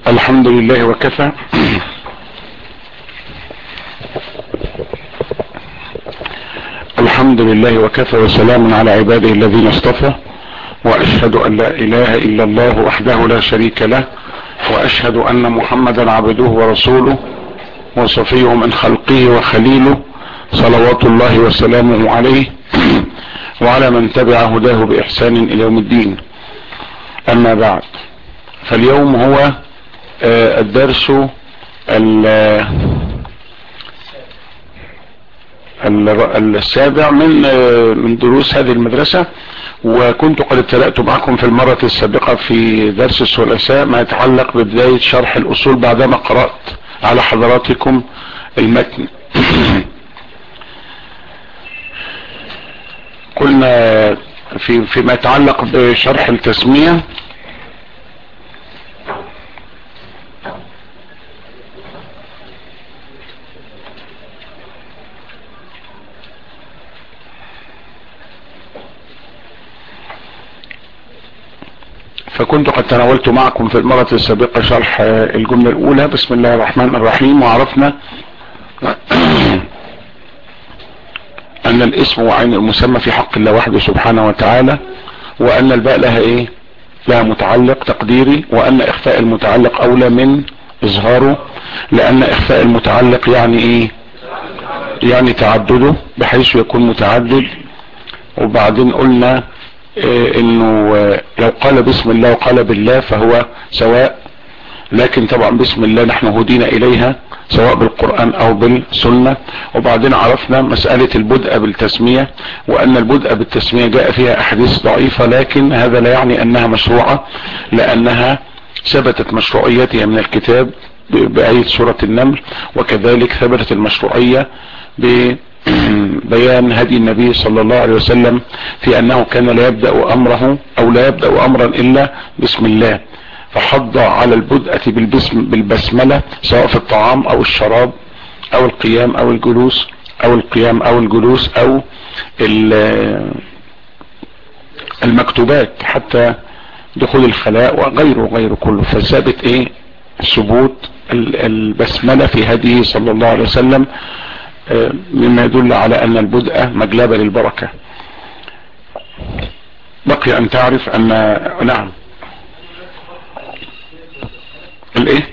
الحمد لله وكفى الحمد لله وكفى وسلام على عباده الذين اصطفى واشهد ان لا اله الا الله وحده لا شريك له واشهد ان محمدا عبده ورسوله وصفيه من خلقه وخليله صلوات الله وسلامه عليه وعلى من تبع هداه باحسان الى يوم الدين اما بعد فاليوم هو الدرس السابع من من دروس هذه المدرسة وكنت قد ابتدأت معكم في المرة السابقة في درس الثلاثاء ما يتعلق ببداية شرح الأصول بعدما قرأت على حضراتكم المتن قلنا في فيما يتعلق بشرح التسمية فكنت قد تناولت معكم في المرة السابقة شرح الجملة الاولى بسم الله الرحمن الرحيم وعرفنا ان الاسم وعين المسمى في حق الله وحده سبحانه وتعالى وان الباء لها ايه لها متعلق تقديري وان اخفاء المتعلق اولى من اظهاره لان اخفاء المتعلق يعني ايه يعني تعدده بحيث يكون متعدد وبعدين قلنا إيه انه لو قال بسم الله وقال بالله فهو سواء لكن طبعا بسم الله نحن هدينا اليها سواء بالقرآن او بالسنة وبعدين عرفنا مسألة البدء بالتسمية وان البدء بالتسمية جاء فيها احاديث ضعيفة لكن هذا لا يعني انها مشروعة لانها ثبتت مشروعيتها من الكتاب بآية سورة النمل وكذلك ثبتت المشروعية ببيان هدي النبي صلى الله عليه وسلم في انه كان لا يبدأ امره او لا يبدأ امرا الا بسم الله فحض على البدءة بالبسم بالبسملة سواء في الطعام او الشراب او القيام او الجلوس او القيام او الجلوس او المكتوبات حتى دخول الخلاء وغيره وغيره كله فثابت ايه ثبوت البسملة في هديه صلى الله عليه وسلم مما يدل على ان البدء مجلبة للبركة بقي ان تعرف ان نعم الايه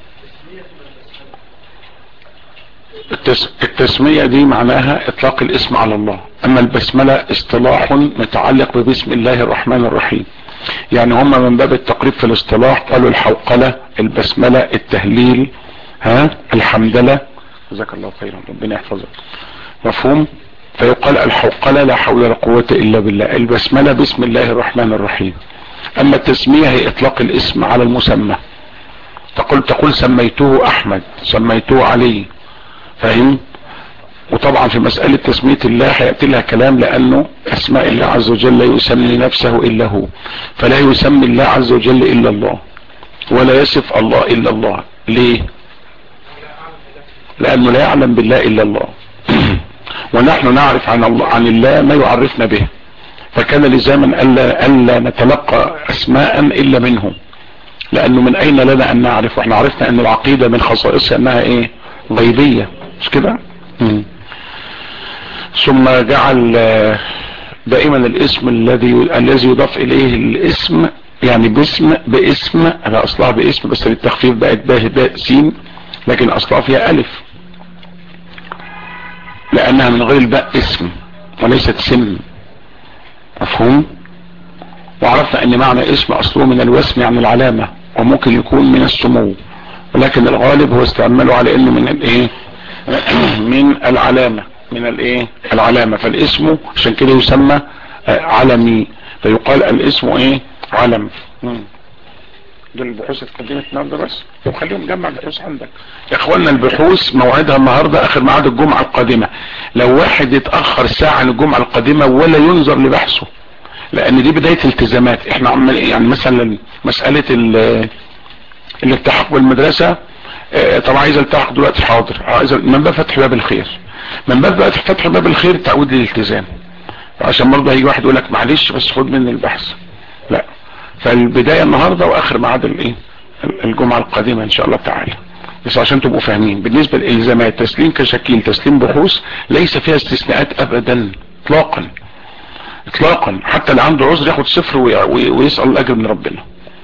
التسمية دي معناها اطلاق الاسم على الله اما البسملة اصطلاح متعلق ببسم الله الرحمن الرحيم يعني هم من باب التقريب في الاصطلاح قالوا الحوقلة البسملة التهليل ها الحمدلة جزاك الله خيرا ربنا يحفظك مفهوم فيقال الحوقلة لا حول ولا قوة الا بالله البسملة بسم الله الرحمن الرحيم اما التسمية هي اطلاق الاسم على المسمى تقول تقول سميته احمد سميته علي فاهم وطبعا في مسألة تسمية الله هيأتي لها كلام لانه اسماء الله عز وجل لا يسمي نفسه الا هو فلا يسمي الله عز وجل الا الله ولا يصف الله الا الله ليه لانه لا يعلم بالله الا الله ونحن نعرف عن الله عن الله ما يعرفنا به فكان لزاما الا الا نتلقى اسماء الا منه لانه من اين لنا ان نعرف واحنا عرفنا ان العقيدة من خصائصها انها ايه غيبية مش كده ثم جعل دائما الاسم الذي الذي يضاف اليه الاسم يعني باسم باسم انا اصلها باسم بس للتخفيف بقت باء باء سين لكن اصلها فيها الف لانها من غير الباء اسم وليست سم مفهوم وعرفنا ان معنى اسم اصله من الوسم يعني العلامة وممكن يكون من السمو ولكن الغالب هو استعماله على انه من الايه من العلامة من الايه العلامة فالاسم عشان كده يسمى علمي فيقال الاسم ايه علم دول البحوث اتقدمت النهارده بس طب خليهم جمع البحوث عندك يا اخوانا البحوث موعدها النهارده اخر ميعاد الجمعه القادمه لو واحد اتاخر ساعه عن الجمعه القادمه ولا ينظر لبحثه لان دي بدايه التزامات احنا عمال يعني مثلا مساله الالتحاق بالمدرسه اه طب عايز التحق دلوقتي حاضر عايز من باب فتح باب الخير من باب بقى فتح باب الخير تعود للالتزام عشان برضه هيجي واحد يقول لك معلش بس خد مني البحث لا فالبدايه النهارده واخر ميعاد الايه الجمعة القادمة ان شاء الله تعالى بس عشان تبقوا فاهمين بالنسبة للالزامات تسليم كشكيل تسليم بحوث ليس فيها استثناءات ابدا اطلاقا اطلاقا حتى اللي عنده عذر ياخد صفر ويسأل الاجر من ربنا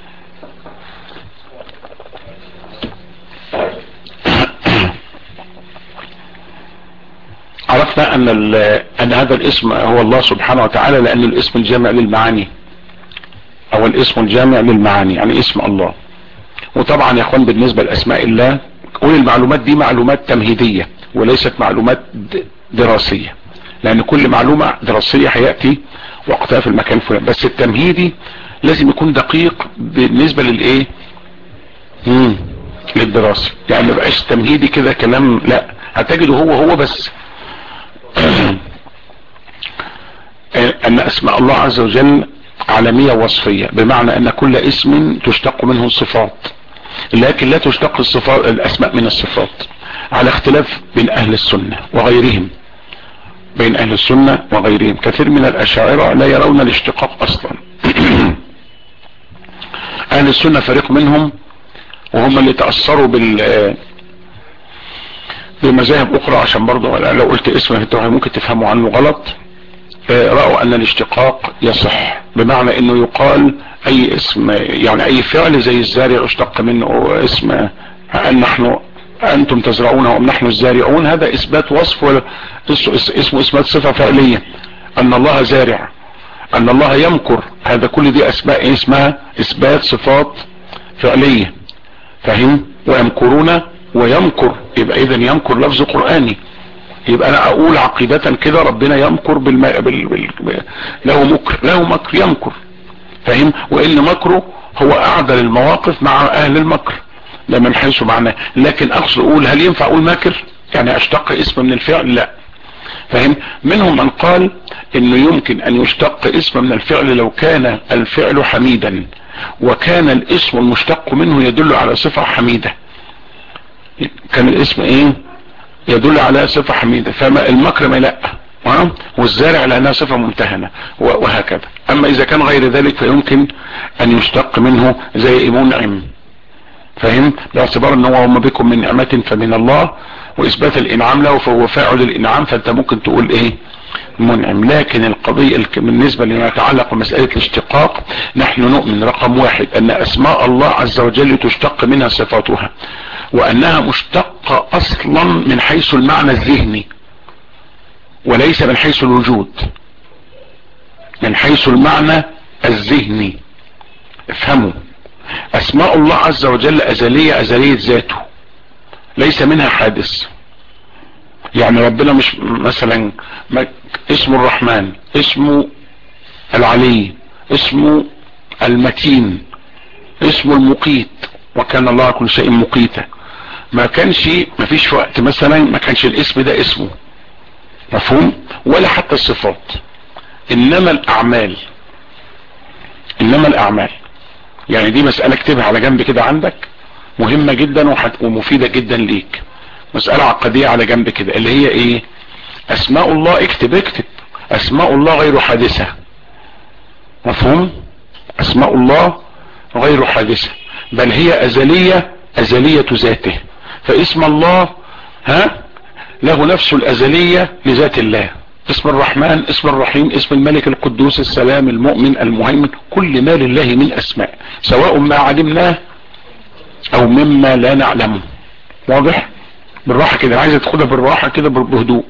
عرفنا ان ان هذا الاسم هو الله سبحانه وتعالى لان الاسم الجامع للمعاني او الاسم الجامع للمعاني يعني اسم الله وطبعا يا اخوان بالنسبة لاسماء الله كل المعلومات دي معلومات تمهيدية وليست معلومات دراسية لان كل معلومة دراسية هيأتي وقتها في المكان الفلاني بس التمهيدي لازم يكون دقيق بالنسبة للايه مم. للدراسة يعني ما بقاش تمهيدي كده كلام لا هتجده هو هو بس ان اسماء الله عز وجل عالمية وصفية بمعنى ان كل اسم تشتق منه الصفات لكن لا تشتق الصفات الاسماء من الصفات على اختلاف بين اهل السنة وغيرهم بين اهل السنة وغيرهم كثير من الاشاعرة لا يرون الاشتقاق اصلا اهل السنة فريق منهم وهم اللي تأثروا بال بمذاهب اخرى عشان برضه لو قلت اسم التوحيد ممكن تفهموا عنه غلط رأوا ان الاشتقاق يصح بمعنى انه يقال اي اسم يعني اي فعل زي الزارع اشتق منه اسم ان نحن انتم تزرعونه ام نحن الزارعون هذا اثبات وصف ولا اسمه اثبات صفة فعلية ان الله زارع ان الله يمكر هذا كل دي اسماء اسمها اثبات صفات فعلية فهم ويمكرون ويمكر يبقى اذا يمكر لفظ قرآني يبقى انا اقول عقيدة كده ربنا يمكر بالما... بال... بال... له مكر له مكر يمكر فاهم وان مكره هو اعدل المواقف مع اهل المكر ده من حيث معناه لكن اقصد اقول هل ينفع اقول ماكر يعني اشتق اسم من الفعل لا فاهم منهم من قال انه يمكن ان يشتق اسم من الفعل لو كان الفعل حميدا وكان الاسم المشتق منه يدل على صفة حميدة كان الاسم ايه يدل على صفة حميدة فما المكر ما لا والزارع لانها صفة ممتهنة وهكذا اما اذا كان غير ذلك فيمكن ان يشتق منه زي منعم فهم باعتبار ان هو وما بكم من نعمة فمن الله واثبات الانعام له فهو فاعل الانعام فانت ممكن تقول ايه منعم لكن القضية بالنسبة لما يتعلق بمسألة الاشتقاق نحن نؤمن رقم واحد ان اسماء الله عز وجل تشتق منها صفاتها وانها مشتقة اصلا من حيث المعنى الذهني وليس من حيث الوجود من حيث المعنى الذهني افهموا اسماء الله عز وجل ازلية ازلية ذاته ليس منها حادث يعني ربنا مش مثلا اسمه الرحمن اسمه العلي اسمه المتين اسمه المقيت وكان الله كل شيء مقيتا ما كانش ما فيش وقت مثلا ما كانش الاسم ده اسمه مفهوم ولا حتى الصفات انما الاعمال انما الاعمال يعني دي مسألة اكتبها على جنب كده عندك مهمة جدا ومفيدة جدا ليك مسألة عقدية على جنب كده اللي هي ايه اسماء الله اكتب اكتب اسماء الله غير حادثة مفهوم اسماء الله غير حادثة بل هي ازلية ازلية ذاته فاسم الله ها له نفس الازلية لذات الله اسم الرحمن اسم الرحيم اسم الملك القدوس السلام المؤمن المهيمن كل ما لله من اسماء سواء ما علمناه او مما لا نعلمه واضح بالراحة كده عايز تاخدها بالراحة كده بهدوء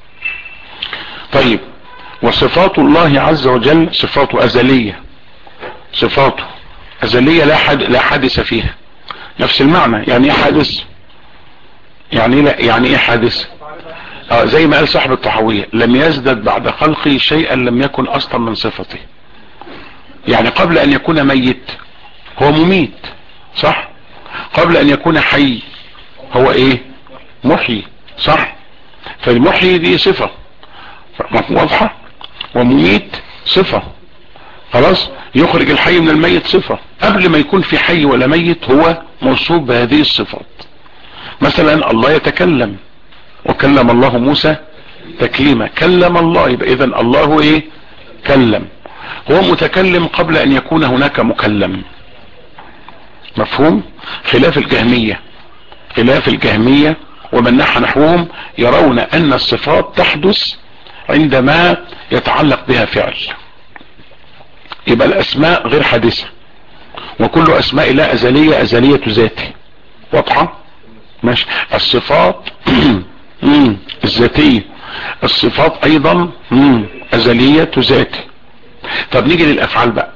طيب وصفات الله عز وجل صفاته ازلية صفاته ازلية لا حد لا حادث فيها نفس المعنى يعني ايه حادث يعني لا يعني ايه حادث اه زي ما قال صاحب الطحاوية لم يزدد بعد خلقه شيئا لم يكن اصلا من صفته يعني قبل ان يكون ميت هو مميت صح قبل ان يكون حي هو ايه محيي صح فالمحيي دي صفة واضحة ومميت صفة خلاص يخرج الحي من الميت صفة قبل ما يكون في حي ولا ميت هو موصوف بهذه الصفات مثلا الله يتكلم وكلم الله موسى تكليما كلم الله يبقى اذا الله هو ايه كلم هو متكلم قبل ان يكون هناك مكلم مفهوم خلاف الجهمية خلاف الجهمية ومن نحى نحوهم يرون ان الصفات تحدث عندما يتعلق بها فعل يبقى الاسماء غير حادثة وكل اسماء لا ازلية ازلية ذاته واضحة ماشي الصفات الذاتية الصفات ايضا ازلية ذاته طب نيجي للافعال بقى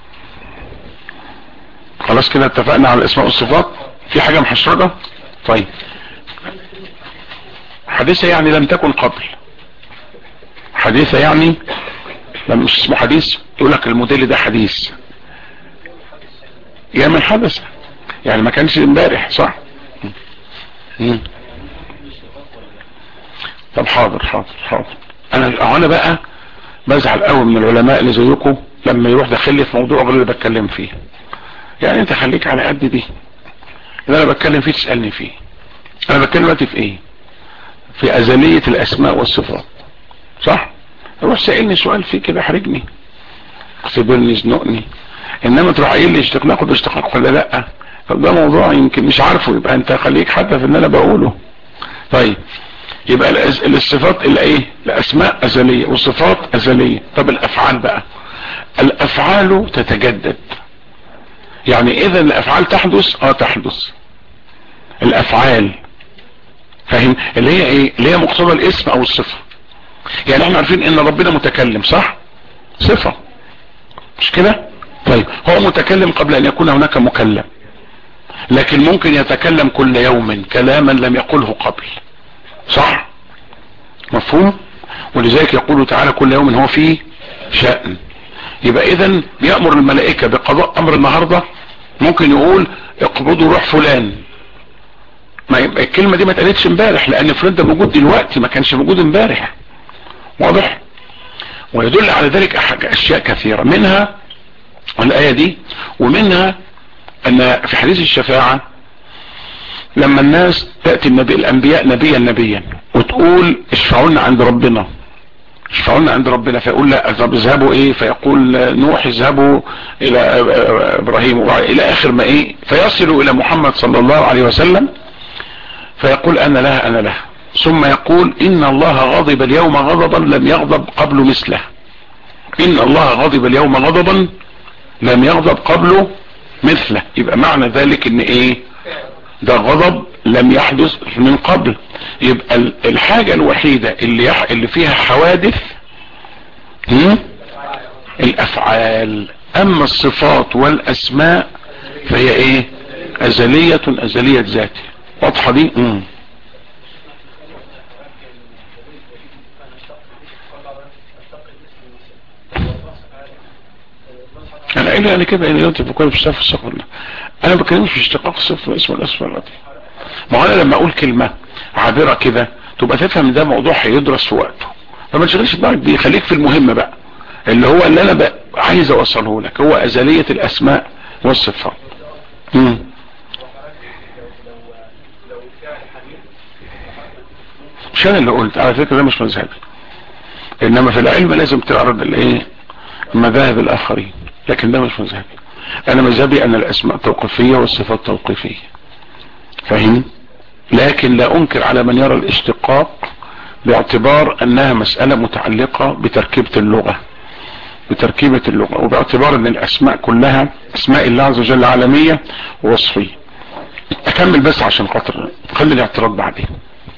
خلاص كده اتفقنا على الاسماء والصفات في حاجة محشرجة طيب حديثة يعني لم تكن قبل حديثة يعني لم مش اسمه حديث يقول لك الموديل ده حديث يا من حدث يعني ما كانش امبارح صح مم. طب حاضر حاضر حاضر انا انا بقى بزعل قوي من العلماء اللي زيكم لما يروح داخل في موضوع غير اللي بتكلم فيه يعني انت خليك على قد دي اللي انا بتكلم فيه تسألني فيه انا بتكلم دلوقتي في ايه في ازلية الاسماء والصفات صح روح سألني سؤال فيه كده احرجني اختبرني زنقني انما تروح قايل لي اشتق ناخد اشتقاق ولا لا طب ده موضوع يمكن مش عارفه يبقى انت خليك حتى في اللي انا بقوله طيب يبقى الصفات الايه الاسماء ازلية والصفات ازلية طب الافعال بقى الافعال تتجدد يعني اذا الافعال تحدث اه تحدث الافعال فاهم اللي هي ايه اللي هي مقتضى الاسم او الصفة يعني احنا عارفين ان ربنا متكلم صح صفة مش كده طيب هو متكلم قبل ان يكون هناك مكلم لكن ممكن يتكلم كل يوم كلاما لم يقله قبل صح مفهوم ولذلك يقول تعالى كل يوم هو فيه شأن يبقى اذا بيأمر الملائكة بقضاء امر النهاردة ممكن يقول اقبضوا روح فلان ما الكلمة دي ما اتقالتش امبارح لان فلان ده موجود دلوقتي ما كانش موجود امبارح واضح ويدل على ذلك اشياء كثيرة منها الاية دي ومنها ان في حديث الشفاعة لما الناس تأتي النبي الانبياء نبيا نبيا وتقول اشفعوا لنا عند ربنا اشفعوا لنا عند ربنا فيقول لا طب اذهبوا ايه فيقول نوح اذهبوا الى ابراهيم الى اخر ما ايه فيصلوا الى محمد صلى الله عليه وسلم فيقول انا لها انا لها ثم يقول ان الله غضب اليوم غضبا لم يغضب قبل مثله ان الله غضب اليوم غضبا لم يغضب قبله مثله يبقى معنى ذلك ان ايه ده غضب لم يحدث من قبل يبقى الحاجة الوحيدة اللي, يح... اللي فيها حوادث هم؟ الافعال اما الصفات والاسماء فهي ايه ازلية ازلية ذاتي واضحة دي مم. انا قايل يعني كده ان انت بكره مش في الصف ولا انا ما بكلمش في اشتقاق الصف اسم الاسفل التي ما هو انا لما اقول كلمة عابرة كده تبقى تفهم ده موضوع هيدرس في وقته فما تشغلش دماغك بيه خليك في المهم بقى اللي هو اللي انا بقى عايز اوصله لك هو ازلية الاسماء والصفات امم مش انا اللي قلت على فكرة ده مش مذهبي انما في العلم لازم تعرض الايه مذاهب الاخرين لكن ده مش مذهبي انا مذهبي ان الاسماء توقيفية والصفات توقيفية فاهم لكن لا انكر على من يرى الاشتقاق باعتبار انها مسألة متعلقة بتركيبة اللغة بتركيبة اللغة وباعتبار ان الاسماء كلها اسماء الله عز وجل عالمية ووصفية اكمل بس عشان خاطر خلي الاعتراض بعدين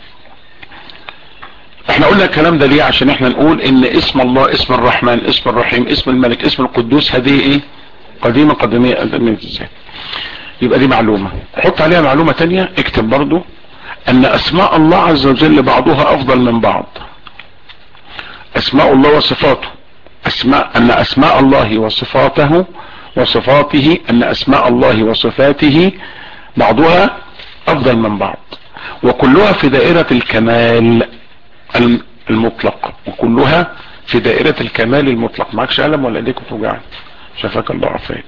احنا قلنا الكلام ده ليه عشان احنا نقول ان اسم الله اسم الرحمن اسم الرحيم اسم الملك اسم القدوس هذه ايه قديمة قدمية قدمية ازاي يبقى دي معلومة حط عليها معلومة تانية اكتب برضو ان اسماء الله عز وجل بعضها افضل من بعض اسماء الله وصفاته اسماء ان اسماء الله وصفاته وصفاته ان اسماء الله وصفاته بعضها افضل من بعض وكلها في دائرة الكمال المطلق وكلها في دائرة الكمال المطلق معكش قلم ولا ايديك بتوجعني شفاك الله عافاك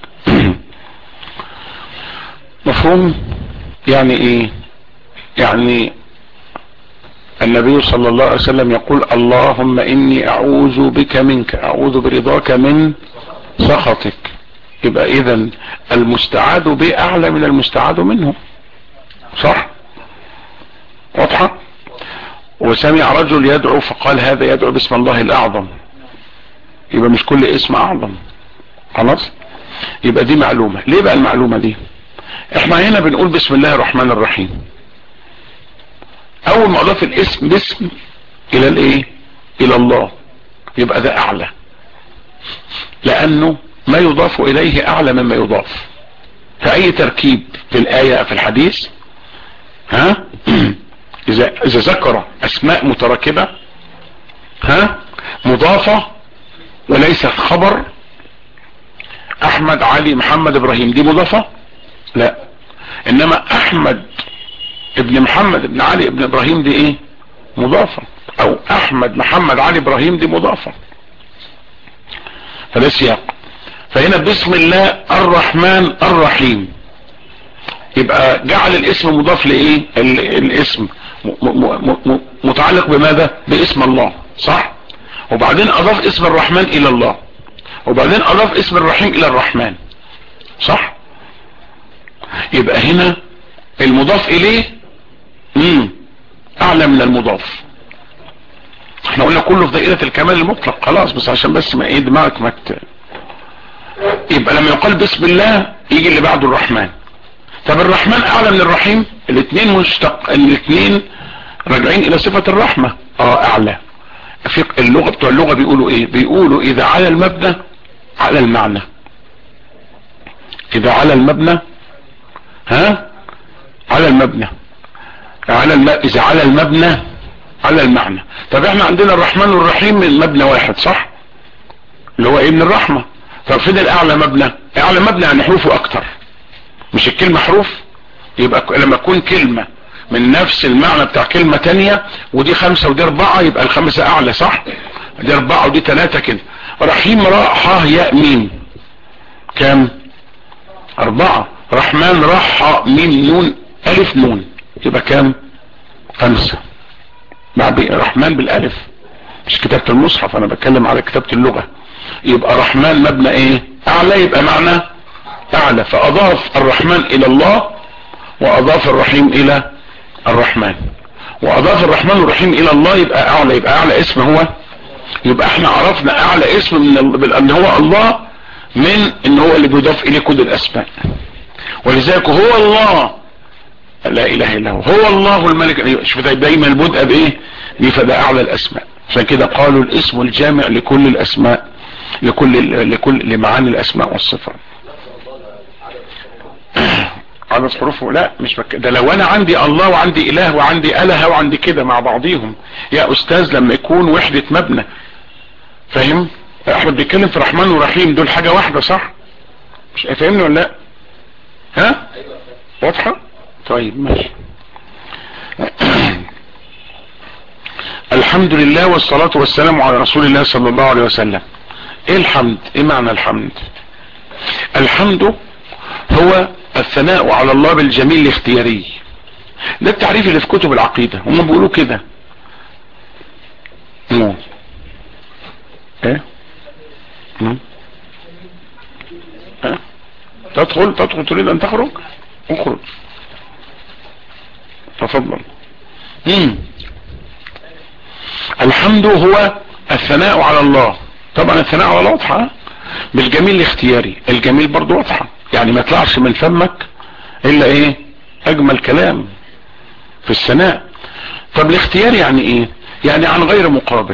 مفهوم يعني ايه يعني النبي صلى الله عليه وسلم يقول اللهم اني اعوذ بك منك اعوذ برضاك من سخطك يبقى اذا المستعاد به اعلى من المستعاد منه صح واضحة وسمع رجل يدعو فقال هذا يدعو باسم الله الاعظم يبقى مش كل اسم اعظم خلاص يبقى دي معلومة ليه بقى المعلومة دي احنا هنا بنقول بسم الله الرحمن الرحيم اول ما اضاف الاسم باسم الى الايه الى الله يبقى ده اعلى لانه ما يضاف اليه اعلى مما يضاف فاي تركيب في الاية في الحديث ها اذا اذا ذكر اسماء متراكبة ها مضافة وليست خبر احمد علي محمد ابراهيم دي مضافة لا انما احمد ابن محمد ابن علي ابن ابراهيم دي ايه مضافة او احمد محمد علي ابراهيم دي مضافة فده سياق فهنا بسم الله الرحمن الرحيم يبقى جعل الاسم مضاف لايه الاسم متعلق بماذا باسم الله صح وبعدين اضاف اسم الرحمن الى الله وبعدين اضاف اسم الرحيم الى الرحمن صح يبقى هنا المضاف اليه مم. اعلى من المضاف احنا قلنا كله في دائرة الكمال المطلق خلاص بس عشان بس ما ايه دماغك ما ت... يبقى لما يقال بسم الله يجي اللي بعده الرحمن طب الرحمن اعلى من الرحيم الاثنين مشتق الاثنين راجعين الى صفة الرحمة اه اعلى في اللغة بتوع اللغة بيقولوا ايه بيقولوا اذا على المبنى على المعنى اذا على المبنى ها على المبنى على الم... اذا على المبنى على المعنى طب احنا عندنا الرحمن والرحيم من مبنى واحد صح اللي هو ايه من الرحمة طب فين الاعلى مبنى اعلى مبنى يعني حروفه اكتر مش الكلمة حروف يبقى لما تكون كلمة من نفس المعنى بتاع كلمة تانية ودي خمسة ودي اربعة يبقى الخمسة اعلى صح دي اربعة ودي تلاتة كده رحيم راء حاه ياء ميم كام اربعة رحمن راء ميم نون الف نون يبقى كام خمسة مع رحمن بالالف مش كتابة المصحف انا بتكلم على كتابة اللغة يبقى رحمن مبنى ايه اعلى يبقى معنى اعلى فاضاف الرحمن الى الله واضاف الرحيم الى الرحمن واضاف الرحمن الرحيم الى الله يبقى اعلى يبقى اعلى اسم هو يبقى احنا عرفنا اعلى اسم من ان هو الله من ان هو اللي بيضاف اليه كل الاسماء ولذلك هو الله لا اله الا هو هو الله الملك شوف دايما البدء بايه دي فده اعلى الاسماء عشان كده قالوا الاسم الجامع لكل الاسماء لكل لكل لمعاني الاسماء والصفات عدد حروفه لا مش بك... ده لو انا عندي الله وعندي اله وعندي اله وعندي كده مع بعضيهم يا استاذ لما يكون وحدة مبنى فاهم احمد بيتكلم في رحمن ورحيم دول حاجة واحدة صح مش فاهمني ولا لا ها واضحة طيب ماشي الحمد لله والصلاة والسلام على رسول الله صلى الله عليه وسلم ايه الحمد ايه معنى الحمد الحمد هو الثناء على الله بالجميل الاختياري ده التعريف اللي في كتب العقيدة هم بيقولوا كده مو ايه مم. اه تدخل تدخل تريد ان تخرج اخرج تفضل مم. الحمد هو الثناء على الله طبعا الثناء على الله واضحة بالجميل الاختياري الجميل برضو واضحة يعني ما يطلعش من فمك الا ايه اجمل كلام في الثناء طب الاختيار يعني ايه يعني عن غير مقابل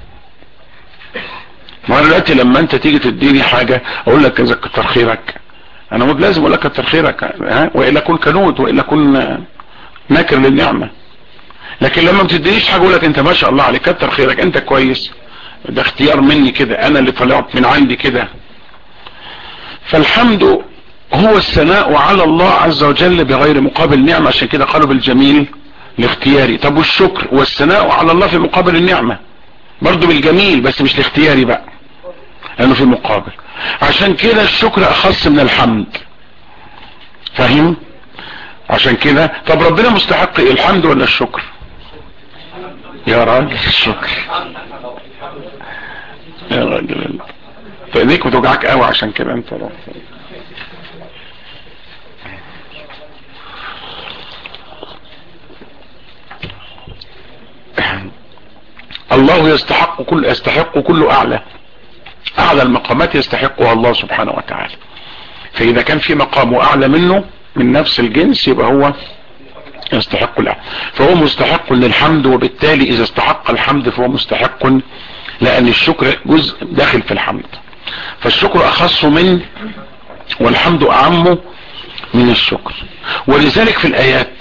ما انا دلوقتي لما انت تيجي تديني حاجة اقول لك كذا كتر خيرك انا مود لازم اقول لك كتر خيرك ها والا كن كنود والا كن ناكر للنعمة لكن لما ما بتدينيش حاجة اقول لك انت ما شاء الله عليك كتر خيرك انت كويس ده اختيار مني كده انا اللي طلعت من عندي كده فالحمد هو الثناء على الله عز وجل بغير مقابل نعمة عشان كده قالوا بالجميل الاختياري طب والشكر والثناء على الله في مقابل النعمة برضو بالجميل بس مش الاختياري بقى لانه في مقابل عشان كده الشكر اخص من الحمد فاهم عشان كده طب ربنا مستحق ايه الحمد ولا الشكر يا راجل الشكر يا راجل فايديك بتوجعك قوي عشان كده انت رأي. الله يستحق كل يستحق كل اعلى اعلى المقامات يستحقها الله سبحانه وتعالى فاذا كان في مقام اعلى منه من نفس الجنس يبقى هو يستحق الاعلى فهو مستحق للحمد وبالتالي اذا استحق الحمد فهو مستحق لان الشكر جزء داخل في الحمد فالشكر اخص من والحمد اعم من الشكر ولذلك في الايات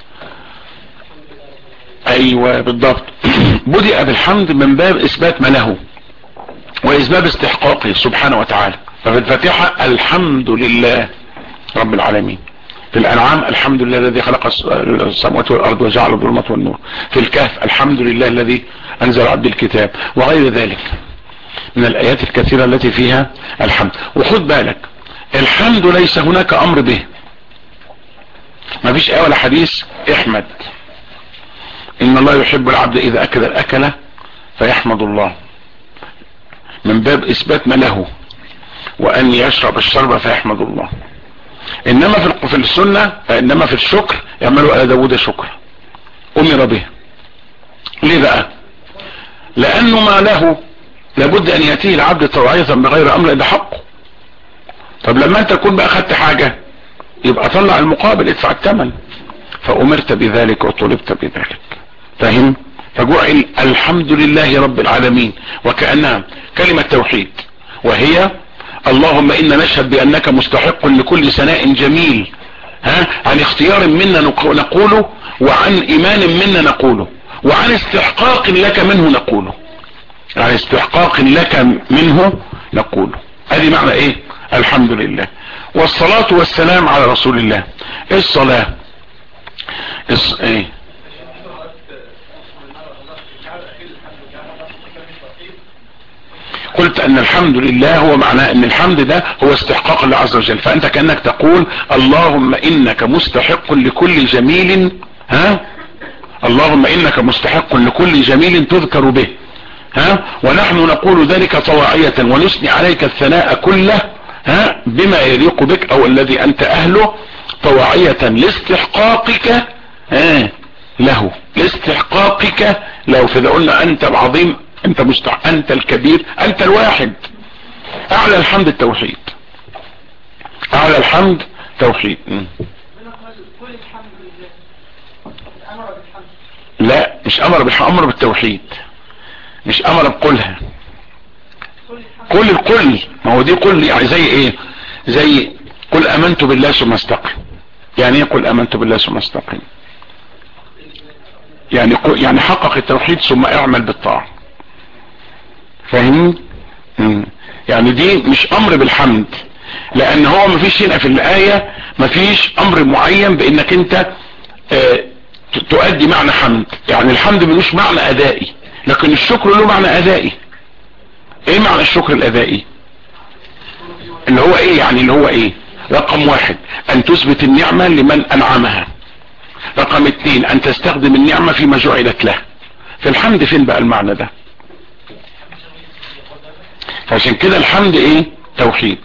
ايوه بالضبط بدأ بالحمد من باب اثبات ما له واثبات استحقاقه سبحانه وتعالى ففي الفاتحة الحمد لله رب العالمين في الانعام الحمد لله الذي خلق السماوات والارض وجعل الظلمة والنور في الكهف الحمد لله الذي انزل عبد الكتاب وغير ذلك من الايات الكثيرة التي فيها الحمد وخد بالك الحمد ليس هناك امر به ما فيش ايه ولا حديث احمد ان الله يحب العبد اذا اكل الاكلة فيحمد الله من باب اثبات ما له وان يشرب الشرب فيحمد الله انما في في السنة انما في الشكر يعملوا على داود شكر امر به ليه بقى لانه ما له لابد ان يأتيه العبد طوعية بغير امر ده حقه طب لما انت تكون بقى خدت حاجة يبقى طلع المقابل ادفع الثمن فامرت بذلك وطلبت بذلك فاهم فجعل الحمد لله رب العالمين وكأنها كلمة توحيد وهي اللهم إنا نشهد بأنك مستحق لكل سناء جميل ها عن اختيار منا نقوله وعن إيمان منا نقوله وعن استحقاق لك منه نقوله عن استحقاق لك منه نقوله هذه معنى ايه الحمد لله والصلاة والسلام على رسول الله الصلاة الص... ايه قلت ان الحمد لله هو معناه ان الحمد ده هو استحقاق الله عز وجل فانت كأنك تقول اللهم انك مستحق لكل جميل ها اللهم انك مستحق لكل جميل تذكر به ها ونحن نقول ذلك طواعية ونثني عليك الثناء كله ها بما يليق بك او الذي انت اهله طواعية لاستحقاقك ها له لاستحقاقك له فاذا قلنا انت العظيم انت مستع انت الكبير انت الواحد اعلى الحمد التوحيد اعلى الحمد توحيد لا مش امر بالحمد امر بالتوحيد مش امر بقولها قل القل ما هو دي قل يعني زي ايه زي قل امنت بالله ثم استقم يعني ايه قل امنت بالله ثم استقم يعني يعني حقق التوحيد ثم اعمل بالطاعه فاهمني يعني دي مش امر بالحمد لان هو مفيش هنا في الاية مفيش امر معين بانك انت اه تؤدي معنى حمد يعني الحمد ملوش معنى ادائي لكن الشكر له معنى ادائي ايه معنى الشكر الادائي اللي هو ايه يعني اللي هو ايه رقم واحد ان تثبت النعمة لمن انعمها رقم اتنين ان تستخدم النعمة فيما جعلت له في الحمد فين بقى المعنى ده فعشان كده الحمد ايه توحيد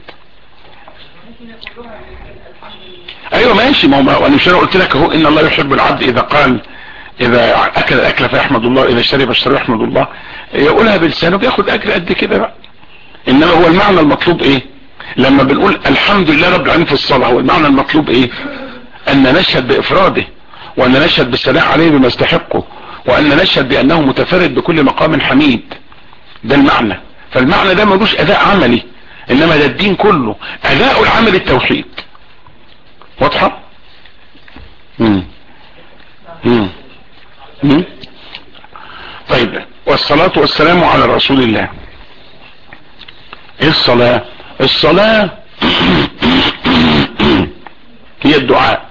ايوه ماشي ما هو انا مش انا قلت لك اهو ان الله يحب العبد اذا قال اذا اكل الاكل فيحمد الله اذا شرب الشرب يحمد الله يقولها بلسانه بياخد اجر قد كده بقى انما هو المعنى المطلوب ايه لما بنقول الحمد لله رب العالمين في الصلاة هو المعنى المطلوب ايه ان نشهد بافراده وان نشهد بالثناء عليه بما يستحقه وان نشهد بانه متفرد بكل مقام حميد ده المعنى فالمعنى ده ملوش اداء عملي انما ده الدين كله اداء العمل التوحيد واضحة مم. مم. مم. طيب والصلاة والسلام على رسول الله ايه الصلاة الصلاة هي الدعاء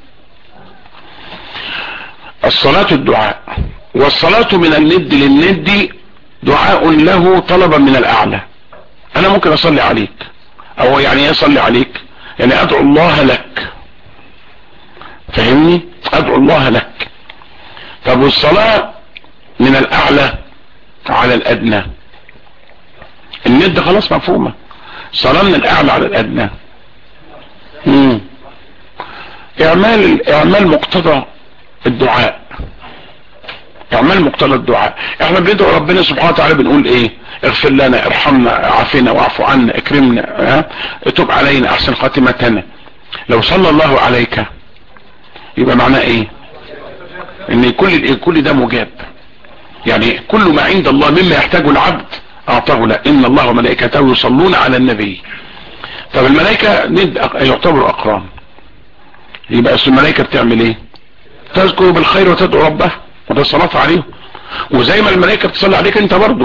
الصلاة الدعاء والصلاة من الند للند دعاء له طلبا من الاعلى انا ممكن اصلي عليك او يعني ايه اصلي عليك يعني ادعو الله لك فهمني ادعو الله لك طب والصلاة من الاعلى على الادنى الند خلاص مفهومة صلاة من الاعلى على الادنى مم. اعمال اعمال مقتضى الدعاء اعمال مقتضى الدعاء احنا بندعو ربنا سبحانه وتعالى بنقول ايه اغفر لنا ارحمنا عافنا واعف عنا اكرمنا اه اتوب علينا احسن خاتمتنا لو صلى الله عليك يبقى معناه ايه ان كل كل ده مجاب يعني كل ما عند الله مما يحتاجه العبد اعطاه له ان الله وملائكته يصلون على النبي طب الملائكة يعتبروا اقران يبقى الملائكة بتعمل ايه تذكر بالخير وتدعو ربها وده الصلاة عليه وزي ما الملائكة بتصلي عليك انت برضه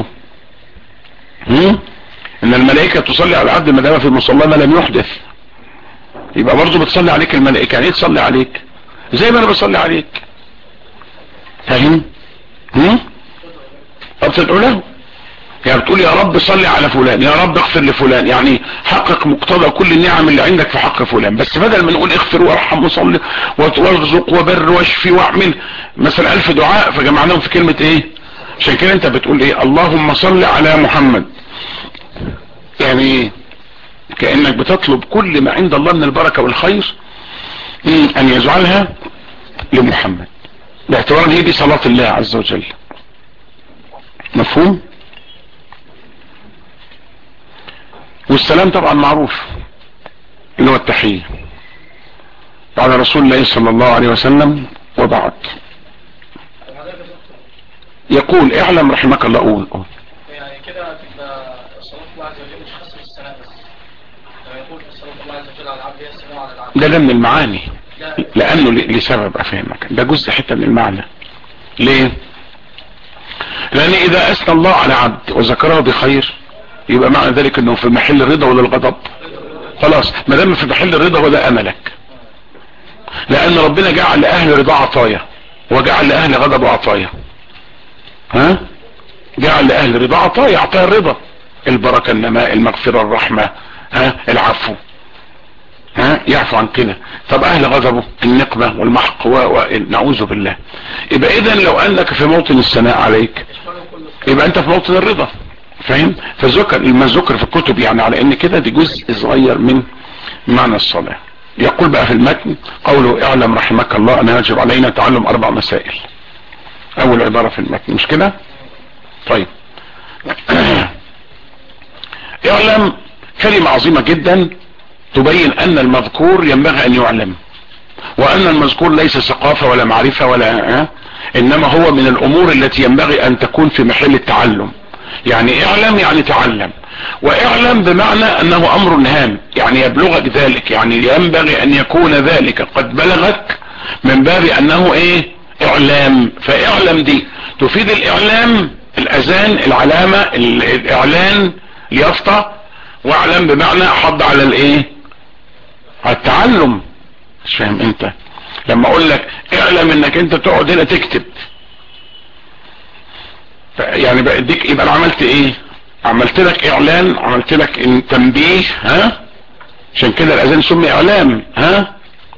ان الملائكة تصلي على العبد ما دام في المصلى ما لم يحدث يبقى برضه بتصلي عليك الملائكة يعني ايه تصلي عليك زي ما انا بصلي عليك فاهم هم بتدعو له يعني بتقول يا رب صلي على فلان يا رب اغفر لفلان يعني حقق مقتضى كل النعم اللي عندك في حق فلان بس بدل ما نقول اغفر وارحم وصلي وارزق وبر واشفي واعمل مثلا الف دعاء فجمعناهم في كلمة ايه عشان كده انت بتقول ايه اللهم صل على محمد يعني كأنك بتطلب كل ما عند الله من البركة والخير ان يجعلها لمحمد باعتبار هي دي صلاة الله عز وجل مفهوم والسلام طبعا معروف اللي هو التحية على رسول الله صلى الله عليه وسلم وبعد يقول اعلم رحمك الله قول قول يعني كده تبقى صلاة الله عز وجل مش خاصة بالسلام بس لما يقول صلاة الله عز وجل على العبد هي السلام على العبد ده ده من المعاني لانه لسبب افهمك ده جزء حتة من المعنى ليه لان اذا اثنى الله على عبد وذكره بخير يبقى معنى ذلك انه في محل الرضا ولا الغضب خلاص ما دام في محل الرضا ولا املك لان ربنا جعل لاهل رضا عطايا وجعل لاهل غضب عطايا ها جعل لاهل رضا عطايا عطايا الرضا البركة النماء المغفرة الرحمة ها العفو ها يعفو عن كده طب اهل غضبه النقمة والمحق ونعوذ بالله يبقى اذا لو انك في موطن الثناء عليك يبقى انت في موطن الرضا فاهم فذكر ما ذكر في الكتب يعني على ان كده دي جزء صغير من معنى الصلاة يقول بقى في المتن قوله اعلم رحمك الله ان يجب علينا تعلم اربع مسائل اول عبارة في المتن مش كده طيب اعلم كلمة عظيمة جدا تبين ان المذكور ينبغي ان يعلم وان المذكور ليس ثقافة ولا معرفة ولا اه انما هو من الامور التي ينبغي ان تكون في محل التعلم يعني اعلم يعني تعلم واعلم بمعنى انه امر هام يعني يبلغك ذلك يعني ينبغي ان يكون ذلك قد بلغك من باب انه ايه اعلام فاعلم دي تفيد الاعلام الاذان العلامة الاعلان اليافطة واعلم بمعنى حض على الايه على التعلم مش فاهم انت لما اقول لك اعلم انك انت تقعد هنا تكتب يعني بديك يبقى انا عملت ايه عملت لك اعلان عملت لك ان تنبيه ها عشان كده الاذان سمي اعلام ها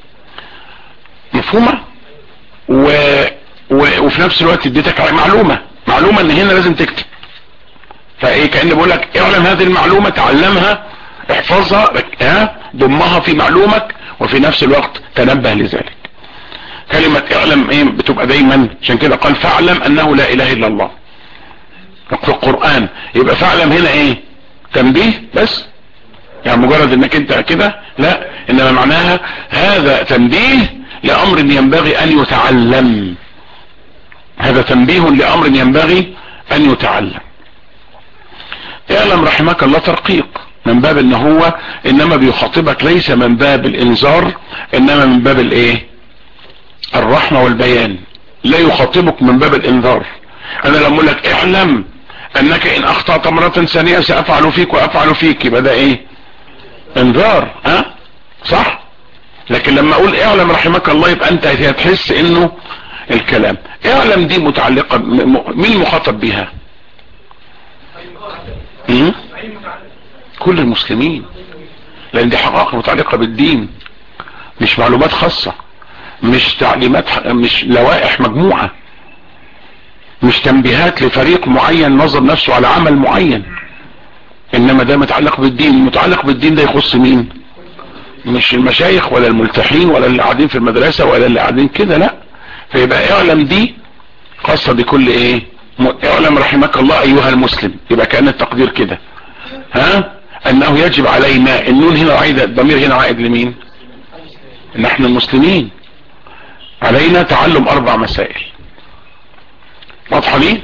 مفهومة و... و... وفي نفس الوقت اديتك معلومة معلومة ان هنا لازم تكتب فايه كأني بقول لك اعلم هذه المعلومة تعلمها احفظها ها ضمها في معلومك وفي نفس الوقت تنبه لذلك كلمة اعلم ايه بتبقى دايما عشان كده قال فاعلم انه لا اله الا الله في القرآن يبقى فاعلم هنا ايه تنبيه بس يعني مجرد انك انت كده لا انما معناها هذا تنبيه لامر ينبغي ان يتعلم هذا تنبيه لامر ينبغي ان يتعلم اعلم رحمك الله ترقيق من باب ان هو انما بيخاطبك ليس من باب الانذار انما من باب الايه الرحمة والبيان لا يخاطبك من باب الانذار انا لما اقول لك اعلم انك ان اخطأت مرة ثانية سافعل فيك وافعل فيك يبقى ده ايه انذار ها أه؟ صح لكن لما اقول اعلم رحمك الله يبقى انت هتحس انه الكلام اعلم دي متعلقة مين مخاطب بها م? كل المسلمين لان دي حقائق متعلقة بالدين مش معلومات خاصة مش تعليمات مش لوائح مجموعة مش تنبيهات لفريق معين نظر نفسه على عمل معين انما ده متعلق بالدين المتعلق بالدين ده يخص مين مش المشايخ ولا الملتحين ولا اللي قاعدين في المدرسة ولا اللي قاعدين كده لا فيبقى اعلم دي خاصة بكل ايه م- اعلم رحمك الله ايها المسلم يبقى كأن التقدير كده ها انه يجب علينا النون هنا عائد الضمير هنا عائد لمين نحن المسلمين علينا تعلم اربع مسائل واضحة ليه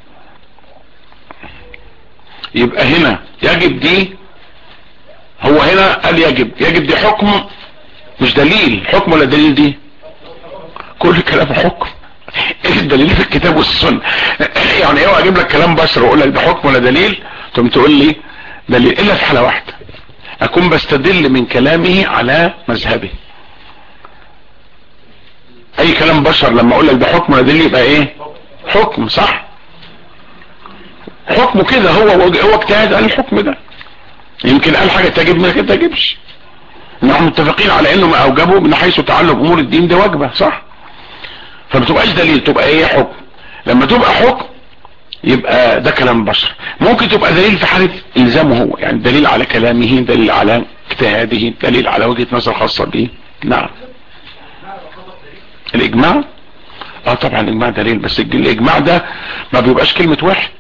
يبقى هنا يجب دي هو هنا قال يجب يجب دي حكم مش دليل حكم ولا دليل دي كل كلام حكم ايه الدليل في الكتاب والسنة يعني ايه اجيب لك كلام بشر واقول لك ده حكم ولا دليل ثم تقول لي دليل الا في حالة واحدة اكون بستدل من كلامه على مذهبه اي كلام بشر لما اقول لك ده حكم ولا دليل يبقى ايه حكم صح حكمه كده هو هو اجتهاد قال الحكم ده يمكن قال حاجة تجب ما تجبش نحن متفقين على انه ما اوجبه من حيث تعلق امور الدين ده واجبة صح فبتبقاش دليل تبقى ايه حكم لما تبقى حكم يبقى ده كلام بشر ممكن تبقى دليل في حالة الزامه هو يعني دليل على كلامه دليل على اجتهاده دليل على وجهة نظر خاصة به نعم الاجماع اه طبعا الاجماع دليل بس الاجماع ده ما بيبقاش كلمة واحد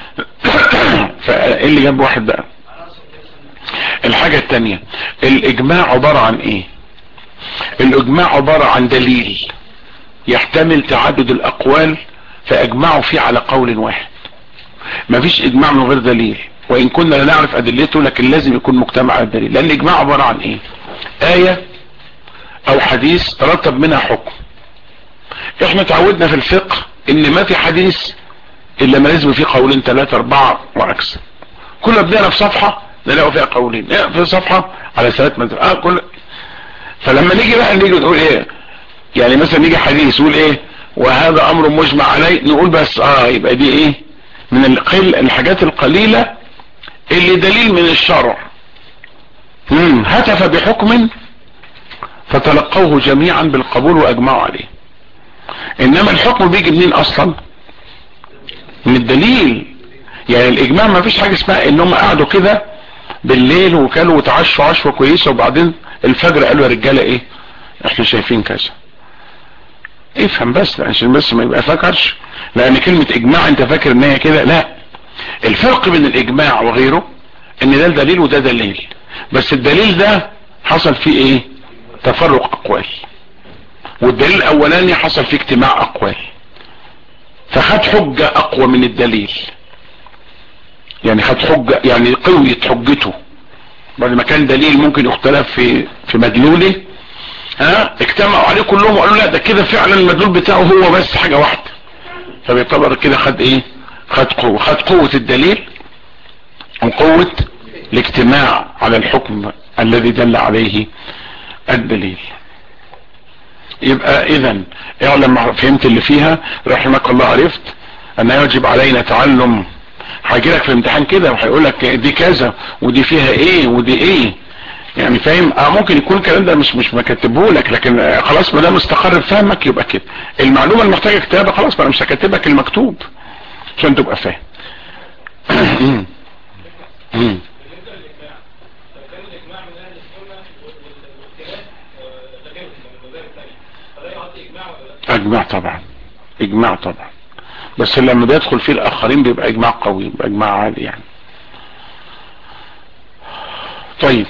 فايه اللي جنب واحد بقى الحاجة التانية الاجماع عبارة عن ايه الاجماع عبارة عن دليل يحتمل تعدد الاقوال فاجمعوا فيه على قول واحد مفيش اجماع من غير دليل وان كنا لا نعرف ادلته لكن لازم يكون مجتمع على الدليل لان الاجماع عبارة عن ايه اية او حديث ترتب منها حكم احنا تعودنا في الفقه ان ما في حديث الا ما لازم فيه قولين ثلاثة اربعة واكثر كل بدانا في صفحة نلاقوا فيها قولين إيه في صفحة على ثلاث مذهب اه كل فلما نيجي بقى نيجي نقول ايه يعني مثلا نيجي حديث يقول ايه وهذا امر مجمع عليه نقول بس اه يبقى دي ايه من القل الحاجات القليلة اللي دليل من الشرع مم. هتف بحكم فتلقوه جميعا بالقبول واجمعوا عليه انما الحكم بيجي منين اصلا من الدليل يعني الاجماع ما فيش حاجة اسمها انهم قعدوا كده بالليل وكلوا وتعشوا عشوة كويسة وبعدين الفجر قالوا يا رجالة ايه احنا شايفين كذا افهم بس عشان بس ما يبقى فاكرش لان كلمة اجماع انت فاكر ان هي كده لا الفرق بين الاجماع وغيره ان ده دليل وده دليل بس الدليل ده حصل فيه ايه تفرق اقوال والدليل الاولاني حصل فيه اجتماع اقوال فخد حجة اقوى من الدليل يعني خد حجة يعني قوية حجته بعد ما كان دليل ممكن يختلف في في مدلوله ها اجتمعوا عليه كلهم وقالوا لا ده كده فعلا المدلول بتاعه هو بس حاجة واحدة فبيعتبر كده خد ايه خد قوة خد قوة الدليل وقوة الاجتماع على الحكم الذي دل عليه الدليل يبقى اذا اعلم فهمت اللي فيها رحمك الله عرفت ان يجب علينا تعلم هيجي لك في الامتحان كده وهيقول لك دي كذا ودي فيها ايه ودي ايه يعني فاهم اه ممكن يكون الكلام ده مش مش مكتبه لك لكن آه خلاص ما دام استقر في فهمك يبقى كده المعلومه اللي محتاجه كتابه خلاص ما انا مش هكتبك المكتوب عشان تبقى فاهم اجماع طبعا اجماع طبعا بس لما بيدخل فيه الاخرين بيبقى اجماع قوي بيبقى اجماع عالي يعني طيب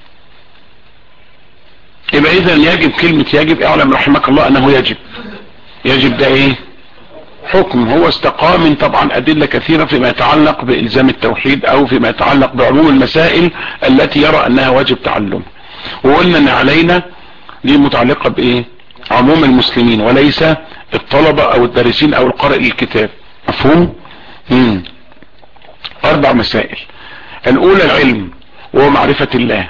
يبقى اذا يجب كلمة يجب اعلم رحمك الله انه يجب يجب ده ايه حكم هو استقام طبعا ادلة كثيرة فيما يتعلق بالزام التوحيد او فيما يتعلق بعموم المسائل التي يرى انها واجب تعلم وقلنا ان علينا دي متعلقة بايه عموم المسلمين وليس الطلبة او الدارسين او القارئ للكتاب مفهوم مم. اربع مسائل الاولى العلم وهو معرفة الله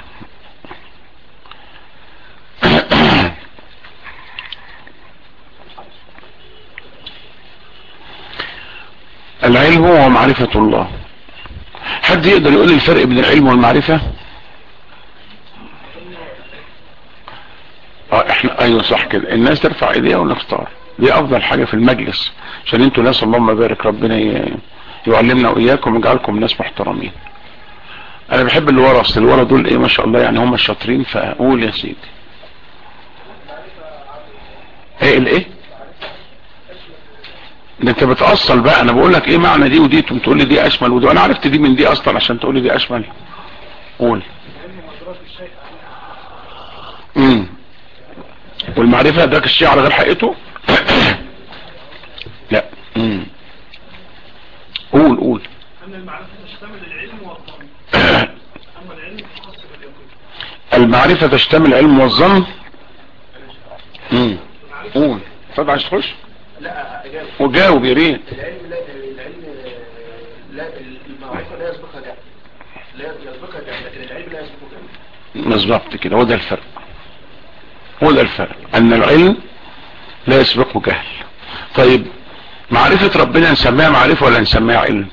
العلم هو معرفة الله حد يقدر يقول لي الفرق بين العلم والمعرفة اه احنا ايوه صح كده الناس ترفع ايديها ونختار دي افضل حاجة في المجلس عشان انتوا ناس اللهم بارك ربنا يعلمنا واياكم ويجعلكم ناس محترمين انا بحب اللي ورا اصل اللي ورا دول ايه ما شاء الله يعني هم الشاطرين فقول يا سيدي ايه الايه ده انت بتأصل بقى انا بقول لك ايه معنى دي ودي تقوم تقول لي دي اشمل ودي انا عرفت دي من دي اصلا عشان تقول لي دي اشمل قول امم والمعرفة ادراك الشيء على غير حقيقته لا امم قول قول أن المعرفة تشتمل العلم والظن أما العلم فخاص باليقين المعرفة تشتمل العلم والظن امم قول اتفضل عايز تخش لا إجابة وجاوب يا ريت العلم لا العلم لا المعرفة لا يسبقها جهل لا يسبقها جهل لكن العلم لا يسبقه جهل بالظبط كده هو ده الفرق هو ده الفرق ان العلم لا يسبقه جهل طيب معرفة ربنا نسميها معرفة ولا نسميها علم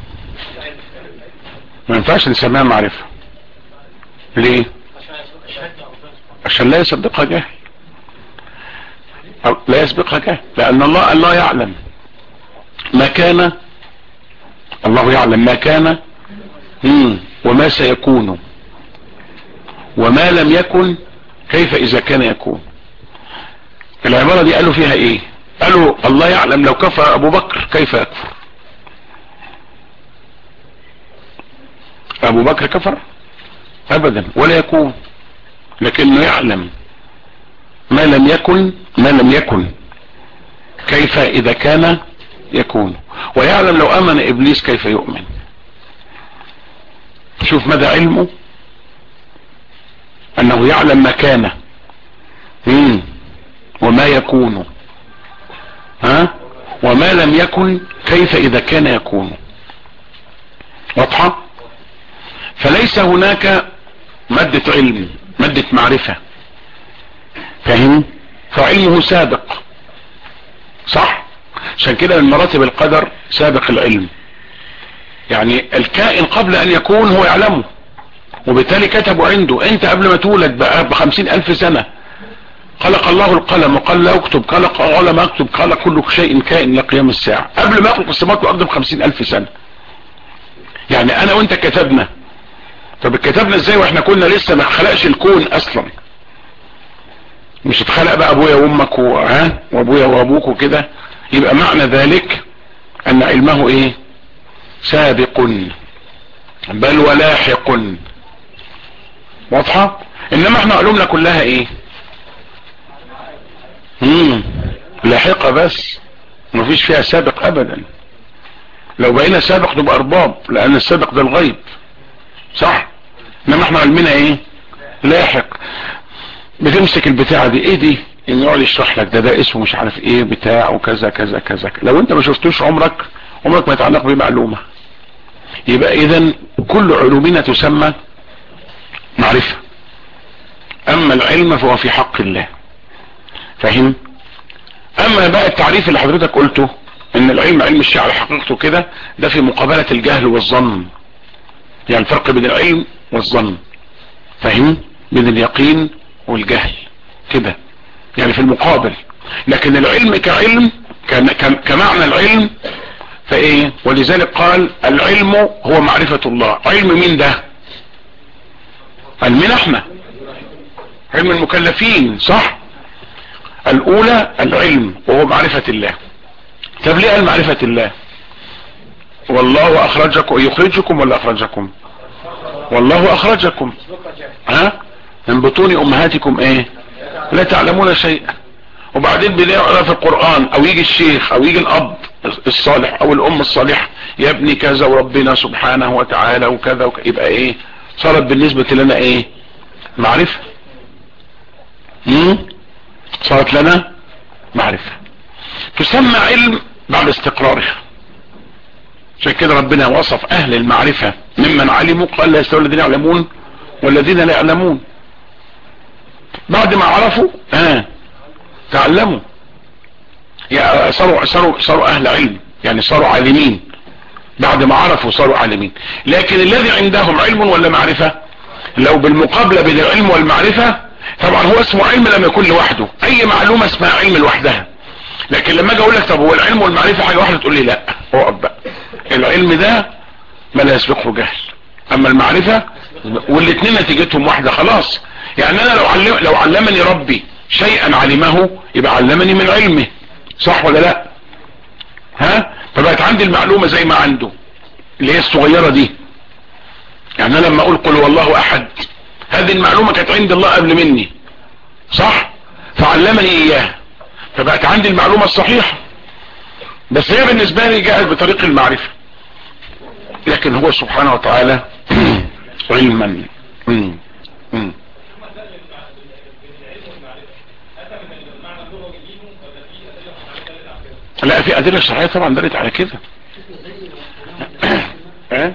ما ينفعش نسميها معرفة ليه عشان لا يصدقها جهل أو لا يسبقها جهل لان الله الله يعلم ما كان الله يعلم ما كان مم. وما سيكون وما لم يكن كيف اذا كان يكون العبارة دي قالوا فيها ايه قالوا الله يعلم لو كفر ابو بكر كيف يكفر ابو بكر كفر ابدا ولا يكون لكنه يعلم ما لم يكن ما لم يكن كيف اذا كان يكون ويعلم لو امن ابليس كيف يؤمن شوف مدى علمه انه يعلم ما كان مم. وما يكون ها وما لم يكن كيف اذا كان يكون واضحة فليس هناك مادة علم مادة معرفة فاهم فعلمه سابق صح عشان كده من مراتب القدر سابق العلم يعني الكائن قبل ان يكون هو يعلمه وبالتالي كتبوا عنده انت قبل ما تولد بقى بخمسين الف سنة خلق الله القلم وقال لا اكتب خلق علم اكتب خلق كل شيء كائن لقيام الساعة قبل ما يخلق السماوات والارض بخمسين الف سنة يعني انا وانت كتبنا طب كتبنا ازاي واحنا كنا لسه ما خلقش الكون اصلا مش اتخلق بقى ابويا وامك وها وابويا وابوك وكده يبقى معنى ذلك ان علمه ايه سابق بل ولاحق واضحة انما احنا علومنا كلها ايه مم. لاحقة بس مفيش فيها سابق ابدا لو بقينا سابق نبقى ارباب لان السابق ده الغيب صح انما احنا علمنا ايه لاحق بتمسك البتاعة دي ايه دي ان يقعد يشرح لك ده ده اسمه مش عارف ايه بتاع وكذا كذا كذا لو انت ما شفتوش عمرك عمرك ما يتعلق بمعلومة يبقى اذا كل علومنا تسمى معرفة اما العلم فهو في حق الله فاهم اما بقى التعريف اللي حضرتك قلته ان العلم علم الشيء على حقيقته كده ده في مقابلة الجهل والظن يعني الفرق بين العلم والظن فاهم بين اليقين والجهل كده يعني في المقابل لكن العلم كعلم كمعنى العلم فايه ولذلك قال العلم هو معرفة الله علم مين ده علمنا احنا علم المكلفين صح الاولى العلم وهو معرفة الله طب ليه قال معرفة الله والله اخرجكم يخرجكم ولا اخرجكم والله اخرجكم ها من بطون امهاتكم ايه لا تعلمون شيئا وبعدين بنقرا في القرآن او يجي الشيخ او يجي الاب الصالح او الام الصالحة يا ابني كذا وربنا سبحانه وتعالى وكذا وك... يبقى ايه صارت بالنسبة لنا ايه معرفة مم؟ صارت لنا معرفة تسمى علم بعد استقرارها عشان كده ربنا وصف اهل المعرفة ممن علموا قال لا يستوي الذين يعلمون والذين لا يعلمون بعد ما عرفوا اه تعلموا يعني صاروا صاروا صاروا اهل علم يعني صاروا عالمين بعد ما عرفوا صاروا عالمين لكن الذي عندهم علم ولا معرفة لو بالمقابلة بين العلم والمعرفة طبعا هو اسمه علم لما يكون لوحده اي معلومة اسمها علم لوحدها لكن لما اجي اقول لك طب هو العلم والمعرفة حاجة واحدة تقول لي لا اقف بقى العلم ده ما لا يسبقه جهل اما المعرفة والاثنين نتيجتهم واحدة خلاص يعني انا لو علم لو علمني ربي شيئا علمه يبقى علمني من علمه صح ولا لا ها فبقت عندي المعلومة زي ما عنده اللي هي الصغيرة دي يعني انا لما اقول قل والله احد هذه المعلومة كانت عند الله قبل مني صح فعلمني اياها فبقت عندي المعلومة الصحيحة بس هي بالنسبة لي جاءت بطريق المعرفة لكن هو سبحانه وتعالى علما مم. مم. لا في ادله شرعيه طبعا دلت على كده ها؟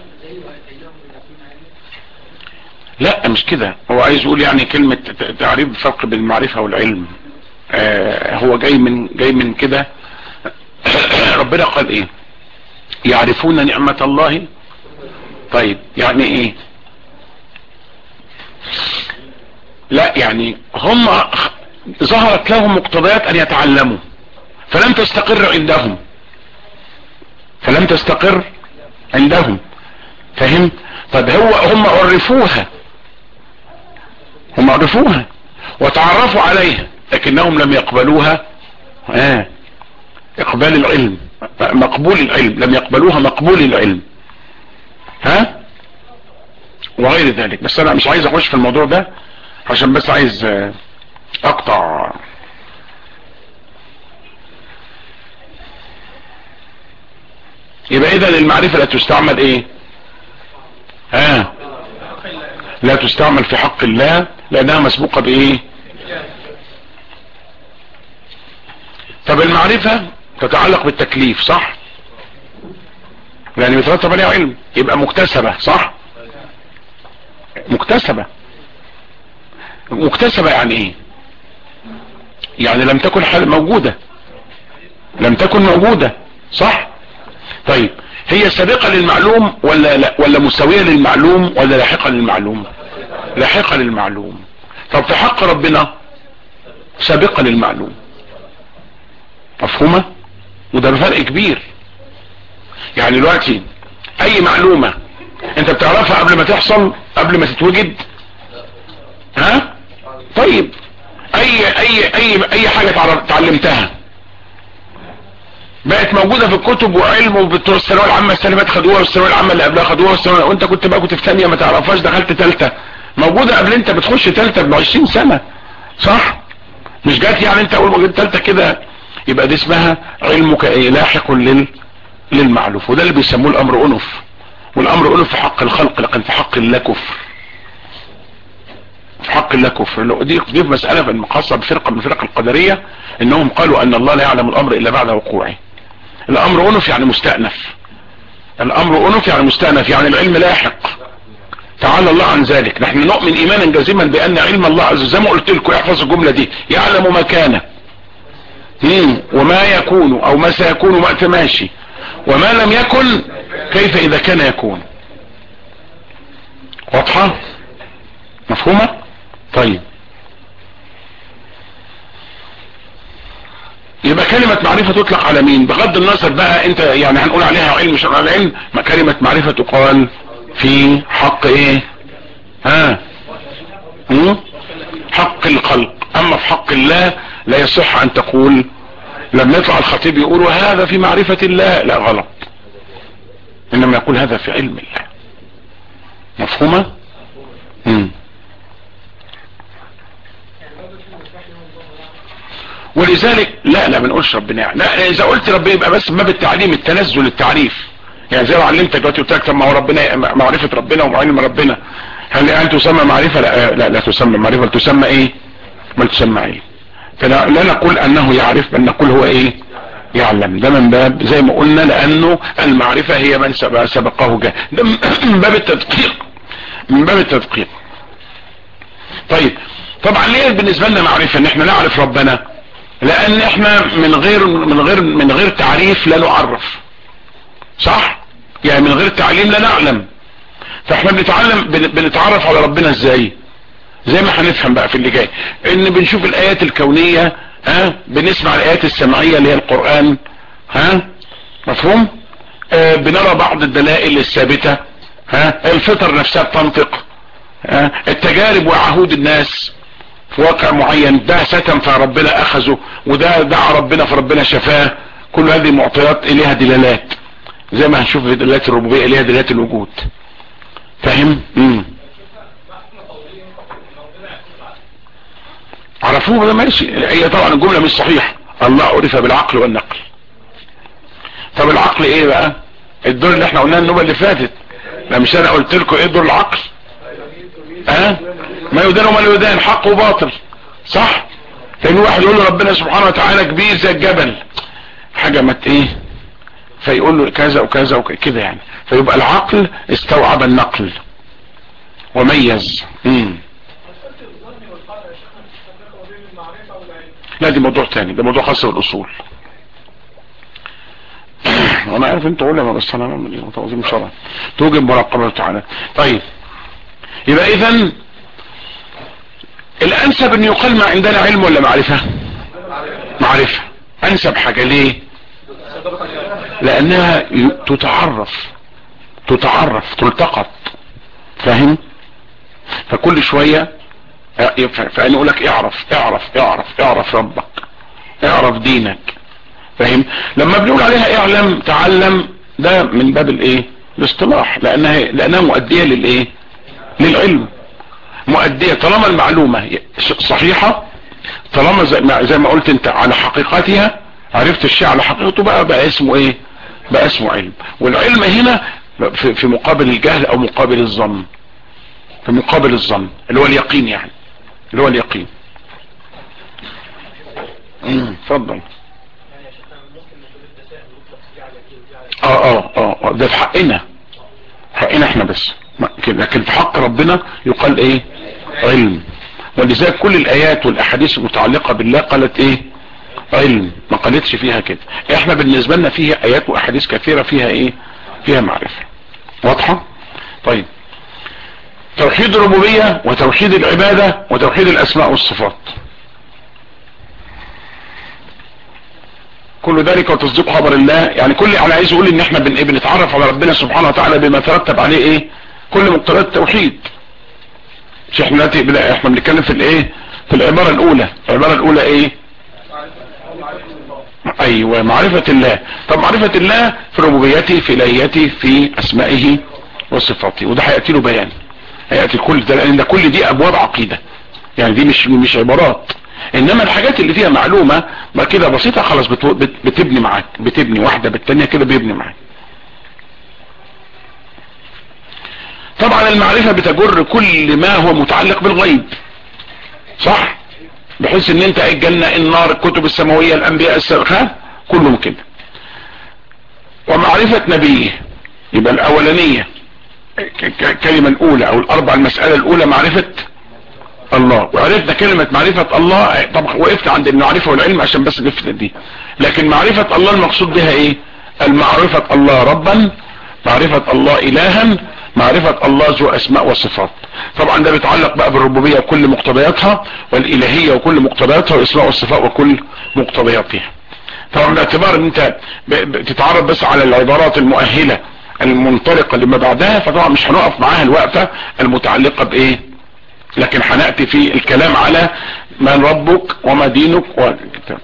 لا مش كده هو عايز يقول يعني كلمة ت- تعريف الفرق بين المعرفة والعلم آه هو جاي من جاي من كده ربنا قال ايه يعرفون نعمة الله طيب يعني ايه لا يعني هم ظهرت لهم مقتضيات ان يتعلموا فلم تستقر عندهم فلم تستقر عندهم فهم طب هو هم عرفوها هم عرفوها وتعرفوا عليها لكنهم لم يقبلوها آه اقبال العلم مقبول العلم لم يقبلوها مقبول العلم ها وغير ذلك بس انا مش عايز اخش في الموضوع ده عشان بس عايز آه، اقطع يبقى اذا المعرفة لا تستعمل ايه ها لا تستعمل في حق الله لانها مسبوقة بايه طب المعرفة تتعلق بالتكليف صح يعني بيترتب عليها علم يبقى مكتسبة صح مكتسبة مكتسبة يعني ايه يعني لم تكن حال موجودة لم تكن موجودة صح طيب هي سابقة للمعلوم ولا لا ولا مساوية للمعلوم ولا لاحقة للمعلوم لاحقة للمعلوم طب في حق ربنا سابقة للمعلوم مفهومة وده فرق كبير يعني دلوقتي اي معلومة انت بتعرفها قبل ما تحصل قبل ما تتوجد ها طيب اي اي اي اي حاجة تعرف- تعلمتها بقت موجودة في الكتب وعلم وبتوع الثانويه العامة السنة اللي فاتت خدوها والثانويه العامة اللي قبلها خدوها والثانويه وانت كنت بقى كنت في ثانية ما تعرفهاش دخلت ثالثة موجودة قبل انت بتخش ثالثة ب 20 سنة صح مش جات يعني انت اول ما جيت ثالثة كده يبقى دي اسمها علمك ايه لاحق لل للمعلوف وده اللي بيسموه الامر انف والامر انف في حق الخلق لكن في حق الله كفر في حق الله كفر لو دي دي مسألة خاصة بفرقة من فرق القدرية انهم قالوا ان الله لا يعلم الامر الا بعد وقوعه الامر انف يعني مستأنف الامر انف يعني مستأنف يعني العلم لاحق تعالى الله عن ذلك نحن نؤمن ايمانا جازما بان علم الله عز وجل زي ما قلت لكم احفظ الجملة دي يعلم ما كان مم. وما يكون او ما سيكون وقت ماشي وما لم يكن كيف اذا كان يكون واضحة مفهومة طيب يبقى كلمة معرفة تطلق على مين بغض النظر بقى انت يعني هنقول عليها علم مش على علم ما كلمة معرفة تقال في حق ايه ها مم؟ حق الخلق اما في حق الله لا يصح ان تقول لما يطلع الخطيب يقول وهذا في معرفة الله لا غلط انما يقول هذا في علم الله مفهومة مم. ولذلك لا لا ما نقولش ربنا يعني لا اذا قلت ربنا يبقى بس باب التعليم التنزل التعريف يعني زي ما علمتك دلوقتي قلت لك طب ما هو ربنا معرفة ربنا وعلم ربنا هل يعني تسمى معرفة لا لا, لا تسمى معرفة بل تسمى ايه بل تسمى ايه فلا لا نقول انه يعرف بل نقول هو ايه يعلم ده من باب زي ما قلنا لانه المعرفة هي من سبق سبقه جاء ده من باب التدقيق من باب التدقيق طيب طبعا ليه بالنسبة لنا معرفة ان احنا نعرف ربنا لان احنا من غير من غير من غير تعريف لا نعرف صح يعني من غير تعليم لا نعلم فاحنا بنتعلم بن- بنتعرف على ربنا ازاي زي ما هنفهم بقى في اللي جاي ان بنشوف الايات الكونية ها بنسمع الايات السمعية اللي هي القرآن ها مفهوم آه بنرى بعض الدلائل الثابتة ها الفطر نفسها بتنطق ها التجارب وعهود الناس في واقع معين ده ستم فربنا اخذه وده دعا ربنا فربنا شفاه كل هذه معطيات لها دلالات زي ما هنشوف في دلالات الربوبية لها دلالات الوجود فاهم امم عرفوه ده ماشي هي طبعا الجملة مش صحيحة الله عرف بالعقل والنقل طب العقل ايه بقى الدور اللي احنا قلناه النوبة اللي فاتت لا مش انا قلت لكم ايه دور العقل ها أه؟ ما يدان وما لا يدان حق وباطل صح فان واحد يقول له ربنا سبحانه وتعالى كبير زي الجبل حاجة مت ايه فيقول له كذا وكذا وكذا يعني فيبقى العقل استوعب النقل وميز امم لا دي موضوع تاني ده موضوع خاص بالاصول وانا عارف انت علماء بس انا من ايه متوازين شرع توجب مراقبه تعالى طيب يبقى اذا الانسب ان يقال ما عندنا علم ولا معرفة معرفة انسب حاجة ليه لانها تتعرف تتعرف تلتقط فاهم فكل شوية فانا اقول لك اعرف اعرف اعرف اعرف ربك اعرف دينك فاهم لما بنقول عليها اعلم تعلم ده من باب الايه الاصطلاح لانها لانها مؤدية للايه للعلم مؤدية طالما المعلومة صحيحة طالما زي ما, زي ما قلت انت على حقيقتها عرفت الشيء على حقيقته بقى بقى اسمه ايه بقى اسمه علم والعلم هنا في, في مقابل الجهل او مقابل الظن في مقابل الظن اللي هو اليقين يعني اللي هو اليقين اتفضل اه اه اه ده في حقنا حقنا احنا بس لكن في حق ربنا يقال ايه علم ولذلك كل الايات والاحاديث المتعلقة بالله قالت ايه علم ما قالتش فيها كده احنا بالنسبة لنا فيها ايات واحاديث كثيرة فيها ايه فيها معرفة واضحة طيب توحيد الربوبية وتوحيد العبادة وتوحيد الاسماء والصفات كل ذلك وتصديق خبر الله يعني كل انا عايز اقول ان احنا بن ايه بنتعرف على ربنا سبحانه وتعالى بما ترتب عليه ايه كل مقتضيات التوحيد مش احنا دلوقتي احنا بنتكلم في الايه في العبارة الاولى العبارة الاولى ايه ايوه معرفة الله طب معرفة الله في ربوبيته في الهيته في اسمائه وصفاته وده هيأتي له بيان هيأتي كل ده لان ده كل دي ابواب عقيدة يعني دي مش مش عبارات انما الحاجات اللي فيها معلومة ما كده بسيطة خلاص بتبني معاك بتبني واحدة بالتانية كده بيبني معاك طبعا المعرفة بتجر كل ما هو متعلق بالغيب صح بحيث ان انت الجنة النار الكتب السماوية الانبياء السابقة كلهم كده ومعرفة نبيه يبقى الاولانية كلمة الاولى او الاربع المسألة الاولى معرفة الله وعرفنا كلمة معرفة الله طبعا وقفت عند المعرفة والعلم عشان بس نفتح دي لكن معرفة الله المقصود بها ايه المعرفة الله ربا معرفة الله الها معرفة الله ذو اسماء وصفات طبعا ده بيتعلق بقى بالربوبية وكل مقتضياتها والالهية وكل مقتضياتها والاسماء والصفات وكل مقتضياتها طبعا باعتبار ان انت بتتعرض بس على العبارات المؤهلة المنطلقة لما بعدها فطبعا مش هنقف معاها الوقفة المتعلقة بايه لكن هنأتي في الكلام على من ربك وما دينك والكتاب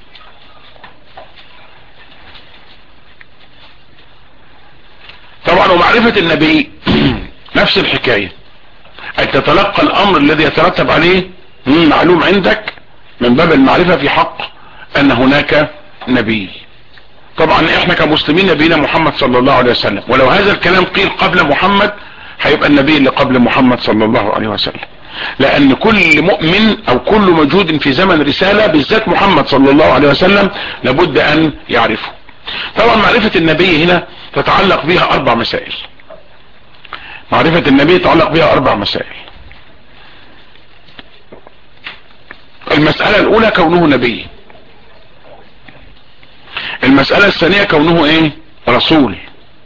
طبعا ومعرفة النبي نفس الحكاية أن تتلقى الأمر الذي يترتب عليه معلوم عندك من باب المعرفة في حق أن هناك نبي طبعا احنا كمسلمين نبينا محمد صلى الله عليه وسلم ولو هذا الكلام قيل قبل محمد هيبقى النبي اللي قبل محمد صلى الله عليه وسلم لان كل مؤمن او كل موجود في زمن رسالة بالذات محمد صلى الله عليه وسلم لابد ان يعرفه طبعا معرفة النبي هنا تتعلق بها اربع مسائل معرفة النبي تتعلق بها اربع مسائل المسألة الاولى كونه نبي المسألة الثانية كونه ايه رسول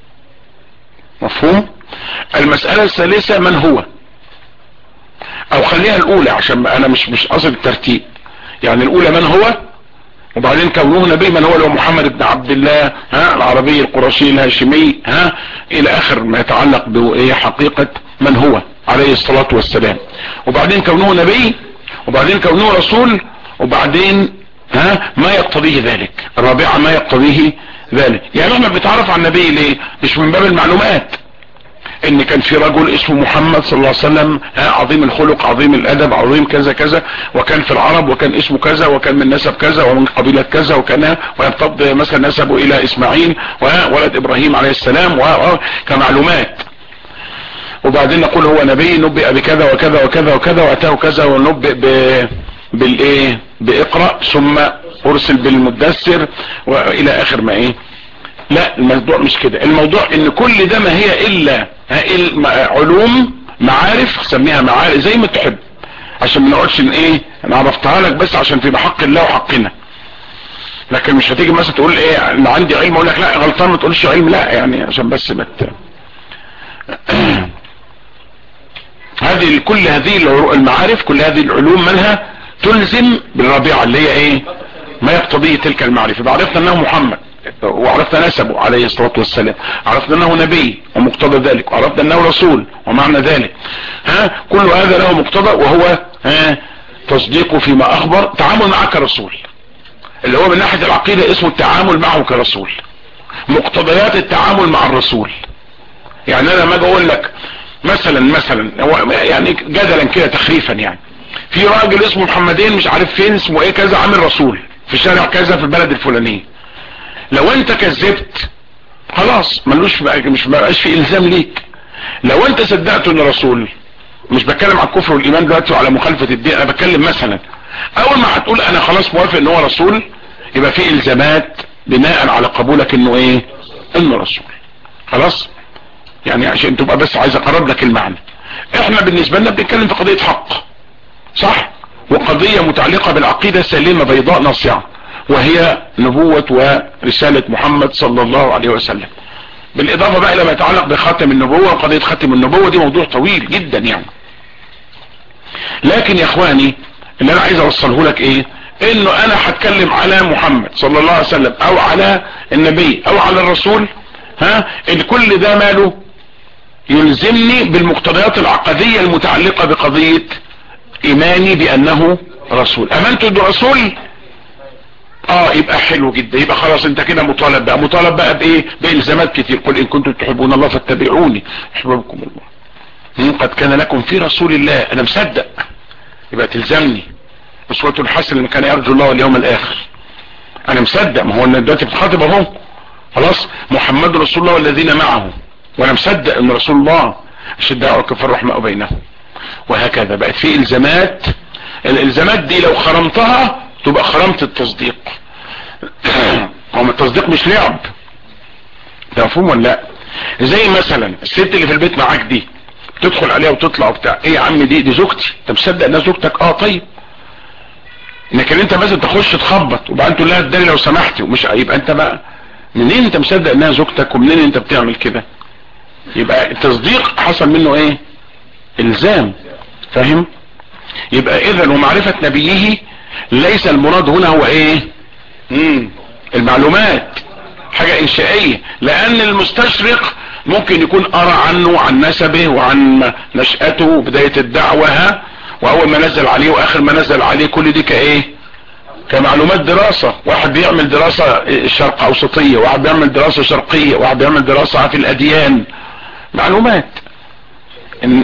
مفهوم المسألة الثالثة من هو او خليها الاولى عشان انا مش مش قصد الترتيب يعني الاولى من هو وبعدين كونه نبي من هو اللي هو محمد بن عبد الله ها العربي القرشي الهاشمي ها الى اخر ما يتعلق بايه حقيقة من هو عليه الصلاة والسلام وبعدين كونه نبي وبعدين كونه رسول وبعدين ها ما يقتضيه ذلك الرابعة ما يقتضيه ذلك يعني احنا بنتعرف على النبي ليه مش من باب المعلومات ان كان في رجل اسمه محمد صلى الله عليه وسلم ها عظيم الخلق عظيم الادب عظيم كذا كذا وكان في العرب وكان اسمه كذا وكان من نسب كذا ومن قبيلة كذا وكان ويمتد مثلا نسبه الى اسماعيل وولد ابراهيم عليه السلام كمعلومات وبعدين نقول هو نبي نبئ بكذا وكذا وكذا وكذا واتاه كذا ونبئ ب... بالايه باقرأ ثم ارسل بالمدثر والى اخر ما ايه لا الموضوع مش كده الموضوع ان كل ده ما هي الا علوم معارف سميها معارف زي ما تحب عشان ما نقعدش ان ايه انا عرفتها لك بس عشان في بحق الله وحقنا لكن مش هتيجي مثلا تقول ايه انا عندي علم اقول لك لا غلطان ما تقولش علم لا يعني عشان بس ما هذه كل هذه المعارف كل هذه العلوم منها تلزم بالرابعه اللي هي ايه ما يقتضيه تلك المعرفه بعرفنا انه محمد وعرفنا نسبه عليه الصلاة والسلام عرفنا انه نبي ومقتضى ذلك وعرفنا انه رسول ومعنى ذلك ها كل هذا له مقتضى وهو ها تصديقه فيما اخبر تعامل معه كرسول اللي هو من ناحية العقيدة اسمه التعامل معه كرسول مقتضيات التعامل مع الرسول يعني انا ما اقول لك مثلا مثلا يعني جدلا كده تخريفا يعني في راجل اسمه محمدين مش عارف فين اسمه ايه كذا عامل رسول في شارع كذا في البلد الفلانيه لو انت كذبت خلاص ملوش مش بقاش في الزام ليك لو انت صدقت ان رسول مش بتكلم على الكفر والايمان دلوقتي وعلى مخالفه الدين انا بتكلم مثلا اول ما هتقول انا خلاص موافق ان هو رسول يبقى في الزامات بناء على قبولك انه ايه انه رسول خلاص يعني عشان تبقى بس عايز اقرب لك المعنى احنا بالنسبه لنا بنتكلم في قضيه حق صح وقضيه متعلقه بالعقيده السليمه بيضاء ناصعه وهي نبوة ورسالة محمد صلى الله عليه وسلم بالاضافة بقى الى ما يتعلق بخاتم النبوة وقضية خاتم النبوة دي موضوع طويل جدا يعني لكن يا اخواني اللي انا عايز اوصله لك ايه انه انا هتكلم على محمد صلى الله عليه وسلم او على النبي او على الرسول ها الكل ده ماله يلزمني بالمقتضيات العقدية المتعلقة بقضية ايماني بانه رسول امنت انه رسول اه يبقى حلو جدا يبقى خلاص انت كده مطالب بقى مطالب بقى بايه بالزامات كتير قل ان كنتم تحبون الله فاتبعوني يحببكم الله قد كان لكم في رسول الله انا مصدق يبقى تلزمني اسوة حسن لمن كان يرجو الله واليوم الاخر انا مصدق ما هو انا دلوقتي بتخاطب اهو خلاص محمد رسول الله والذين معه وانا مصدق ان رسول الله الشداء وكفر رحمة بينهم وهكذا بقت في الزامات الالزامات دي لو خرمتها تبقى خرمت التصديق هو التصديق مش لعب ده مفهوم ولا لا زي مثلا الست اللي في البيت معاك دي تدخل عليها وتطلع وبتاع ايه يا عم دي دي زوجتي انت مصدق انها زوجتك اه طيب لكن انت مثلا تخش تخبط وبعدين تقول لها اداني لو سمحتي ومش يبقى انت بقى منين انت مصدق انها زوجتك ومنين انت بتعمل كده يبقى التصديق حصل منه ايه الزام فاهم يبقى اذا ومعرفة نبيه ليس المراد هنا هو ايه مم. المعلومات حاجة انشائية لان المستشرق ممكن يكون قرأ عنه وعن نسبه وعن نشأته وبداية الدعوة واول ما نزل عليه واخر ما نزل عليه كل دي كايه كمعلومات دراسة واحد بيعمل دراسة شرق اوسطية واحد بيعمل دراسة شرقية واحد بيعمل دراسة في الاديان معلومات إن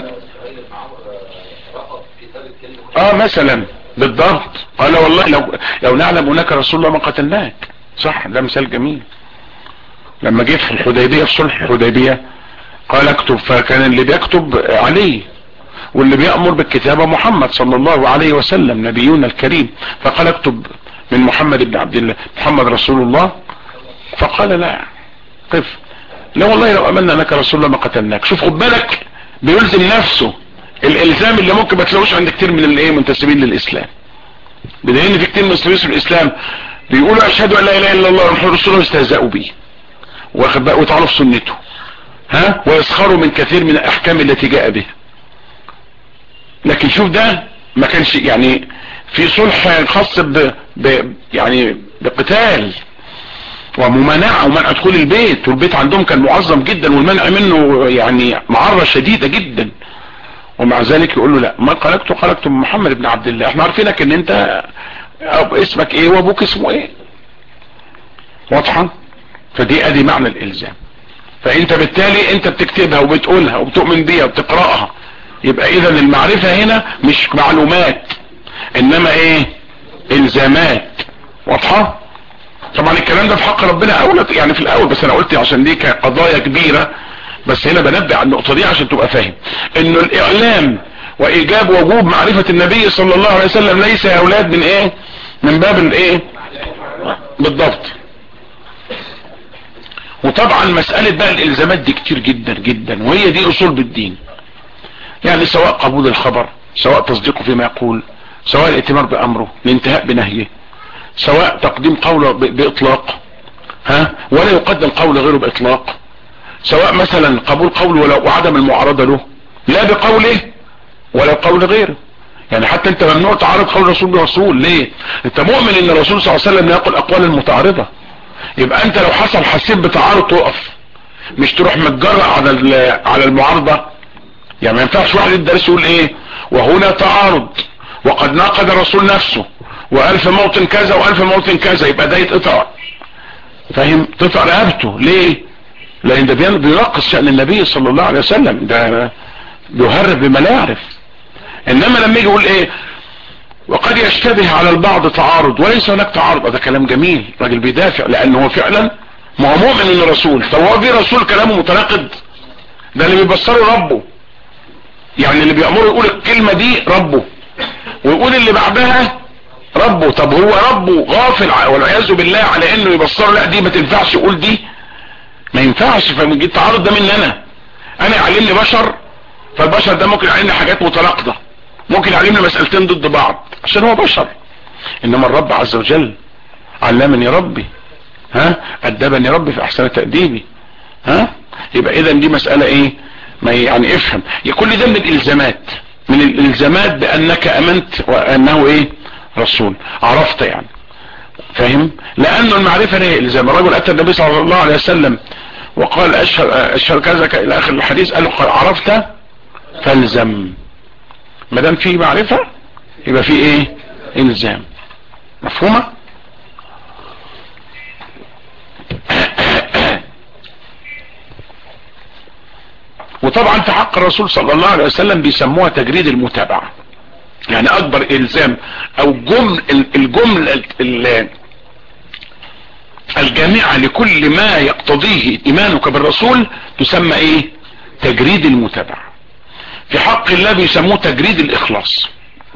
اه مثلا بالضبط قال والله لو لو نعلم هناك رسول الله ما قتلناك صح ده مثال جميل لما جيت في الحديبية في صلح الحديبية قال اكتب فكان اللي بيكتب علي واللي بيأمر بالكتابة محمد صلى الله عليه وسلم نبينا الكريم فقال اكتب من محمد بن عبد الله محمد رسول الله فقال لا قف لا والله لو امنا انك رسول الله ما قتلناك شوف خد بالك بيلزم نفسه الالزام اللي ممكن ما تلاقوش عند كتير من الايه منتسبين للاسلام بدليل ان في كتير من المسلمين في الاسلام بيقولوا اشهد ان لا اله الا الله محمد رسول الله واستهزأوا بيه واخد بقى وتعالوا في سنته ها ويسخروا من كثير من الاحكام التي جاء بها لكن شوف ده ما كانش يعني في صلح خاص ب... ب... يعني بقتال وممانعة ومنع دخول البيت والبيت عندهم كان معظم جدا والمنع منه يعني معرة شديدة جدا ومع ذلك يقول له لا ما قلقته قلقته محمد بن عبد الله احنا عارفينك ان انت أب اسمك ايه وابوك اسمه ايه واضحة فدي ادي معنى الالزام فانت بالتالي انت بتكتبها وبتقولها وبتؤمن بيها وبتقرأها يبقى اذا المعرفة هنا مش معلومات انما ايه الزامات واضحة طبعا الكلام ده في حق ربنا اولى يعني في الاول بس انا قلت عشان دي قضايا كبيرة بس هنا بنبه على النقطة دي عشان تبقى فاهم انه الاعلام وايجاب وجوب معرفة النبي صلى الله عليه وسلم ليس يا اولاد من ايه من باب الايه بالضبط وطبعا مسألة بقى الالزامات دي كتير جدا جدا وهي دي اصول بالدين يعني سواء قبول الخبر سواء تصديقه فيما يقول سواء الائتمار بامره الانتهاء بنهيه سواء تقديم قوله باطلاق ها ولا يقدم قول غيره باطلاق سواء مثلا قبول قول ولو وعدم المعارضة له لا بقوله ولا قول غيره يعني حتى انت ممنوع تعارض قول رسول برسول ليه انت مؤمن ان الرسول صلى الله عليه وسلم يقول اقوال المتعارضة يبقى انت لو حصل حسيت بتعارض تقف مش تروح متجرأ على على المعارضة يعني ما ينفعش واحد الدرس يقول ايه وهنا تعارض وقد ناقض الرسول نفسه وقال في موطن كذا وقال في موطن كذا يبقى ده يتقطع فاهم تقطع رقبته ليه لان ده بينقص شأن النبي صلى الله عليه وسلم ده بيهرب بما لا يعرف انما لما يجي يقول ايه وقد يشتبه على البعض تعارض وليس هناك تعارض ده كلام جميل راجل بيدافع لانه هو فعلا ما هو مؤمن انه رسول طب هو في رسول كلامه متناقض ده اللي بيبصره ربه يعني اللي بيأمره يقول الكلمة دي ربه ويقول اللي بعدها ربه طب هو ربه غافل والعياذ بالله على انه يبصره لا دي ما تنفعش يقول دي ما ينفعش فالتعارض ده مني انا انا يعلمني بشر فالبشر ده ممكن يعلمني حاجات متناقضة ممكن يعلمني مسألتين ضد بعض عشان هو بشر انما الرب عز وجل علمني ربي ها ادبني ربي في احسن تأديبي ها يبقى اذا دي مسألة ايه ما يعني افهم كل ده من الالزامات من الالزامات بانك امنت وانه ايه رسول عرفت يعني فاهم لانه المعرفة هي الزام الرجل اتى النبي صلى الله عليه وسلم وقال اشهر, أشهر كذا الى اخر الحديث قال له عرفت فالزم ما دام في معرفة يبقى في ايه الزام مفهومة وطبعا في حق الرسول صلى الله عليه وسلم بيسموها تجريد المتابعة يعني اكبر الزام او جمل الجمل الجامعة لكل ما يقتضيه ايمانك بالرسول تسمى ايه تجريد المتابعة في حق الله بيسموه تجريد الاخلاص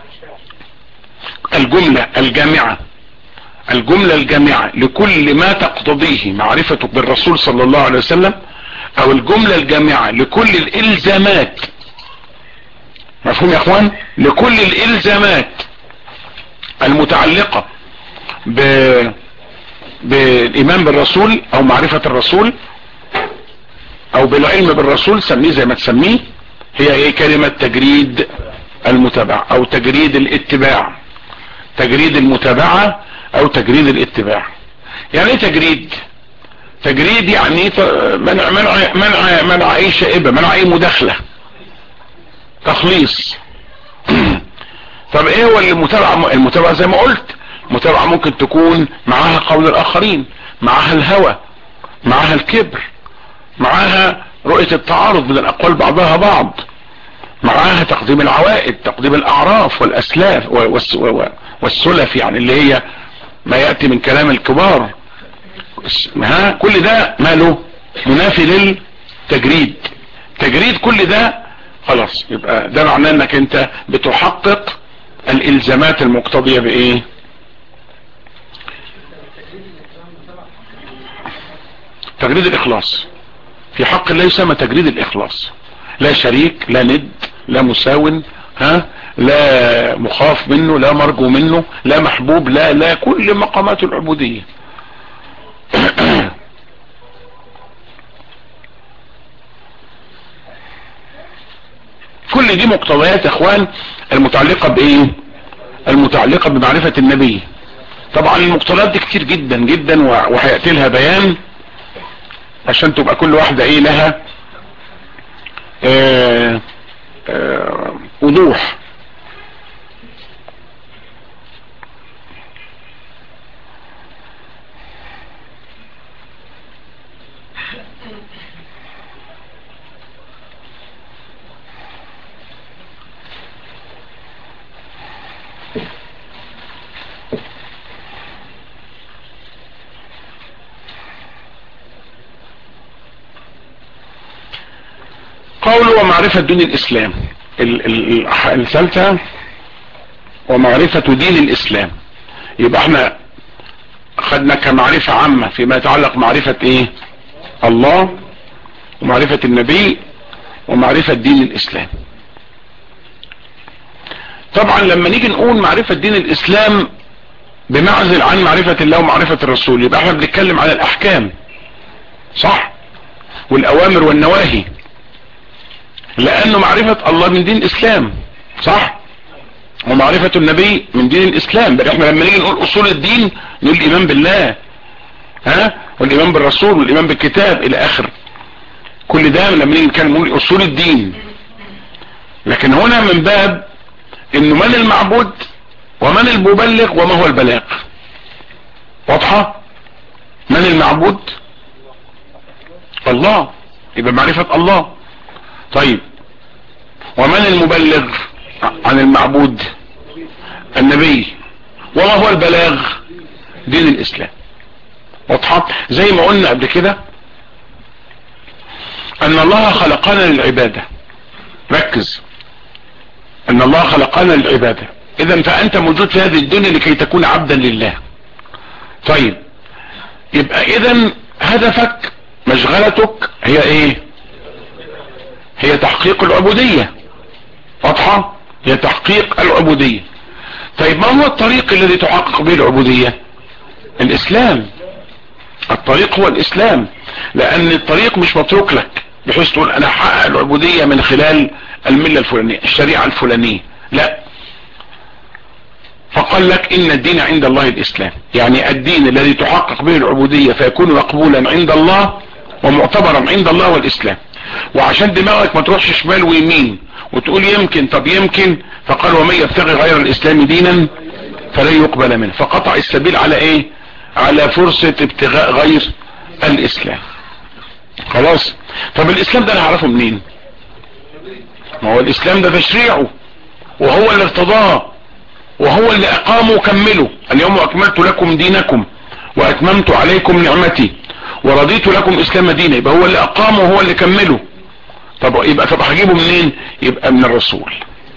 الجملة الجامعة الجملة الجامعة لكل ما تقتضيه معرفتك بالرسول صلى الله عليه وسلم او الجملة الجامعة لكل الالزامات مفهوم يا اخوان لكل الالزامات المتعلقة ب بالايمان بالرسول او معرفة الرسول او بالعلم بالرسول سميه زي ما تسميه هي ايه كلمة تجريد المتابعة او تجريد الاتباع تجريد المتابعة او تجريد الاتباع يعني ايه تجريد تجريد يعني منع منع منع منع اي شائبة منع اي مداخلة تخليص طب ايه هو المتابعة المتابعة زي ما قلت المتابعة ممكن تكون معاها قول الاخرين معاها الهوى معاها الكبر معاها رؤية التعارض من الاقوال بعضها بعض معاها تقديم العوائد تقديم الاعراف والاسلاف والسلف يعني اللي هي ما يأتي من كلام الكبار ها كل ده ماله منافي للتجريد تجريد كل ده خلاص يبقى ده معناه انك انت بتحقق الالزامات المقتضية بايه تجريد الاخلاص في حق الله يسمى تجريد الاخلاص لا شريك لا ند لا مساون ها لا مخاف منه لا مرجو منه لا محبوب لا لا كل مقامات العبودية كل دي مقتضيات يا اخوان المتعلقة بايه المتعلقة بمعرفة النبي طبعا المقتضيات دي كتير جدا جدا وهيأتي لها بيان عشان تبقى كل واحدة ايه لها آه آه وضوح قوله ومعرفة دين الاسلام ال- ال- ال- الثالثة ومعرفة دين الاسلام يبقى احنا خدنا كمعرفة عامة فيما يتعلق معرفة ايه الله ومعرفة النبي ومعرفة دين الاسلام طبعا لما نيجي نقول معرفة دين الاسلام بمعزل عن معرفة الله ومعرفة الرسول يبقى احنا بنتكلم على الاحكام صح والاوامر والنواهي لانه معرفة الله من دين الاسلام صح ومعرفة النبي من دين الاسلام بل احنا لما نيجي نقول اصول الدين نقول الايمان بالله ها والايمان بالرسول والايمان بالكتاب الى اخر كل ده لما نيجي نتكلم نقول اصول الدين لكن هنا من باب انه من المعبود ومن المبلغ وما هو البلاغ واضحة من المعبود الله يبقى معرفة الله طيب ومن المبلغ عن المعبود النبي وما هو البلاغ دين الاسلام واضحة زي ما قلنا قبل كده ان الله خلقنا للعبادة ركز ان الله خلقنا للعبادة اذا فانت موجود في هذه الدنيا لكي تكون عبدا لله طيب يبقى اذا هدفك مشغلتك هي ايه هي تحقيق العبودية واضحة هي تحقيق العبودية طيب ما هو الطريق الذي تحقق به العبودية الاسلام الطريق هو الاسلام لان الطريق مش متروك لك بحيث تقول انا احقق العبودية من خلال الملة الفلانية الشريعة الفلانية لا فقال لك ان الدين عند الله الاسلام يعني الدين الذي تحقق به العبودية فيكون مقبولا عند الله ومعتبرا عند الله والاسلام وعشان دماغك ما تروحش شمال ويمين وتقول يمكن طب يمكن فقال ومن يبتغي غير الاسلام دينا فلن يقبل منه فقطع السبيل على ايه على فرصة ابتغاء غير الاسلام خلاص طب الاسلام ده انا هعرفه منين ما هو الاسلام ده تشريعه وهو اللي ارتضاه وهو اللي اقامه وكمله اليوم اكملت لكم دينكم واتممت عليكم نعمتي ورضيت لكم اسلام دينا يبقى هو اللي اقامه وهو اللي كمله طب يبقى طب هجيبه منين يبقى من الرسول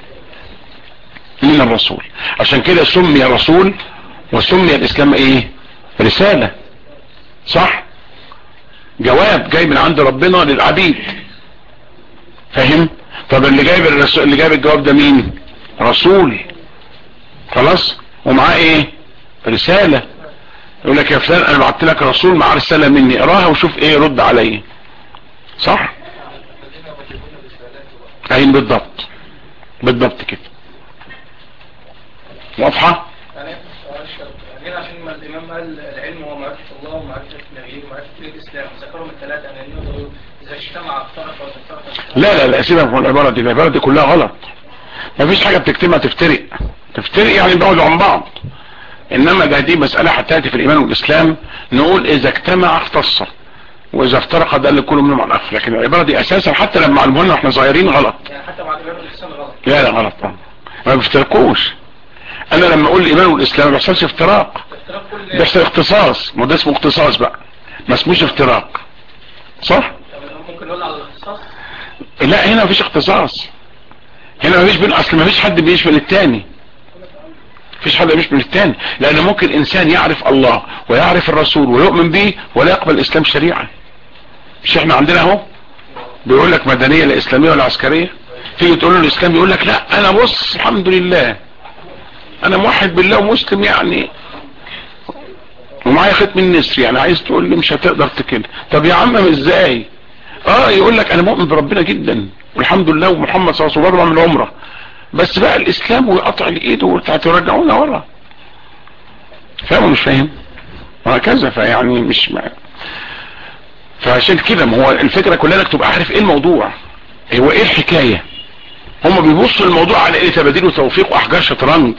من الرسول عشان كده سمي رسول وسمي الاسلام ايه رسالة صح جواب جاي من عند ربنا للعبيد فاهم طب اللي جايب الرسول اللي جايب الجواب ده مين رسول خلاص ومعاه ايه رسالة يقول لك يا فلان انا بعت لك رسول مع رسالة مني اقراها وشوف ايه رد عليا صح اين بالضبط بالضبط كده واضحة يعني يعني عشان ما الامام قال العلم هو معرفة الله ومعرفة النبي ومعرفة الاسلام ذكرهم الثلاثة ان يقدروا اذا اجتمع افترق وتفترق لا لا لا سيبك من العبارة دي العبارة دي كلها غلط مفيش حاجة بتكتمها تفترق تفترق يعني بعدوا عن بعض انما ده دي مسألة حتى في الايمان والاسلام نقول اذا اجتمع اختصر واذا افترق دل كل منهم عن الاخر لكن العبارة دي اساسا حتى لما علموها لنا واحنا صغيرين غلط يعني حتى مع الامام الحسن غلط لا لا غلط طبعا. ما بيفترقوش انا لما اقول الايمان والاسلام ما بيحصلش افتراق افتراق كل بيحصل اختصاص ما ده اسمه اختصاص بقى ما اسموش افتراق صح ممكن نقول على الاختصاص لا هنا مفيش اختصاص هنا مفيش بين اصل مفيش حد بيشمل التاني مفيش حد بيشمل التاني لان ممكن انسان يعرف الله ويعرف الرسول ويؤمن به ولا يقبل الاسلام شريعة مش احنا عندنا اهو بيقول لك مدنية لا اسلامية ولا عسكرية تيجي تقول له الاسلام يقول لك لا انا بص الحمد لله انا موحد بالله ومسلم يعني ومعايا ختم النسر يعني عايز تقول لي مش هتقدر تكل طب يا عم ازاي اه يقول لك انا مؤمن بربنا جدا والحمد لله ومحمد صلى الله عليه وسلم من العمره بس بقى الاسلام ويقطع الايد وترجعونا ورا فاهم ولا مش فاهم وهكذا فيعني مش ما فعشان كده ما هو الفكره كلها انك تبقى عارف ايه الموضوع هو ايه الحكايه هم بيبصوا الموضوع على ايه تباديل وتوفيق واحجار شطرنج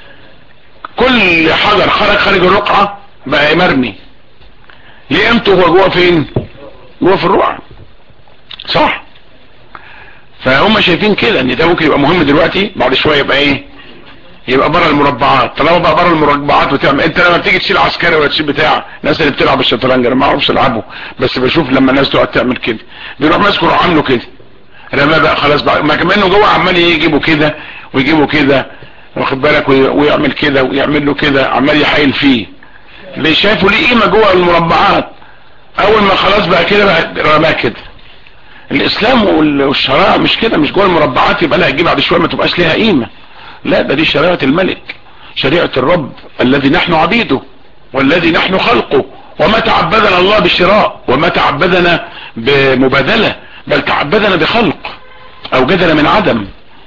كل حجر خرج خارج الرقعه بقى مرمي ليه قيمته هو جوه فين جوه في الرقعة صح فهم شايفين كده ان ده ممكن يبقى مهم دلوقتي بعد شوية يبقى ايه يبقى بره المربعات طالما بقى بره المربعات وتعمل انت لما بتيجي تشيل عسكري ولا تشيل بتاع الناس اللي بتلعب الشطرنج انا ما اعرفش العبه بس بشوف لما الناس تقعد تعمل كده بيروح ماسكه يروح عامله كده لما بقى خلاص بقى ما كمان جوه عمال يجيبوا كده ويجيبوا كده واخد بالك وي- ويعمل كده ويعمل له كده عمال يحايل فيه ليه شايفه ليه قيمه جوه المربعات اول ما خلاص بقى كده بقى رماه كده الاسلام وال- والشرائع مش كده مش جوه المربعات يبقى لها تجي بعد شويه ما تبقاش ليها قيمه لا ده دي شريعه الملك شريعه الرب الذي نحن عبيده والذي نحن خلقه وما تعبدنا الله بالشراء وما تعبدنا بمبادله بل تعبدنا بخلق اوجدنا من عدم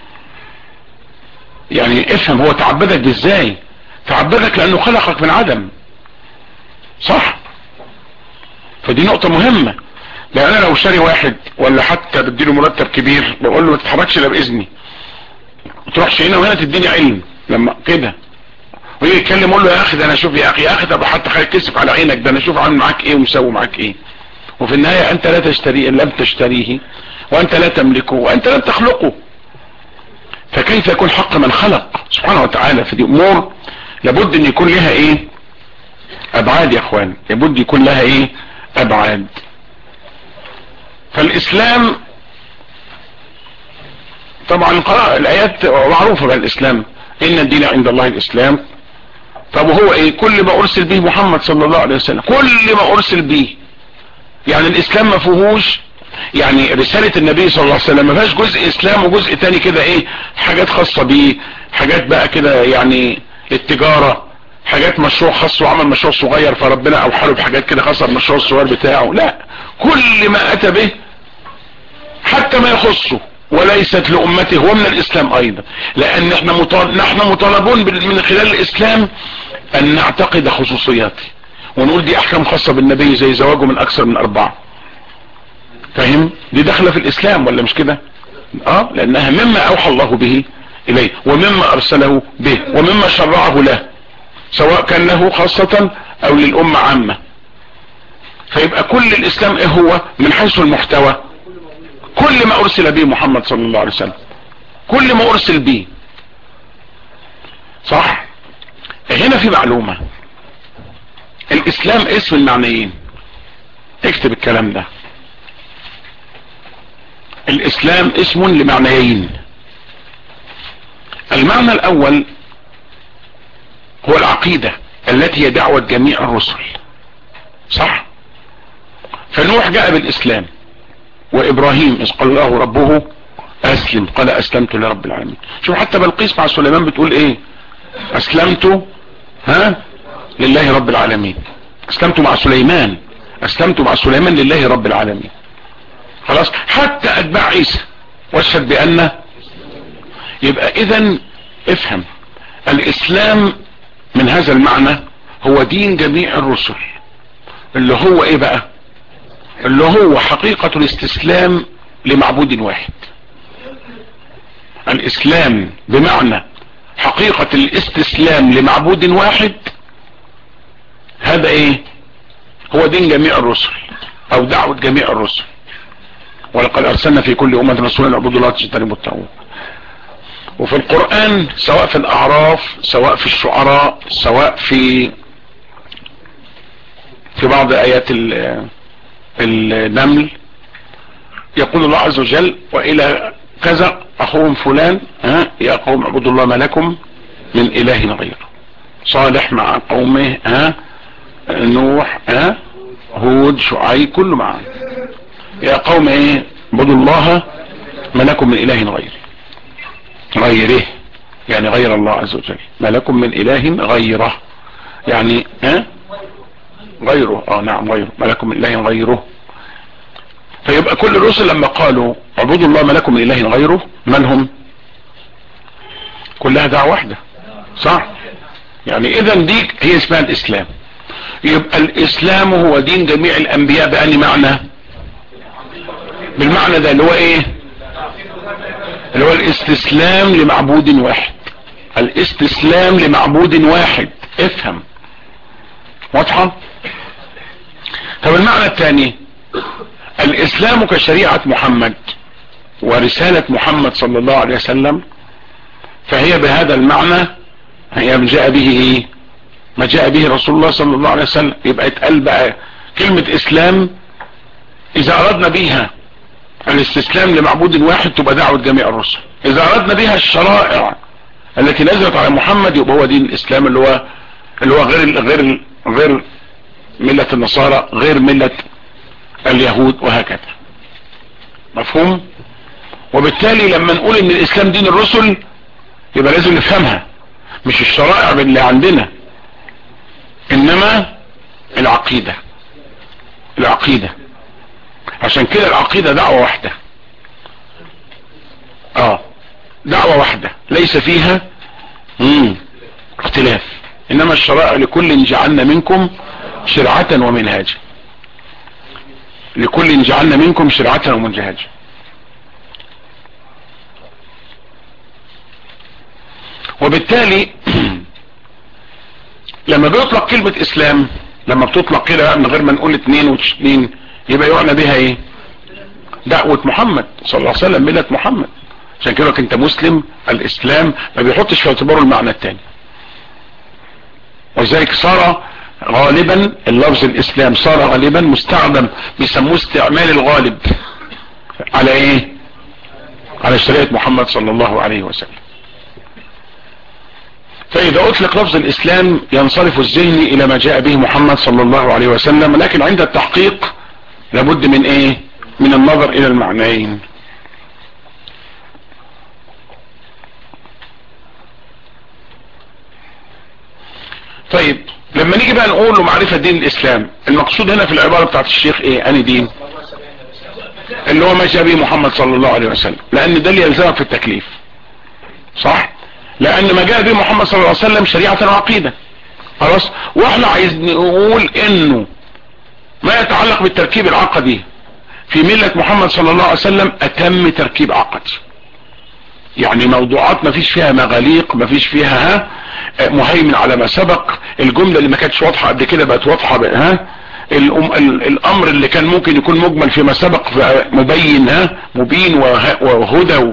يعني افهم هو تعبدك بازاي تعبدك لانه خلقك من عدم صح فدي نقطة مهمة لان انا لو شاري واحد ولا حتى بديله مرتب كبير بقول له ما تتحركش الا باذني ما تروحش هنا وهنا تديني علم لما كده ويجي يتكلم يقول له يا اخي ده انا اشوف يا اخي يا اخي طب حتى خليك كسف على عينك ده انا اشوف عامل معاك ايه ومسوي معاك ايه وفي النهاية انت لا تشتريه لم تشتريه وانت لا تملكه وانت لم تخلقه فكيف يكون حق من خلق سبحانه وتعالى فدي امور لابد ان يكون لها ايه ابعاد يا اخوان لابد يكون لها ايه ابعاد فالاسلام طبعا قراءة الايات معروفة بالاسلام ان الدين عند الله الاسلام طب وهو ايه كل ما ارسل به محمد صلى الله عليه وسلم كل ما ارسل به يعني الاسلام ما فيهوش يعني رسالة النبي صلى الله عليه وسلم ما فيهاش جزء اسلام وجزء تاني كده ايه حاجات خاصة بيه حاجات بقى كده يعني التجارة حاجات مشروع خاص وعمل مشروع صغير فربنا اوحى له بحاجات كده خاصة بالمشروع الصغير بتاعه لا كل ما اتى به حتى ما يخصه وليست لأمته ومن الإسلام أيضا لأن احنا مطال... نحن مطالبون بال- من خلال الإسلام أن نعتقد خصوصياته ونقول دي أحكام خاصة بالنبي زي زواجه من أكثر من أربعة فاهم دي داخله في الإسلام ولا مش كده اه لأنها مما أوحى الله به إليه ومما أرسله به ومما شرعه له سواء كان له خاصة أو للأمة عامة فيبقى كل الإسلام إيه هو من حيث المحتوى كل ما ارسل به محمد صلى الله عليه وسلم كل ما ارسل به صح هنا في معلومة الاسلام اسم المعنيين اكتب الكلام ده الاسلام اسم لمعنيين المعنى الاول هو العقيدة التي هي دعوة جميع الرسل صح فنوح جاء بالاسلام وابراهيم اذ قال له ربه اسلم قال اسلمت لرب العالمين شوف حتى بلقيس مع سليمان بتقول ايه اسلمت ها لله رب العالمين اسلمت مع سليمان اسلمت مع سليمان لله رب العالمين خلاص حتى اتباع عيسى واشهد بان يبقى اذا افهم الاسلام من هذا المعنى هو دين جميع الرسل اللي هو ايه بقى اللي هو حقيقة الاستسلام لمعبود واحد الاسلام بمعنى حقيقة الاستسلام لمعبود واحد هذا ايه هو دين جميع الرسل او دعوة جميع الرسل ولقد ارسلنا في كل امة رسولا اعبدوا الله تجتنبوا الطاغوت وفي القرآن سواء في الاعراف سواء في الشعراء سواء في في بعض ايات ال- النمل يقول الله عز وجل والى كذا اخوهم فلان ها يا قوم اعبدوا الله ما لكم من اله غيره صالح مع قومه ها نوح ها هود شعيب كله معاه يا قوم ايه اعبدوا الله ما لكم من اله غيره غيره يعني غير الله عز وجل ما لكم من اله غيره يعني ها غيره اه نعم غيره ما لكم من اله غيره فيبقى كل الرسل لما قالوا اعبدوا الله ما لكم من اله غيره من هم كلها دعوة واحدة صح يعني اذا دي هي اسمها الاسلام يبقى الاسلام هو دين جميع الانبياء بأني معنى بالمعنى ده اللي هو ايه اللي هو الاستسلام لمعبود واحد الاستسلام لمعبود واحد افهم واضحة طب المعنى الثاني الاسلام كشريعة محمد ورسالة محمد صلى الله عليه وسلم فهي بهذا المعنى هي ما جاء به ايه ما جاء به رسول الله صلى الله عليه وسلم يبقى اتقال بقى كلمة اسلام اذا اردنا بيها الاستسلام لمعبود واحد تبقى دعوة جميع الرسل اذا اردنا بها الشرائع التي نزلت على محمد يبقى هو دين الاسلام اللي هو اللي هو غير غير غير ملة النصارى غير ملة اليهود وهكذا مفهوم وبالتالي لما نقول ان الاسلام دين الرسل يبقى لازم نفهمها مش الشرائع اللي عندنا انما العقيدة العقيدة عشان كده العقيدة دعوة واحدة اه دعوة واحدة ليس فيها مم. اختلاف انما الشرائع لكل جعلنا منكم شرعة ومنهاجا لكل جعلنا منكم شرعة ومنهاجا وبالتالي لما بيطلق كلمة اسلام لما بتطلق كده من غير ما نقول اتنين وتشتين يبقى يعنى بها ايه دعوة محمد صلى الله عليه وسلم ملة محمد عشان كده انت مسلم الاسلام ما بيحطش في اعتباره المعنى التاني ولذلك صار غالبا اللفظ الاسلام صار غالبا مستخدم بيسموه استعمال الغالب على ايه على شريعة محمد صلى الله عليه وسلم فاذا اطلق لفظ الاسلام ينصرف الذهن الى ما جاء به محمد صلى الله عليه وسلم لكن عند التحقيق لابد من ايه من النظر الى المعنيين طيب لما نيجي بقى نقول له معرفة دين الاسلام المقصود هنا في العبارة بتاعت الشيخ ايه اني دين اللي هو ما جاء به محمد صلى الله عليه وسلم لان ده اللي يلزمك في التكليف صح لان ما جاء به محمد صلى الله عليه وسلم شريعة وعقيدة خلاص واحنا عايز نقول انه ما يتعلق بالتركيب العقدي في ملة محمد صلى الله عليه وسلم اتم تركيب عقدي يعني موضوعات ما فيش فيها مغاليق ما فيش فيها ها مهيمن على ما سبق الجملة اللي ما كانتش واضحة قبل كده بقت واضحة بقى ها الأم الامر اللي كان ممكن يكون مجمل فيما سبق مبين ها مبين وهدى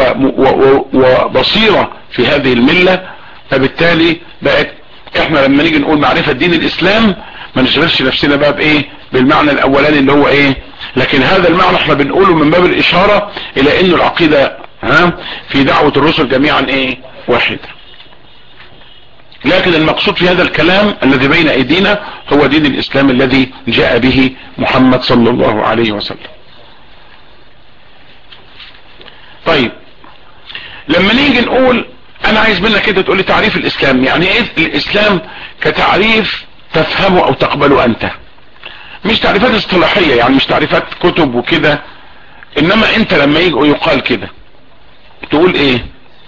وبصيرة في هذه الملة فبالتالي بقت احنا لما نيجي نقول معرفة دين الاسلام ما نشغلش نفسنا بقى بايه بالمعنى الاولاني اللي هو ايه لكن هذا المعنى احنا بنقوله من باب الاشارة الى انه العقيدة ها في دعوة الرسل جميعا ايه واحدة لكن المقصود في هذا الكلام الذي بين ايدينا هو دين الاسلام الذي جاء به محمد صلى الله عليه وسلم طيب لما نيجي نقول انا عايز منك كده تقول لي تعريف الاسلام يعني ايه الاسلام كتعريف تفهمه او تقبله انت مش تعريفات اصطلاحية يعني مش تعريفات كتب وكده انما انت لما يجي يقال كده تقول ايه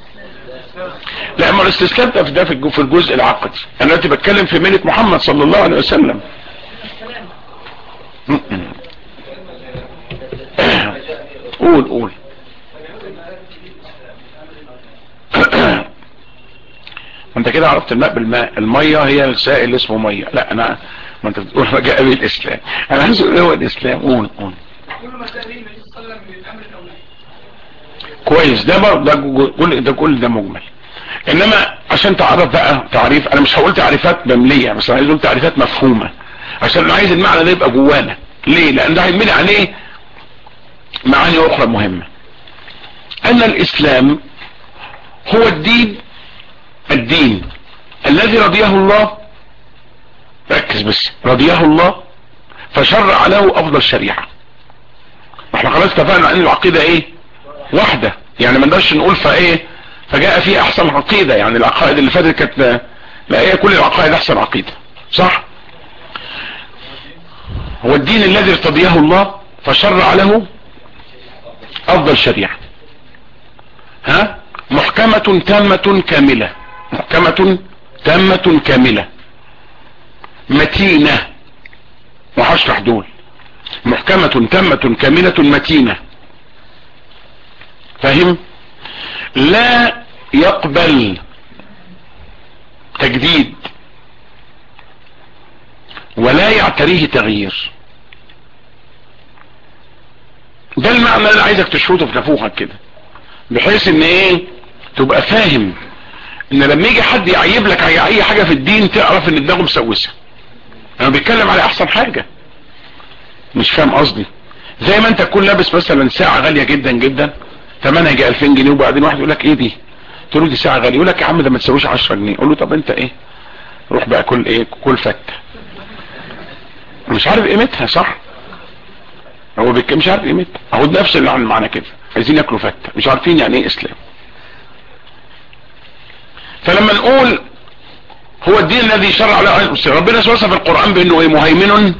لا اما الاستسلام ده في ده في الجزء العقدي انا دلوقتي بتكلم في ملة محمد صلى الله عليه وسلم قول قول انت كده عرفت الماء بالماء المية هي السائل اللي اسمه مية لا انا ما انت بتقول ما جاء به الاسلام انا عايز اقول هو الاسلام قول قول كل ما جاء به النبي صلى الله عليه وسلم من الامر الاولي كويس ده برضه ده كل ده كل ده مجمل انما عشان تعرف بقى تعريف انا مش هقول تعريفات مملية بس انا عايز اقول تعريفات مفهومة عشان انا عايز المعنى ده يبقى جوانا ليه لان ده هيمنع عليه معاني اخرى مهمة ان الاسلام هو الدين الدين الذي رضيه الله ركز بس رضيه الله فشرع له افضل شريعة احنا خلاص اتفقنا ان العقيدة ايه واحدة يعني ما نقدرش نقول فايه فجاء فيه احسن عقيدة يعني العقائد اللي فاتت كانت لا هي كل العقائد احسن عقيدة صح هو الدين الذي ارتضيه الله فشرع له افضل شريعة ها محكمة تامة كاملة محكمة تامة كاملة متينة وهشرح دول محكمة تامة كاملة متينة فاهم لا يقبل تجديد ولا يعتريه تغيير ده المعنى اللي انا عايزك تشفطه في نافوخك كده بحيث ان ايه تبقى فاهم ان لما يجي حد يعيب لك على اي حاجة في الدين تعرف ان دماغه مسوسة انا بيتكلم على احسن حاجة مش فاهم قصدي زي ما انت تكون لابس مثلا ساعة غالية جدا جدا ثمنها يجي 2000 جنيه وبعدين واحد يقول لك ايه دي تقول له دي ساعة غالية يقول لك يا عم ده ما تسويش 10 جنيه قول له طب انت ايه روح بقى كل ايه كل فتة مش عارف قيمتها صح هو بك مش عارف قيمتها اهو نفس اللي عن معنا كده عايزين ياكلوا فتة مش عارفين يعني ايه اسلام فلما نقول هو الدين الذي شرع له ربنا وصف في القرآن بانه ايه مهيمن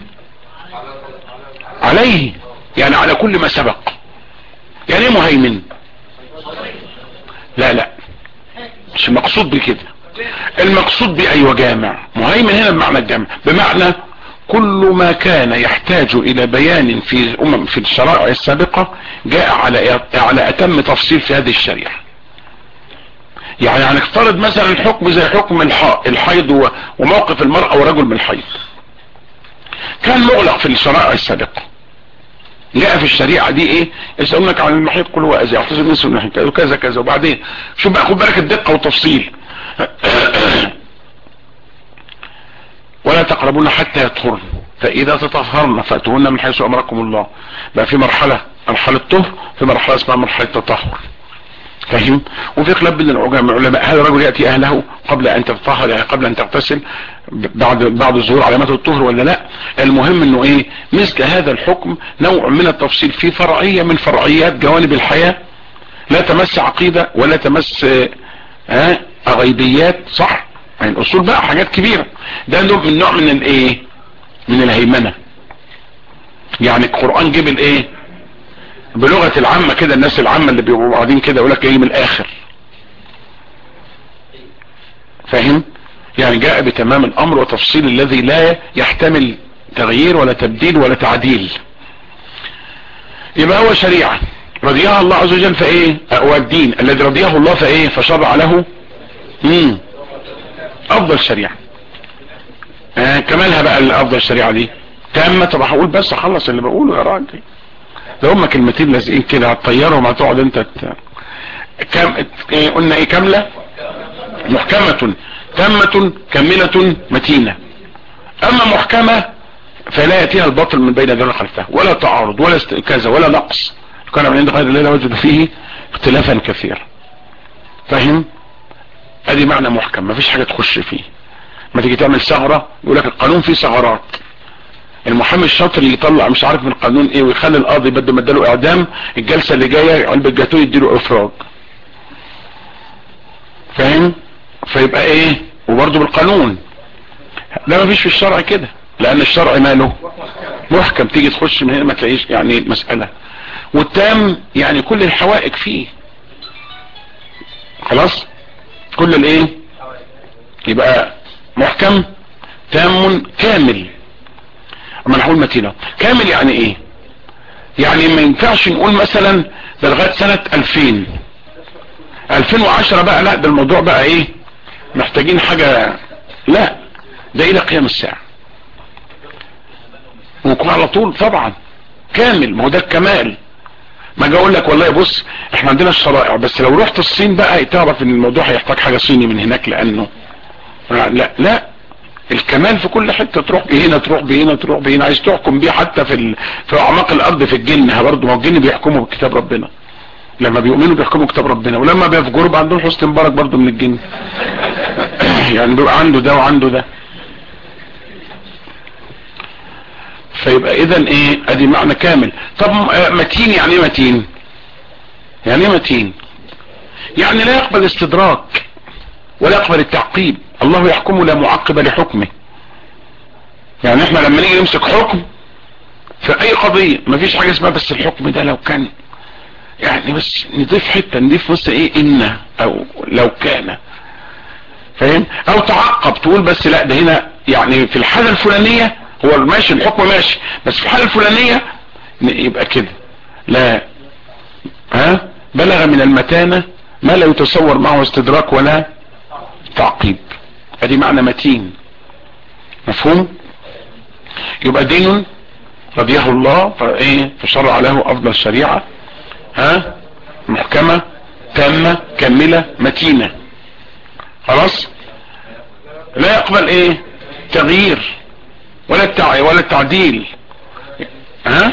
عليه يعني على كل ما سبق يعني ايه مهيمن لا لا مش المقصود بكده المقصود بأيوة جامع مهيمن هنا بمعنى الجامع بمعنى كل ما كان يحتاج الى بيان في الامم في الشرائع السابقة جاء على على اتم تفصيل في هذه الشريعة يعني هنفترض مثلا الحكم زي حكم الحيض وموقف المرأة ورجل من الحيض كان مغلق في الشرائع السابقة جاء في الشريعة دي ايه يسألونك عن المحيط قل هو اذى اعتصم من سنة كذا كذا وبعدين شوف بقى خد بالك الدقة والتفصيل ولا تقربون حتى يطهرن فاذا تطهرن فاتوهن من حيث امركم الله بقى في مرحلة مرحلة طهر في مرحلة اسمها مرحلة تطهر فاهم وفي خلاف بين العلماء هل الرجل يأتي اهله قبل ان تتطهر يعني قبل ان تغتسل بعد بعد ظهور علامات الطهر ولا لا المهم انه ايه مثل هذا الحكم نوع من التفصيل في فرعية من فرعيات جوانب الحياة لا تمس عقيدة ولا تمس ها غيبيات صح يعني الاصول بقى حاجات كبيرة ده نوع من نوع من الايه من الهيمنة يعني القرآن جيب الايه بلغة العامة كده الناس العامة اللي بيبقوا قاعدين كده يقول لك ايه من الاخر فاهم يعني جاء بتمام الامر وتفصيل الذي لا يحتمل تغيير ولا تبديل ولا تعديل يبقى هو شريعة رضيها الله عز وجل فايه والدين الذي رضيه الله فايه فشرع له مم. افضل شريعة آه كمالها بقى الافضل شريعة دي تامة طب هقول بس اخلص اللي بقوله يا راجل ده هم كلمتين لازقين كده هتطيرهم هتقعد انت ت... كم... إيه قلنا ايه كاملة محكمة تامة كاملة متينة اما محكمة فلا يأتيها الباطل من بين ذلك خلفها ولا تعارض ولا است... كذا ولا نقص كان من عند غير الله وجد فيه اختلافا كثيرا فاهم ادي معنى محكم مفيش حاجة تخش فيه ما تيجي تعمل ثغرة يقول لك القانون فيه ثغرات المحامي الشاطر اللي يطلع مش عارف من القانون ايه ويخلي القاضي بدل ما اداله اعدام الجلسة اللي جاية علبة جاتوه يديله افراج فاهم فيبقى ايه وبرضه بالقانون لا مفيش في الشرع كده لان الشرع ماله محكم تيجي تخش من هنا ما تلاقيش يعني مسألة والتام يعني كل الحوائج فيه خلاص كل الايه يبقى محكم تام كامل اما نقول متينة كامل يعني ايه يعني ما ينفعش نقول مثلا ده لغاية سنة 2000 2010 بقى لا ده الموضوع بقى ايه محتاجين حاجة لا ده الى قيام الساعة ويكون على طول طبعا كامل ما هو ده الكمال ما اجي اقول لك والله بص احنا عندنا الشرائع بس لو رحت الصين بقى تعرف ان الموضوع هيحتاج حاجة صيني من هناك لانه لا لا الكمال في كل حتة تروح بهنا تروح بهنا تروح بهنا عايز تحكم بيه حتى في ال... في اعماق الارض في الجن برضه ما الجن بيحكموا بكتاب ربنا لما بيؤمنوا بيحكموا كتاب ربنا ولما بيفجروا بقى عندهم حسن مبارك برضه من الجن يعني بيبقى عنده ده وعنده ده فيبقى اذا ايه ادي معنى كامل طب متين يعني ايه متين يعني ايه متين يعني لا يقبل استدراك ولا يقبل التعقيب الله يحكم لا معقب لحكمه يعني احنا لما نيجي نمسك حكم في اي قضية مفيش حاجة اسمها بس الحكم ده لو كان يعني بس نضيف حتة نضيف بس ايه ان او لو كان فاهم او تعقب تقول بس لا ده هنا يعني في الحالة الفلانية هو ماشي الحكم ماشي بس في الحالة الفلانية يبقى كده لا ها بلغ من المتانة ما لا يتصور معه استدراك ولا تعقيب ادي معنى متين مفهوم يبقى دين رضيه الله فايه فشرع له افضل شريعة ها محكمة تامة كاملة متينة خلاص لا يقبل ايه تغيير ولا التع... ولا التعديل ها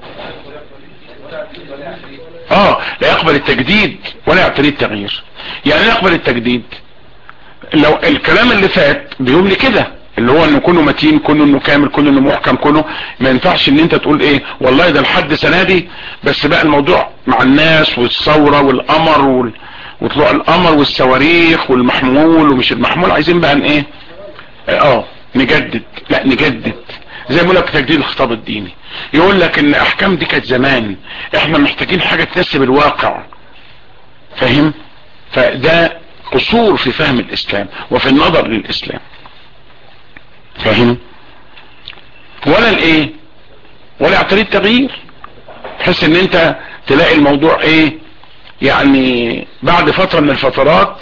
اه لا يقبل التجديد ولا يعتري التغيير يعني لا يقبل التجديد لو الكلام اللي فات بيقول لي كده اللي هو انه كله متين كله انه كامل كله انه محكم كله ما ينفعش ان انت تقول ايه والله ده لحد سنة دي بس بقى الموضوع مع الناس والثورة والقمر وال... وطلوع القمر والصواريخ والمحمول ومش المحمول عايزين بقى ان ايه اه نجدد لا نجدد زي ما يقول لك تجديد الخطاب الديني يقول لك ان احكام دي كانت زمان احنا محتاجين حاجة تناسب الواقع فاهم فده قصور في فهم الاسلام وفي النظر للاسلام فاهم ولا الايه ولا يعتري التغيير تحس ان انت تلاقي الموضوع ايه يعني بعد فترة من الفترات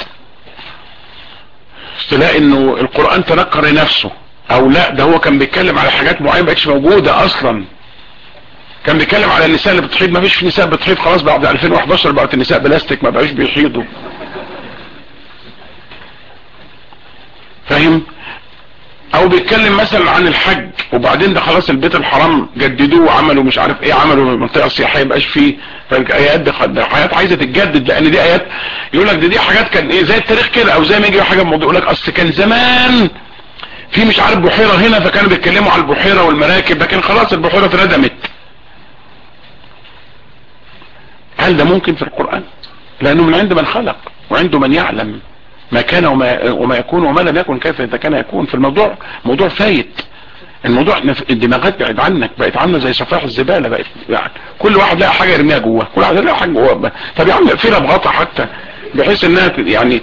تلاقي انه القرآن تنكر لنفسه او لا ده هو كان بيتكلم على حاجات معينة بقتش موجودة اصلا كان بيتكلم على النساء اللي بتحيض ما فيش نساء بتحيض خلاص بعد 2011 بقت النساء بلاستيك ما بقاش بيحيضوا فاهم او بيتكلم مثلا عن الحج وبعدين ده خلاص البيت الحرام جددوه وعملوا مش عارف ايه عملوا منطقه سياحيه يبقاش فيه فالايات دي حاجات عايزه تتجدد لان دي ايات يقول لك دي, دي حاجات كان ايه زي التاريخ كده او زي ما يجي حاجه موضوع يقول لك اصل كان زمان في مش عارف بحيره هنا فكانوا بيتكلموا على البحيره والمراكب لكن خلاص البحيره اتردمت هل ده ممكن في القران لانه من عند من خلق وعنده من يعلم ما كان وما, وما يكون وما لم يكن كيف اذا كان يكون في الموضوع موضوع فايت الموضوع الدماغات بعد عنك بقت عامله زي صفائح الزباله بقت يعني كل واحد لقى حاجه يرميها جوه كل واحد لقى حاجه جوه طب يا عم اقفلها بغطا حتى بحيث انها يعني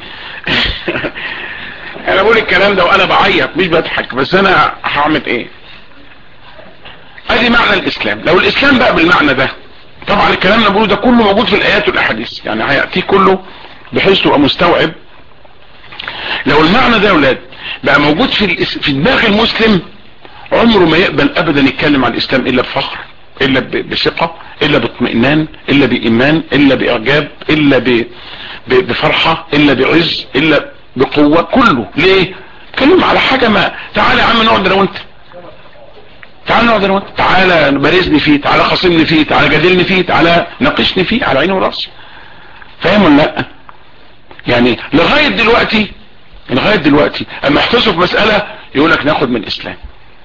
انا بقول الكلام ده وانا بعيط مش بضحك بس انا هعمل ايه ادي معنى الاسلام لو الاسلام بقى بالمعنى ده طبعا الكلام اللي بقوله ده كله موجود في الايات والاحاديث يعني هياتيه كله بحيث تبقى مستوعب لو المعنى ده يا اولاد بقى موجود في في دماغ المسلم عمره ما يقبل ابدا يتكلم عن الاسلام الا بفخر الا بثقة الا باطمئنان الا بايمان الا باعجاب الا بفرحة الا بعز الا بقوة كله ليه اتكلم على حاجة ما تعالى يا عم نقعد انا وانت تعالى نقعد انا وانت تعالى بارزني فيه تعالى خاصمني فيه تعالى جادلني فيه تعالى ناقشني فيه على عيني وراسي فاهم ولا لا يعني لغاية دلوقتي لغاية دلوقتي اما يحتسوا في مسألة يقول لك ناخد من الاسلام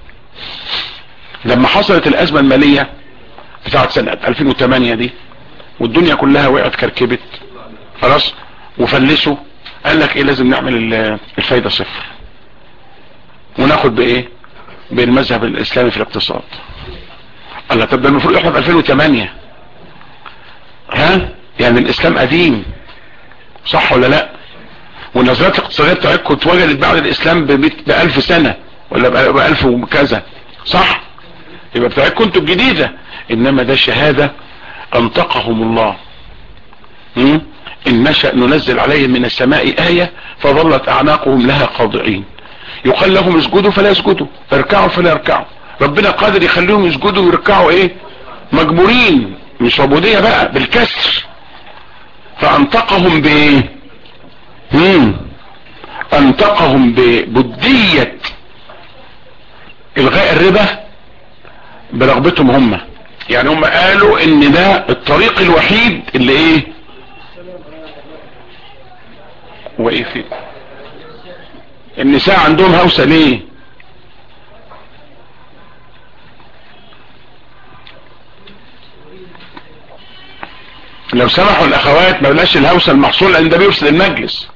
لما حصلت الازمة المالية بتاعت سنة 2008 دي والدنيا كلها وقعت كركبت خلاص وفلسوا قال لك ايه لازم نعمل الفايدة صفر وناخد بايه بالمذهب الاسلامي في الاقتصاد قال طب ده المفروض احنا في 2008 ها يعني الاسلام قديم صح ولا لا والنظريات الاقتصادية بتاعتكم اتوجدت بعد الاسلام بألف سنة ولا بألف وكذا صح يبقى بتاعتكم انتوا الجديدة انما ده شهادة انطقهم الله م? ان نشأ ننزل عليهم من السماء آية فظلت اعناقهم لها خاضعين يقال لهم اسجدوا فلا يسجدوا اركعوا فلا يركعوا ربنا قادر يخليهم يسجدوا ويركعوا ايه مجبورين مش عبودية بقى بالكسر فانطقهم بايه مم. انطقهم ببدية الغاء الربا برغبتهم هم يعني هم قالوا ان ده الطريق الوحيد اللي ايه وايه في النساء عندهم هوسة ليه لو سمحوا الاخوات ما بلاش الهوسة المحصول لان ده بيفسد المجلس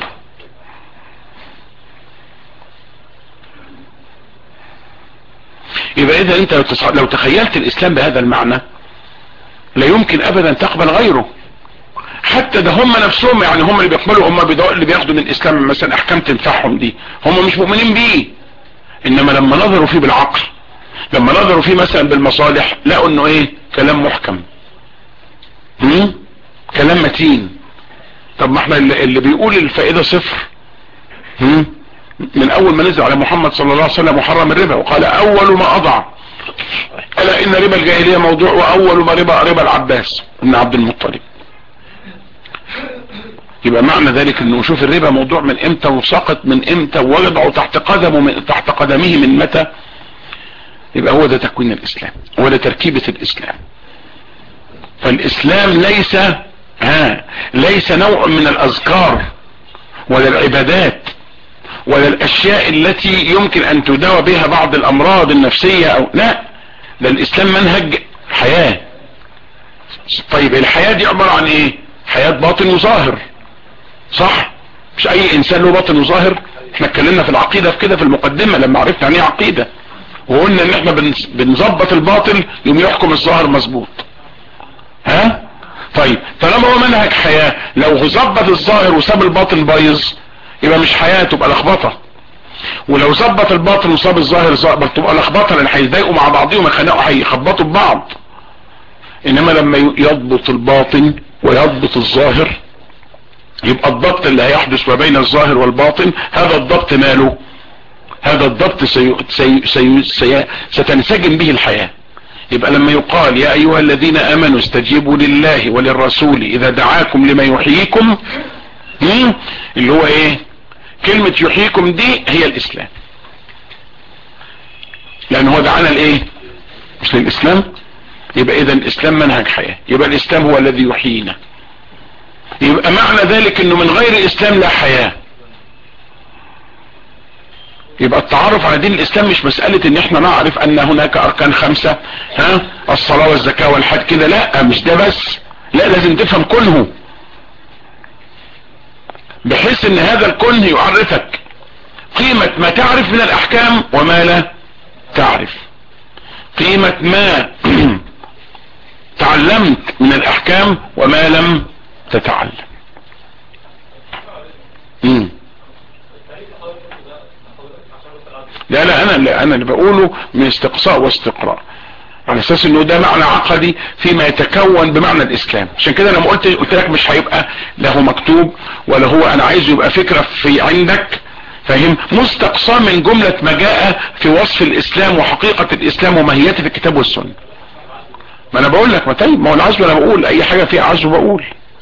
يبقى اذا انت لو تخيلت الاسلام بهذا المعنى لا يمكن ابدا تقبل غيره حتى ده هم نفسهم يعني هم اللي بيقبلوا هم اللي بياخدوا من الاسلام مثلا احكام تنفعهم دي هم مش مؤمنين بيه انما لما نظروا فيه بالعقل لما نظروا فيه مثلا بالمصالح لقوا انه ايه كلام محكم هم؟ كلام متين طب ما احنا اللي, اللي بيقول الفائدة صفر هم؟ من اول ما نزل على محمد صلى الله عليه وسلم محرم الربا وقال اول ما اضع الا ان ربا الجاهلية موضوع واول ما ربا ربا العباس بن عبد المطلب يبقى معنى ذلك انه شوف الربا موضوع من امتى وسقط من امتى ووضعه تحت قدمه من تحت قدمه من متى يبقى هو ده تكوين الاسلام هو ده تركيبة الاسلام فالاسلام ليس ها ليس نوع من الاذكار ولا العبادات ولا الاشياء التي يمكن ان تداوى بها بعض الامراض النفسية او لا ده الاسلام منهج حياة طيب الحياة دي عبارة عن ايه حياة باطن وظاهر صح مش اي انسان له باطن وظاهر احنا اتكلمنا في العقيدة في كده في المقدمة لما عرفنا يعني ايه عقيدة وقلنا ان احنا بنز- بنظبط الباطل يوم يحكم الظاهر مظبوط ها طيب طالما هو منهج حياة لو ظبط الظاهر وساب الباطن بايظ يبقى مش حياة تبقى لخبطة ولو ظبط الباطن وساب الظاهر ظبط تبقى لخبطة لان هيتضايقوا مع بعضهم ويخانقوا هيخبطوا ببعض انما لما يضبط الباطن ويضبط الظاهر يبقى الضبط اللي هيحدث ما بين الظاهر والباطن هذا الضبط ماله هذا الضبط سي... سي... سي... سي... ستنسجم به الحياة يبقى لما يقال يا ايها الذين امنوا استجيبوا لله وللرسول اذا دعاكم لما يحييكم هم؟ اللي هو ايه كلمة يحييكم دي هي الاسلام لان هو دعانا لايه مش للاسلام يبقى اذا الاسلام منهج حياة يبقى الاسلام هو الذي يحيينا يبقى معنى ذلك انه من غير الاسلام لا حياة يبقى التعرف على دين الاسلام مش مسألة ان احنا نعرف ان هناك اركان خمسة ها الصلاة والزكاة والحج كده لا مش ده بس لا لازم تفهم كله بحيث ان هذا الكون يعرفك قيمة ما تعرف من الاحكام وما لا تعرف قيمة ما تعلمت من الاحكام وما لم تتعلم مم. لا لا انا اللي انا اللي بقوله من استقصاء واستقراء على اساس انه ده معنى عقدي فيما يتكون بمعنى الاسلام عشان كده انا ما قلت قلت لك مش هيبقى له مكتوب ولا هو انا عايزه يبقى فكرة في عندك فاهم مستقصى من جملة ما جاء في وصف الاسلام وحقيقة الاسلام وماهيته في الكتاب والسنة ما انا بقول لك ما طيب ما هو العزو انا بقول اي حاجة فيها عزو بقول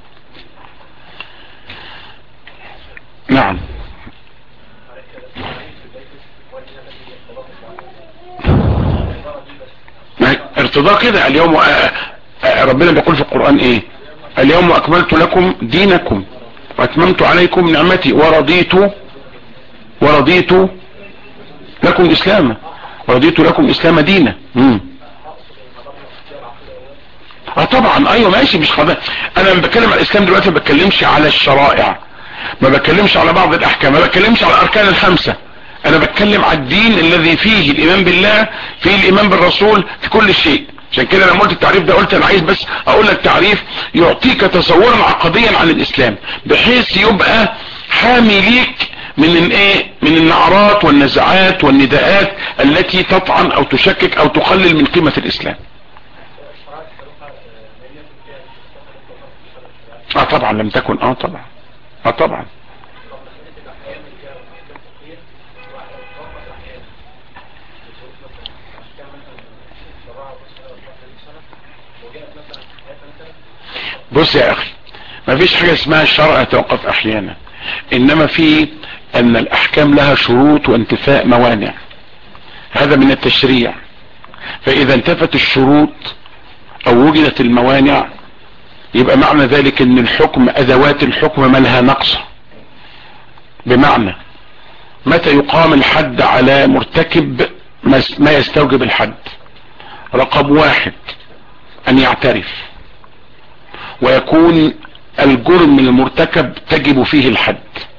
نعم ما هي ارتضاء كده اليوم آه، آه، ربنا بيقول في القرآن ايه اليوم اكملت لكم دينكم واتممت عليكم نعمتي ورضيت ورضيت لكم اسلاما ورضيت لكم اسلام دينا مم. اه طبعا ايوه ماشي مش خضع انا لما بتكلم على الاسلام دلوقتي ما بتكلمش على الشرائع ما بتكلمش على بعض الاحكام ما بتكلمش على الاركان الخمسة انا بتكلم على الدين الذي فيه الايمان بالله فيه الايمان بالرسول في كل شيء عشان كده لما قلت التعريف ده قلت انا عايز بس اقول لك تعريف يعطيك تصورا عقديا عن الاسلام بحيث يبقى حامي ليك من الايه من النعرات والنزعات والنداءات التي تطعن او تشكك او تقلل من قيمة الاسلام اه طبعا لم تكن اه طبعا اه طبعا بص يا اخي ما فيش حاجة اسمها الشرع يتوقف احيانا انما في ان الاحكام لها شروط وانتفاء موانع هذا من التشريع فاذا انتفت الشروط او وجدت الموانع يبقى معنى ذلك ان الحكم ادوات الحكم ما لها نقص بمعنى متى يقام الحد على مرتكب ما يستوجب الحد رقم واحد ان يعترف ويكون الجرم المرتكب تجب فيه الحد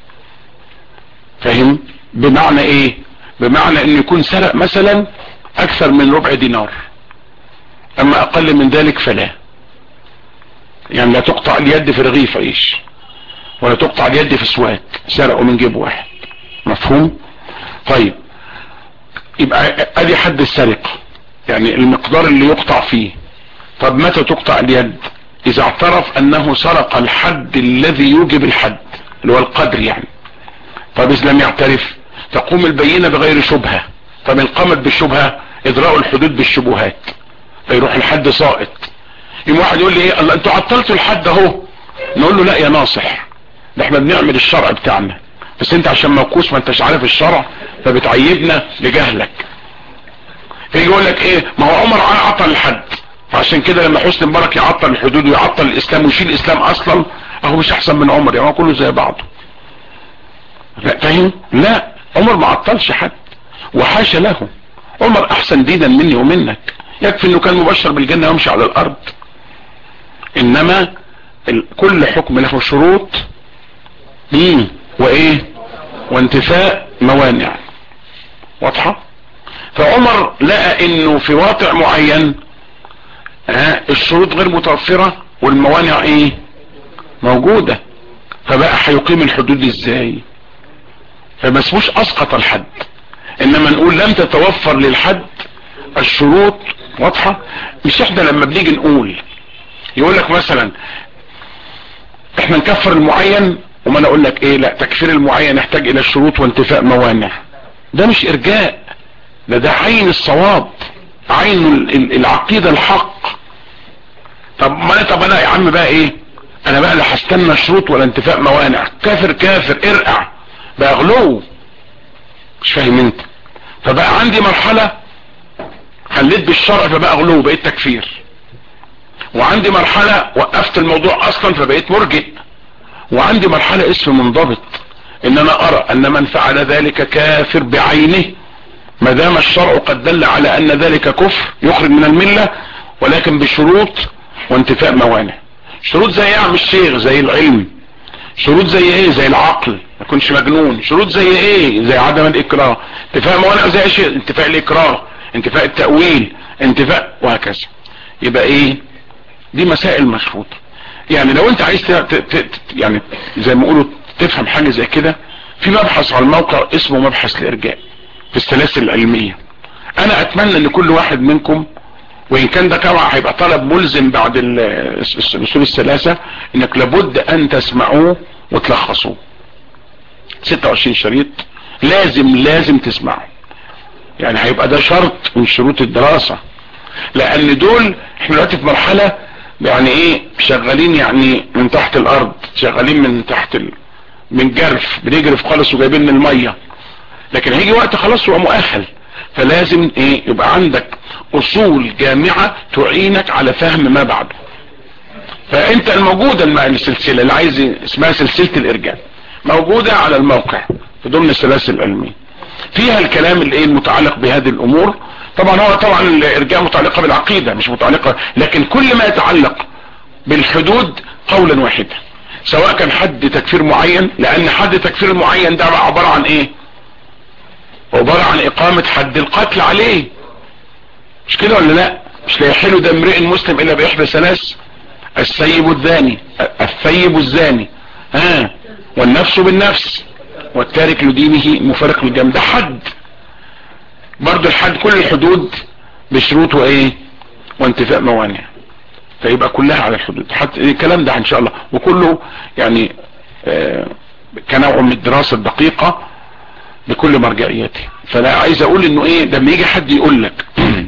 فاهم بمعنى ايه بمعنى انه يكون سرق مثلا اكثر من ربع دينار اما اقل من ذلك فلا يعني لا تقطع اليد في رغيف عيش ولا تقطع اليد في سواك سرقوا من جيب واحد مفهوم طيب يبقى ادي حد السرقة يعني المقدار اللي يقطع فيه طب متى تقطع اليد اذا اعترف انه سرق الحد الذي يوجب الحد اللي هو القدر يعني طب اذا لم يعترف تقوم البينة بغير شبهة طب ان قامت بالشبهة اجراء الحدود بالشبهات فيروح الحد ساقط يوم واحد يقول لي ايه الله انتوا عطلتوا الحد اهو نقول له لا يا ناصح ده احنا بنعمل الشرع بتاعنا بس انت عشان موكوس ما انتش عارف الشرع فبتعيبنا لجهلك فيجي يقول لك ايه ما هو عمر عطل الحد فعشان كده لما حسني مبارك يعطل الحدود ويعطل الاسلام ويشيل الاسلام اصلا اهو مش احسن من عمر يعني هو كله زي بعضه لا فاهم لا عمر ما عطلش حد وحاشا له عمر احسن دينا مني ومنك يكفي انه كان مبشر بالجنة ويمشي على الارض انما ال- كل حكم له شروط مم. وايه وانتفاء موانع واضحة فعمر لقى انه في واقع معين ها الشروط غير متوفرة والموانع ايه موجودة فبقى هيقيم الحدود ازاي فما اسموش اسقط الحد انما نقول لم تتوفر للحد الشروط واضحة مش احنا لما بنيجي نقول يقول لك مثلا احنا نكفر المعين وما انا اقول لك ايه لا تكفير المعين يحتاج الى شروط وانتفاء موانع ده مش ارجاء ده ده عين الصواب عين ال- ال- العقيدة الحق طب ما انا طب انا يا عم بقى ايه انا بقى لا هستنى شروط ولا انتفاء موانع كافر كافر ارقع بقى غلو مش فاهم انت فبقى عندي مرحلة خليت بالشرع فبقى غلو بقيت تكفير وعندي مرحلة وقفت الموضوع اصلا فبقيت مرجئ وعندي مرحلة اسم منضبط ان انا ارى ان من فعل ذلك كافر بعينه ما دام الشرع قد دل على ان ذلك كفر يخرج من الملة ولكن بشروط وانتفاء موانع شروط زي ايه يا عم الشيخ زي العلم شروط زي ايه زي العقل ما يكونش مجنون شروط زي ايه زي عدم الاكراه انتفاء موانع زي شيء انتفاء الاكراه انتفاء التأويل انتفاء وهكذا يبقى ايه دي مسائل مشروطة يعني لو انت عايز ت... ت... ت... يعني زي ما يقولوا تفهم حاجة زي كده في مبحث على الموقع اسمه مبحث الارجاء في السلاسل العلمية انا اتمنى ان كل واحد منكم وان كان ده طبعا هيبقى طلب ملزم بعد ال- الس- الاصول الثلاثة انك لابد ان تسمعوه وتلخصوه 26 شريط لازم لازم تسمعه يعني هيبقى ده شرط من شروط الدراسة لان دول احنا دلوقتي في مرحلة يعني ايه شغالين يعني من تحت الارض شغالين من تحت ال... من جرف بنجرف خالص وجايبين من المية لكن هيجي وقت خلاص هو مؤهل فلازم ايه يبقى عندك اصول جامعة تعينك على فهم ما بعده فانت الموجودة الم- السلسلة اللي عايز اسمها سلسلة الارجاء موجودة على الموقع في ضمن السلاسل العلمية فيها الكلام اللي ايه المتعلق بهذه الامور طبعا هو طبعا الارجاء متعلقة بالعقيدة مش متعلقة لكن كل ما يتعلق بالحدود قولا واحدا سواء كان حد تكفير معين لان حد تكفير معين ده عبارة عن ايه عبارة عن اقامة حد القتل عليه مش كده ولا لا مش لا يحل دم امرئ مسلم الا باحدى ثلاث السيب الزاني الثيب الزاني ها والنفس بالنفس والتارك لدينه مفارق للجنب ده حد برضو الحد كل الحدود بشروط وايه وانتفاء موانع فيبقى كلها على الحدود حتى الكلام ده ان شاء الله وكله يعني آه كنوع من الدراسة الدقيقة بكل مرجعيته فانا عايز اقول انه ايه ده لما يجي حد يقول لك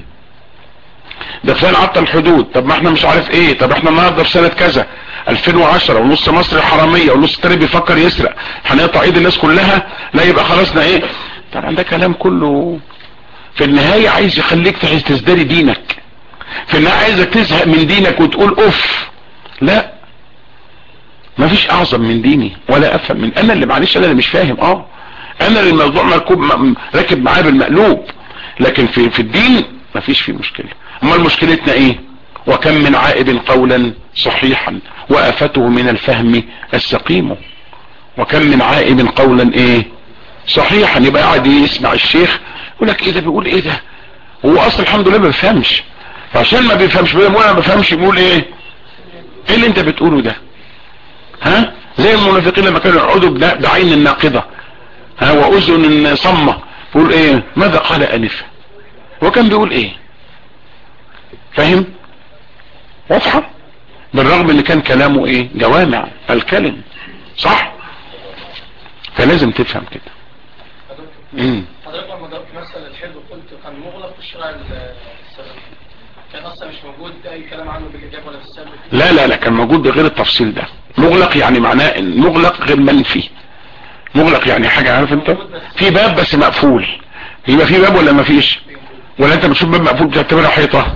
ده فلان عطل الحدود طب ما احنا مش عارف ايه طب احنا النهارده في سنة كذا 2010 ونص مصر الحرامية ونص التاني بيفكر يسرق هنقطع ايد الناس كلها لا يبقى خلصنا ايه طبعا ده كلام كله في النهاية عايز يخليك تعيز تزدري دينك في النهاية عايزك تزهق من دينك وتقول اوف لا مفيش اعظم من ديني ولا افهم من انا اللي معلش انا اللي مش فاهم اه انا اللي الموضوع مركوب م- راكب معاه بالمقلوب لكن في في الدين مفيش فيه مشكلة امال مشكلتنا ايه وكم من عائب قولا صحيحا وافته من الفهم السقيم وكم من عائب قولا ايه صحيحا يبقى قاعد يسمع الشيخ يقول لك ايه ده بيقول ايه ده هو اصلا الحمد لله ما بيفهمش فعشان ما بيفهمش بيقول انا ما بفهمش بيقول ايه ايه اللي انت بتقوله ده ها زي المنافقين لما كانوا يقعدوا بنا- بعين الناقضة ها واذن صمة يقول ايه ماذا قال انفا وكان بيقول ايه فاهم واضحة بالرغم ان كان كلامه ايه جوامع الكلم صح فلازم تفهم كده امم حضرتك لما ضربت مثل الحلو قلت كان مغلق الشرع السلفي كان اصلا مش موجود اي كلام عنه بالايجاب ولا بالسلب لا لا لا كان موجود بغير التفصيل ده مغلق يعني معناه ان مغلق غير منفي مغلق يعني حاجة عارف انت في باب بس مقفول يبقى في باب ولا ما فيش ولا انت بتشوف باب مقفول بتعتبرها حيطة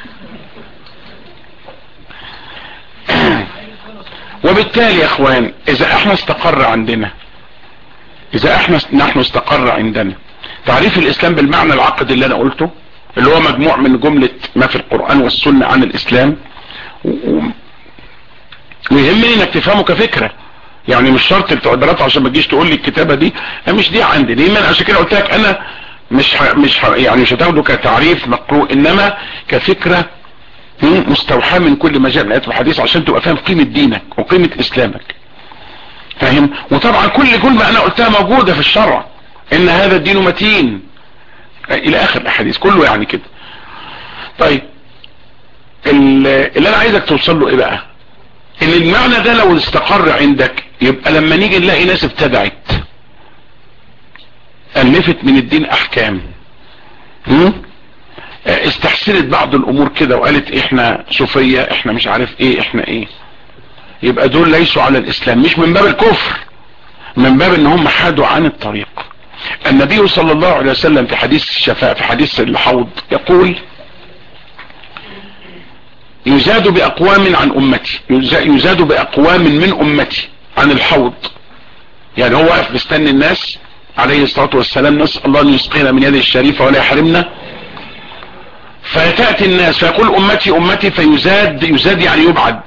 وبالتالي يا اخوان اذا احنا استقر عندنا اذا احنا نحن استقر عندنا تعريف الاسلام بالمعنى العقدي اللي انا قلته اللي هو مجموع من جملة ما في القرآن والسنة عن الاسلام و- و- ويهمني انك تفهمه كفكرة يعني مش شرط التعبيرات عشان ما تجيش تقول لي الكتابة دي أنا مش دي عندي ليه من عشان كده قلت لك انا مش ح... مش ح... يعني مش هتاخده كتعريف مقروء انما كفكرة م- مستوحاة من كل ما جاء من الايات والحديث عشان تبقى فاهم قيمة دينك وقيمة اسلامك فاهم وطبعا كل كل ما انا قلتها موجودة في الشرع ان هذا الدين متين الى اخر الاحاديث كله يعني كده طيب ال- اللي انا عايزك توصل له ايه بقى ان المعنى ده لو استقر عندك يبقى لما نيجي نلاقي ناس ابتدعت الفت من الدين احكام هم؟ اه، استحسنت بعض الامور كده وقالت احنا صوفية احنا مش عارف ايه احنا ايه يبقى دول ليسوا على الاسلام مش من باب الكفر من باب ان هم حادوا عن الطريق النبي صلى الله عليه وسلم في حديث الشفاء في حديث الحوض يقول يزاد باقوام عن امتي يز- يزاد باقوام من امتي عن الحوض يعني هو واقف مستني الناس عليه الصلاة والسلام نسأل الله ان يسقينا من يده الشريفة ولا يحرمنا فتأتي الناس فيقول امتي امتي فيزاد يزاد يعني يبعد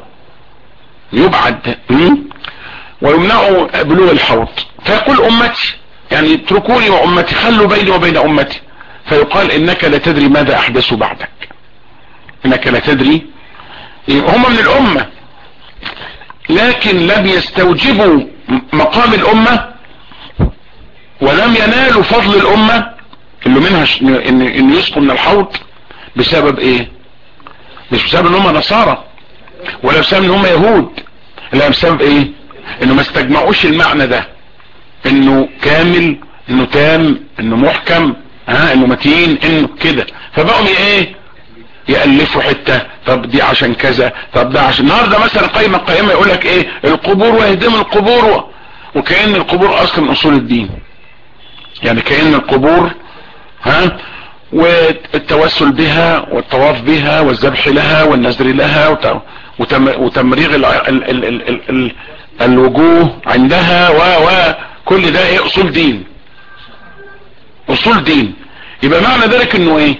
يبعد م? ويمنعوا بلوغ الحوض فيقول امتي يعني اتركوني وامتي خلوا بيني وبين امتي فيقال انك لا تدري ماذا احدثوا بعدك انك لا تدري هم من الامة لكن لم يستوجبوا مقام الامة ولم ينالوا فضل الامة اللي منها ش- ان, إن يسقوا من الحوض بسبب ايه مش بسبب ان هم نصارى ولا بسبب ان هم يهود لا بسبب ايه انه ما استجمعوش المعنى ده انه كامل انه تام انه محكم ها انه متين انه كده فبقوا ايه يألفوا حتة طب دي عشان كذا طب ده عشان النهاردة مثلا قايمة قائمة يقول لك ايه القبور ويهدم القبور و... وكأن القبور اصلا من اصول الدين يعني كأن القبور ها والتوسل بها والطواف بها والذبح لها والنذر لها وت... وتم... وتمريغ ال... ال... ال... ال... ال... ال... الوجوه عندها و و كل ده ايه اصول دين اصول دين يبقى معنى ذلك انه ايه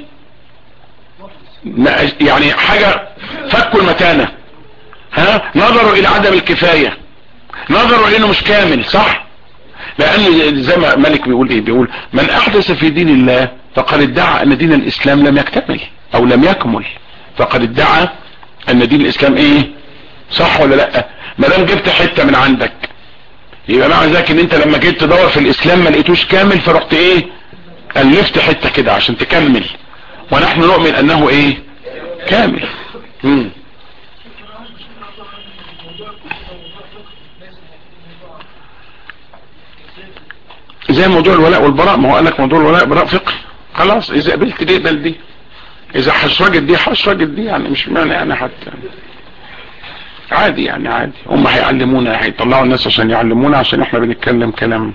ما- يعني حاجة فكوا المتانة ها نظروا الى عدم الكفاية نظروا الى انه مش كامل صح لان زي ما مالك بيقول ايه بيقول من احدث في دين الله فقد ادعى ان دين الاسلام لم يكتمل او لم يكمل فقد ادعى ان دين الاسلام ايه صح ولا لا ما دام جبت حتة من عندك يبقى معنى ذلك ان انت لما جيت تدور في الاسلام ما لقيتوش كامل فرحت ايه الفت حتة كده عشان تكمل ونحن نؤمن انه ايه كامل مم. زي موضوع الولاء والبراء ما هو قال لك موضوع الولاء والبراء فقه خلاص اذا قبلت دي اقبل دي اذا حشرجت دي حشرجت دي يعني مش معنى يعني حتى عادي يعني عادي هم هيعلمونا هيطلعوا الناس عشان يعلمونا عشان احنا بنتكلم كلام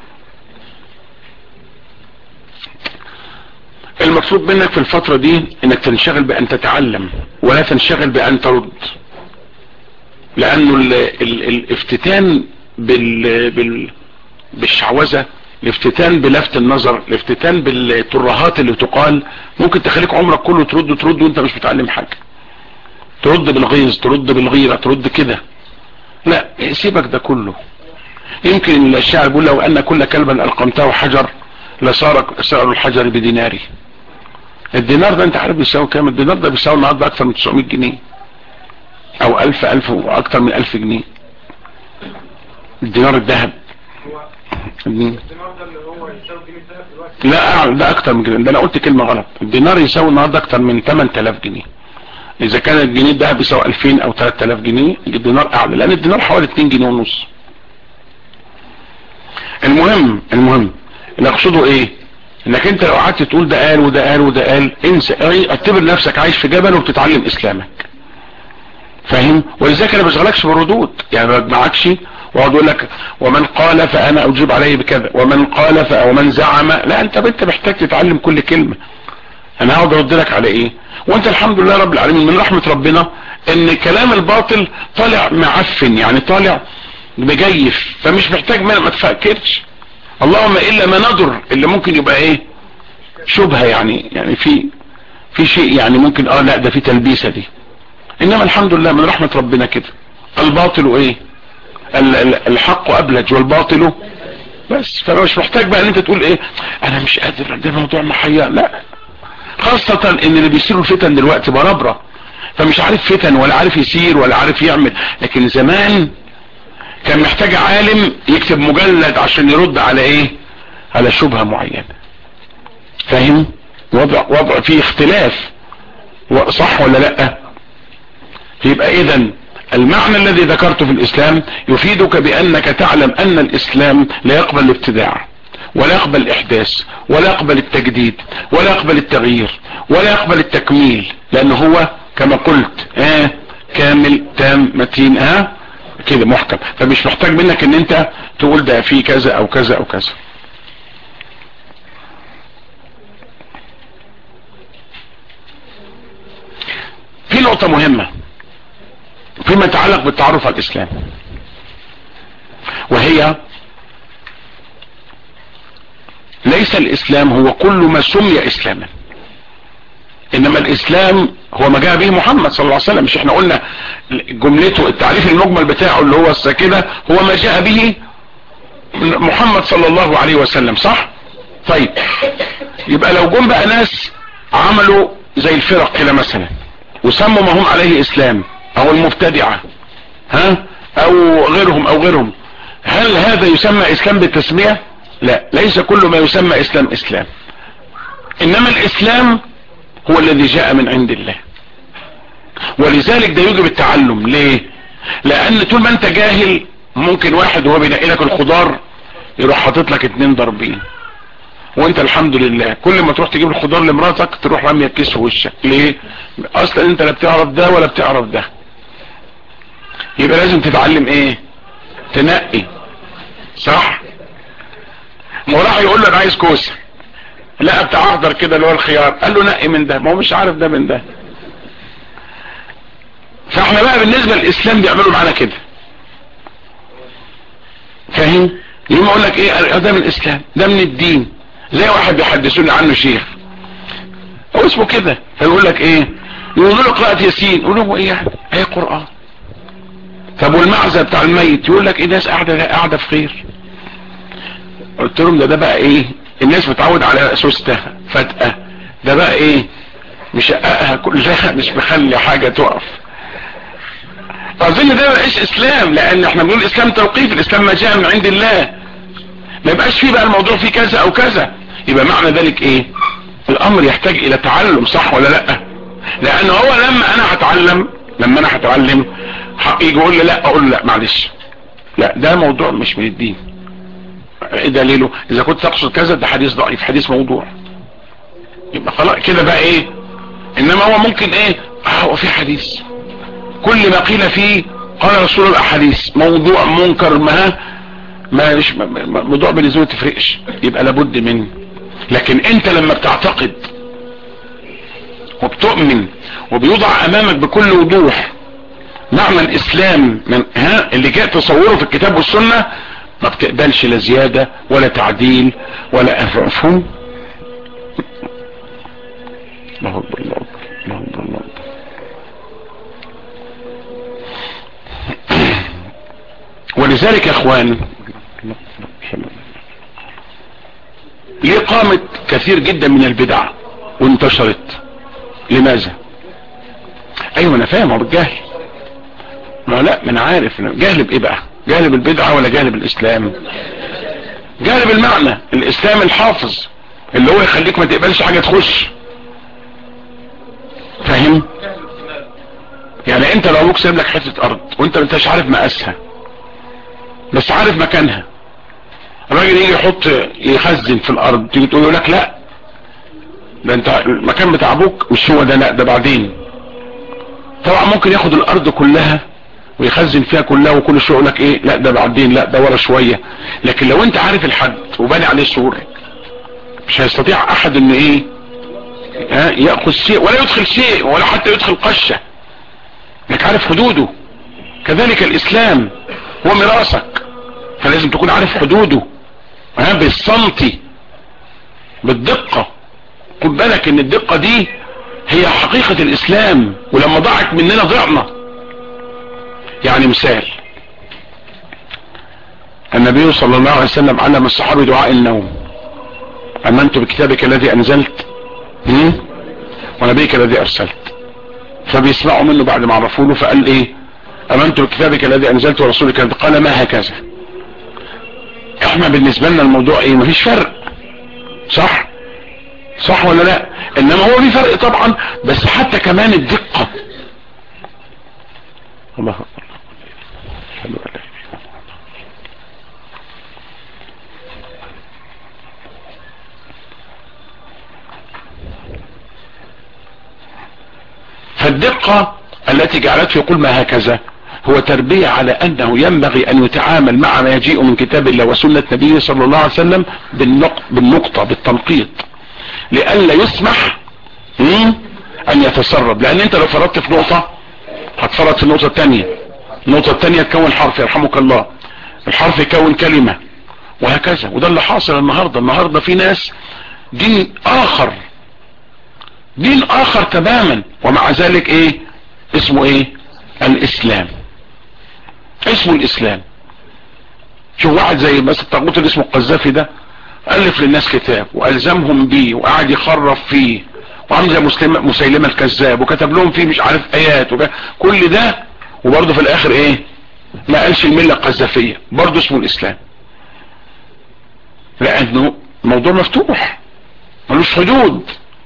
المطلوب منك في الفترة دي انك تنشغل بان تتعلم ولا تنشغل بان ترد لانه ال ال الافتتان بال بال بالشعوذة الافتتان بلفت النظر الافتتان بالترهات اللي تقال ممكن تخليك عمرك كله ترد ترد وانت مش متعلم حاجة ترد بالغيظ ترد بالغيرة ترد كده لا سيبك ده كله يمكن الشاعر بيقول لو ان كل كلبا القمته حجر لصار سعر الحجر بديناري الدينار ده انت عارف بيساوي كام الدينار ده بيساوي النهارده اكتر من 900 جنيه او 1000 1000 واكتر من 1000 جنيه الدينار الذهب الدينار ده اللي هو يساوي جنيه الذهب دلوقتي لا ده اكتر من كده ده انا قلت كلمة غلط الدينار يساوي النهارده اكتر من 8000 جنيه اذا كان الجنيه الذهب يساوي 2000 او 3000 جنيه الدينار اعلى لان الدينار حوالي 2 جنيه ونص المهم المهم اللي اقصده ايه انك انت لو قعدت تقول ده قال وده قال وده قال انسى اي- اعتبر نفسك عايش في جبل وبتتعلم اسلامك فاهم ولذلك انا بشغلكش بالردود يعني ما بجمعكش واقعد اقول لك ومن قال فانا اجيب عليه بكذا ومن قال ف... ومن زعم لا انت انت محتاج تتعلم كل كلمه انا هقعد ارد لك على ايه وانت الحمد لله رب العالمين من رحمه ربنا ان كلام الباطل طالع معفن يعني طالع مجيف فمش محتاج ما ما تفكرش اللهم الا ما نضر اللي ممكن يبقى ايه شبهه يعني يعني في في شيء يعني ممكن اه لا ده في تلبيسه دي انما الحمد لله من رحمه ربنا كده الباطل ايه ال- ال- الحق ابلج والباطل بس فمش محتاج بقى ان انت تقول ايه انا مش قادر ده موضوع محيا لا خاصة ان اللي بيصيروا الفتن دلوقتي بربرة فمش عارف فتن ولا عارف يسير ولا عارف يعمل لكن زمان كان محتاج عالم يكتب مجلد عشان يرد على ايه على شبهة معينة فاهم وضع وضع فيه اختلاف و- صح ولا لا يبقى اذا المعنى الذي ذكرته في الاسلام يفيدك بانك تعلم ان الاسلام لا يقبل الابتداع ولا يقبل الاحداث ولا يقبل التجديد ولا يقبل التغيير ولا يقبل التكميل لانه هو كما قلت آه كامل تام متين ها كده محكم فمش محتاج منك ان انت تقول ده في كذا او كذا او كذا في نقطة مهمة فيما يتعلق بالتعرف على الاسلام وهي ليس الاسلام هو كل ما سمي اسلاما انما الاسلام هو ما جاء به محمد صلى الله عليه وسلم مش احنا قلنا جملته التعريف المجمل بتاعه اللي هو كده هو ما جاء به محمد صلى الله عليه وسلم صح طيب يبقى لو جم بقى ناس عملوا زي الفرق كده مثلا وسموا ما هم عليه اسلام او المبتدعة ها او غيرهم او غيرهم هل هذا يسمى اسلام بالتسمية لا ليس كل ما يسمى اسلام اسلام انما الاسلام هو الذي جاء من عند الله ولذلك ده يجب التعلم ليه لان طول ما انت جاهل ممكن واحد وهو بينقي لك الخضار يروح حاطط لك اتنين ضربين وانت الحمد لله كل ما تروح تجيب الخضار لمراتك تروح راميه الكيس في وشك ليه اصلا انت لا بتعرف ده ولا بتعرف ده يبقى لازم تتعلم ايه تنقي صح ما هو راح يقول له انا عايز كوسه لا بتاع اخضر كده اللي هو الخيار قال له نقي من ده ما هو مش عارف ده من ده فاحنا بقى بالنسبه للاسلام بيعملوا معانا كده فاهم يوم اقول لك ايه ده من الاسلام ده من الدين زي واحد بيحدثوني عنه شيخ هو اسمه كده فيقول لك ايه يقول له قراءة ياسين يقول له ايه يعني ايه قرآن طب والمعزة بتاع الميت يقول لك ايه ناس قاعدة قاعدة في خير قلت لهم ده ده بقى ايه الناس متعود على سوستها فتقة ده بقى ايه مشققها كلها مش مخلي حاجة تقف اظن ده مبقاش اسلام لان احنا بنقول الاسلام توقيف الاسلام ما جاء من عند الله ما يبقاش فيه بقى الموضوع فيه كذا او كذا يبقى معنى ذلك ايه الامر يحتاج الى تعلم صح ولا لا لان هو لما انا هتعلم لما انا هتعلم يجي يقول لي لا اقول له لا معلش لا ده موضوع مش من الدين ايه دليله اذا كنت تقصد كذا ده حديث ضعيف حديث موضوع يبقى خلاص كده بقى ايه انما هو ممكن ايه اه هو في حديث كل ما قيل فيه قال رسول الاحاديث موضوع منكر ما ما مش موضوع بالنسبه ما تفرقش يبقى لابد منه لكن انت لما بتعتقد وبتؤمن وبيوضع امامك بكل وضوح معنى الاسلام من ها اللي جاء تصوره في الكتاب والسنه ما بتقبلش لا زياده ولا تعديل ولا مفهوم الله اكبر الله اكبر الله اكبر الله اكبر ولذلك يا اخوان ليه قامت كثير جدا من البدع وانتشرت لماذا ايوه انا فاهم هو بالجهل ما لا ما انا عارف جهل بايه بقى جهل بالبدعة ولا جهل بالاسلام جهل بالمعنى الاسلام الحافظ اللي هو يخليك ما تقبلش حاجة تخش فاهم يعني انت لو ابوك سايب لك حتة ارض وانت ما انتش عارف مقاسها بس عارف مكانها الراجل يجي يحط يخزن في الارض تيجي تقول له لك لا ده انت المكان بتاع ابوك مش هو ده لا ده بعدين طبعا ممكن ياخد الارض كلها ويخزن فيها كلها وكل شويه يقول لك ايه لا ده بعدين لا ده ورا شويه لكن لو انت عارف الحد وباني عليه سور مش هيستطيع احد ان ايه ها ياخذ شيء ولا يدخل شيء ولا حتى يدخل قشه انك عارف حدوده كذلك الاسلام هو ميراثك فلازم تكون عارف حدوده ها بالسنتي بالدقة خد بالك ان الدقة دي هي حقيقة الاسلام ولما ضاعت مننا ضعنا يعني مثال النبي صلى الله عليه وسلم علم الصحابة دعاء النوم امنت بكتابك الذي انزلت هم؟ ونبيك الذي ارسلت فبيسمعوا منه بعد ما عرفوا له فقال ايه امنت بكتابك الذي انزلت ورسولك الذي قال ما هكذا احنا بالنسبة لنا الموضوع ايه مفيش فرق صح صح ولا لا انما هو في فرق طبعا بس حتى كمان الدقة الله أكبر. أشهد أن لا إله إلا الله. فالدقة التي جعلته يقول ما هكذا هو تربية على انه ينبغي ان يتعامل مع ما يجيء من كتاب الله وسنة نبيه صلى الله عليه وسلم بالنق- بالنقطة بالتنقيط لئلا يسمح مم، ان يتسرب لان انت لو فرطت في نقطة هتفرط في النقطة التانية النقطة التانية تكون حرف يرحمك الله الحرف يكون كلمة وهكذا وده اللي حاصل النهاردة النهاردة في ناس دين اخر دين اخر تماما ومع ذلك ايه اسمه ايه الاسلام اسمه الاسلام شوف واحد زي بس الطاغوت اللي اسمه القذافي ده الف للناس كتاب والزمهم بيه وقعد يخرف فيه وعامل زي مسلم مسيلمه الكذاب وكتب لهم فيه مش عارف ايات وك... كل ده وبرضه في الاخر ايه ما قالش المله القذافيه برضه اسمه الاسلام لانه الموضوع مفتوح ملوش حدود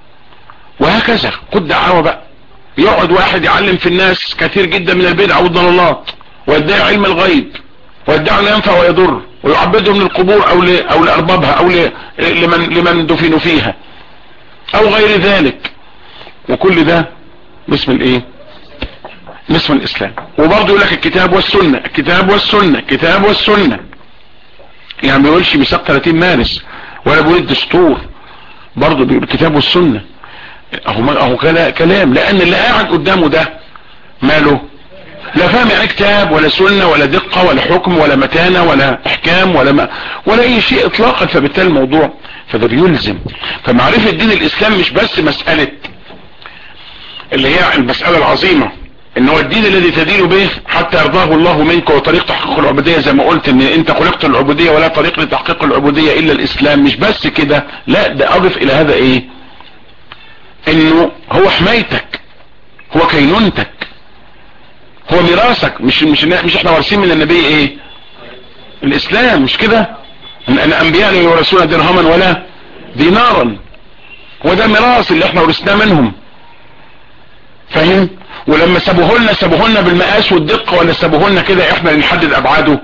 وهكذا خد دعوه بقى يقعد واحد يعلم في الناس كثير جدا من البدع والضلالات ويدعي علم الغيب ويدعي لا ينفع ويضر ويعبدهم للقبور او ل... او لاربابها او ل... لمن لمن دفنوا فيها او غير ذلك وكل ده باسم الايه باسم الاسلام وبرضه يقول لك الكتاب والسنه الكتاب والسنه الكتاب والسنه يعني ما بيقولش ميثاق 30 مارس ولا بيقول الدستور برضه بيقول الكتاب والسنه اهو ما اهو كلا- كلام لان اللي قاعد قدامه ده ماله لا فاهم يعني كتاب ولا سنة ولا دقة ولا حكم ولا متانة ولا احكام ولا ما ولا اي شيء اطلاقا فبالتالي الموضوع فده بيلزم فمعرفة دين الاسلام مش بس مسألة اللي هي المسألة العظيمة ان هو الدين الذي تدين به حتى يرضاه الله منك وطريق تحقيق العبودية زي ما قلت ان انت خلقت العبودية ولا طريق لتحقيق العبودية الا الاسلام مش بس كده لا ده اضف الى هذا ايه انه هو حمايتك هو كينونتك هو ميراثك مش مش مش احنا وارثين من النبي ايه الاسلام مش كده ان أن انبياء لا يورثون درهما ولا دينارا هو ده الميراث اللي احنا ورثناه منهم فاهم ولما سابوه لنا سابوه لنا بالمقاس والدقه ولا سابوه لنا كده احنا اللي نحدد ابعاده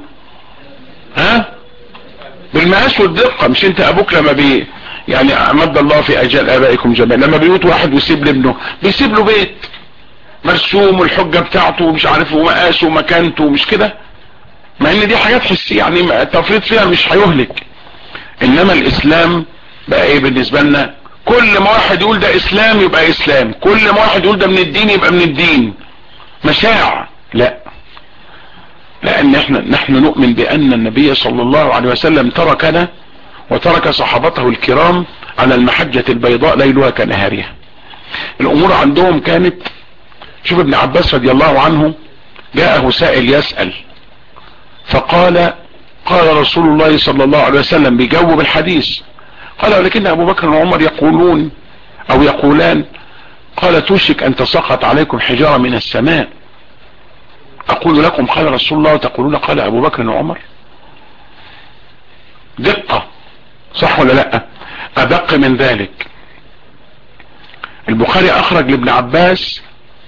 ها بالمقاس والدقه مش انت ابوك لما بي يعني مد الله في اجال ابائكم جميعا لما بيموت واحد ويسيب لابنه بيسيب له بيت مرسوم والحجة بتاعته ومش عارف ومقاسه ومكانته مش كده مع ان دي حاجات حسية يعني ما- التفريط فيها مش هيهلك انما الاسلام بقى ايه بالنسبة لنا كل ما واحد يقول ده اسلام يبقى اسلام كل ما واحد يقول ده من الدين يبقى من الدين مشاع لا لان احنا نحن نؤمن بان النبي صلى الله عليه وسلم تركنا وترك صحابته الكرام على المحجة البيضاء ليلها كنهارها الامور عندهم كانت شوف ابن عباس رضي الله عنه جاءه سائل يسأل فقال قال رسول الله صلى الله عليه وسلم بيجاوب الحديث قال ولكن ابو بكر وعمر يقولون او يقولان قال توشك ان تسقط عليكم حجارة من السماء اقول لكم قال رسول الله تقولون قال ابو بكر وعمر دقة صح ولا لا ادق من ذلك البخاري اخرج لابن عباس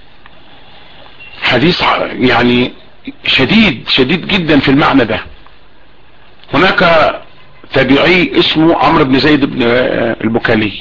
حديث ع- يعني شديد شديد جدا في المعنى ده هناك تابعي اسمه عمرو بن زيد بن آه، البكالي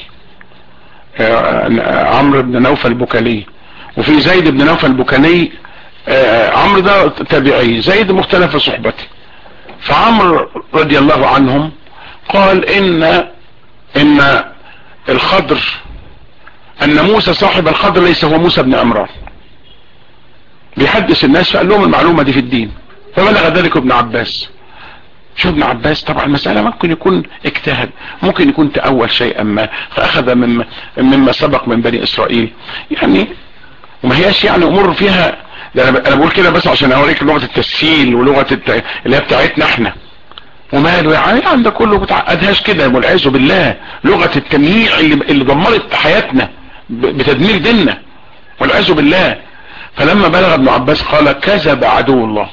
آه، عمرو بن نوفل البكالي وفي زيد بن نوفل البكالي آه، عمرو ده تابعي زيد مختلف في صحبته فعمرو رضي الله عنهم قال ان ان الخضر ان موسى صاحب الخضر ليس هو موسى بن عمران بيحدث الناس فقال لهم المعلومة دي في الدين فبلغ ذلك ابن عباس شو ابن عباس طبعا المسألة ممكن يكون اجتهد ممكن يكون تأول شيئا ما فأخذ مما, مما سبق من بني إسرائيل يعني وما هياش يعني أمور فيها ده أنا أنا بقول كده بس عشان أوريك لغة التسهيل ولغة الت... اللي هي بتاعتنا احنا وماله يعني عند كله بتعقدهاش كده والعياذ بالله لغة التمييع اللي, اللي دمرت حياتنا ب- بتدمير ديننا والعياذ بالله فلما بلغ ابن عباس قال كذب عدو الله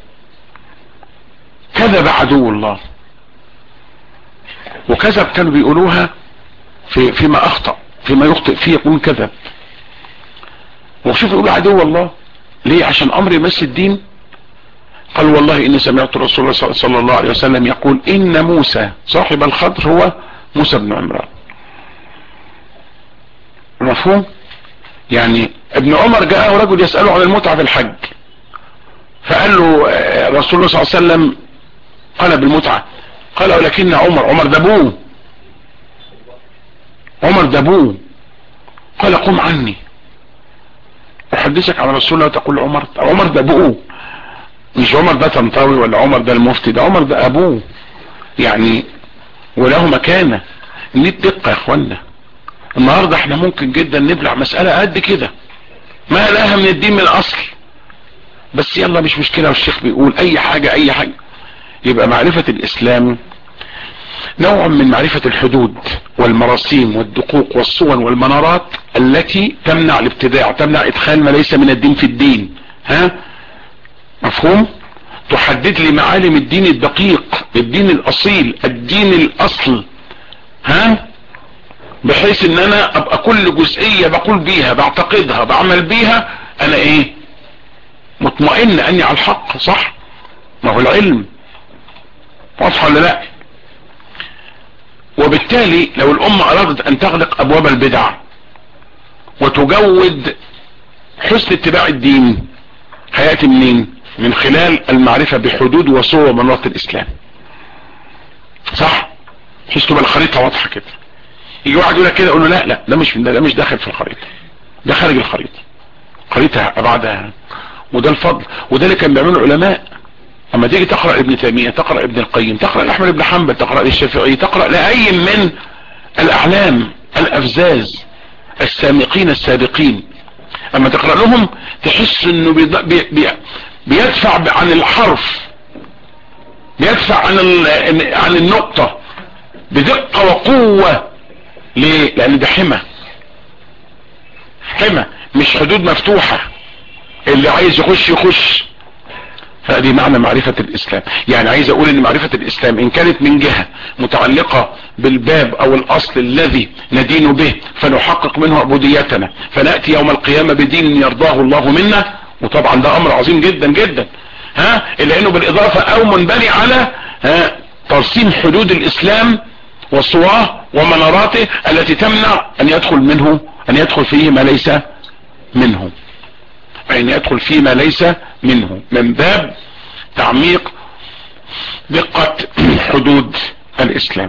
كذب عدو الله وكذب كانوا بيقولوها في فيما اخطأ فيما يخطئ فيه يقول كذب وشوف يقول عدو الله ليه عشان امر يمس الدين قال والله اني سمعت رسول الله صلى الله عليه وسلم يقول ان موسى صاحب الخضر هو موسى بن عمران مفهوم يعني ابن عمر جاءه رجل يسأله عن المتعة في الحج فقال له آه، رسول الله صلى الله عليه وسلم قال بالمتعة قال ولكن عمر عمر ده ابوه عمر ده ابوه قال قم عني احدثك عن رسول الله تقول عمر عمر ده ابوه مش عمر ده طنطاوي ولا عمر ده المفتي ده عمر ده ابوه يعني وله مكانة دي الدقة يا اخوانا النهاردة احنا ممكن جدا نبلع مسألة قد كده ما لها من الدين من الاصل بس يلا مش مشكلة والشيخ بيقول اي حاجة اي حاجة يبقى معرفة الاسلام نوع من معرفة الحدود والمراسيم والدقوق والصور والمنارات التي تمنع الابتداع تمنع ادخال ما ليس من الدين في الدين ها مفهوم تحدد لي معالم الدين الدقيق الدين الاصيل الدين الاصل ها بحيث ان انا ابقى كل جزئية بقول بيها بعتقدها بعمل بيها انا ايه مطمئن اني على الحق صح ما هو العلم واضح ولا لا وبالتالي لو الامة ارادت ان تغلق ابواب البدع وتجود حسن اتباع الدين هياتي منين من خلال المعرفة بحدود وصور ومناطق الاسلام صح بحيث تبقى الخريطة واضحة كده يجي واحد يقول لك كده اقول له لا لا ده مش ده, ده مش داخل في الخريطة ده خارج الخريطة خريطة ابعدها وده الفضل وده اللي كان بيعمله العلماء اما تيجي تقرأ ابن تيمية تقرأ ابن القيم تقرأ احمد بن حنبل تقرأ الشافعي تقرأ لأي من الاعلام الافزاز السامقين السابقين اما تقرأ لهم تحس انه بيض... بي... بي... بيدفع عن الحرف بيدفع عن ال... عن النقطة بدقة وقوة ليه لان ده حمى حمى مش حدود مفتوحة اللي عايز يخش يخش فدي معنى معرفة الاسلام يعني عايز اقول ان معرفة الاسلام ان كانت من جهة متعلقة بالباب او الاصل الذي ندين به فنحقق منه عبوديتنا فنأتي يوم القيامة بدين يرضاه الله منا وطبعا ده امر عظيم جدا جدا ها الا انه بالاضافة او منبني على ها ترسيم حدود الاسلام وصواه ومناراته التي تمنع ان يدخل منه ان يدخل فيه ما ليس منه ان يدخل فيه ما ليس منه من باب تعميق دقة حدود الاسلام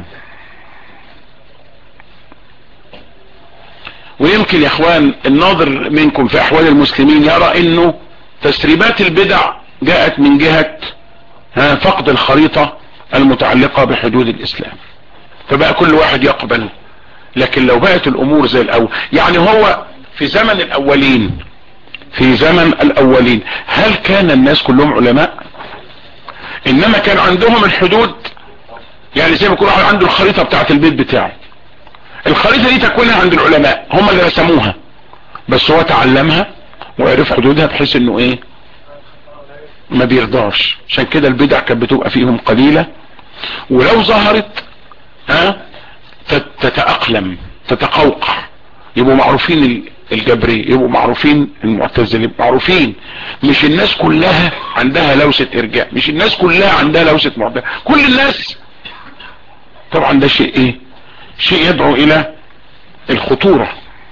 ويمكن يا اخوان الناظر منكم في احوال المسلمين يرى انه تسريبات البدع جاءت من جهة ها فقد الخريطة المتعلقة بحدود الاسلام فبقى كل واحد يقبل لكن لو بقت الامور زي الاول يعني هو في زمن الاولين في زمن الاولين هل كان الناس كلهم علماء انما كان عندهم الحدود يعني زي ما يكون واحد عنده الخريطة بتاعت البيت بتاعه الخريطة دي تكونها عند العلماء هم اللي رسموها بس هو تعلمها وعرف حدودها بحيث انه ايه ما بيرضاش عشان كده البدع كانت بتبقى فيهم قليلة ولو ظهرت ها تتأقلم تتقوقع يبقوا معروفين الجبري يبقوا معروفين المعتزلة معروفين مش الناس كلها عندها لوسة ارجاء مش الناس كلها عندها لوسة معتزلة كل الناس طبعا ده شيء ايه شيء يدعو الى الخطورة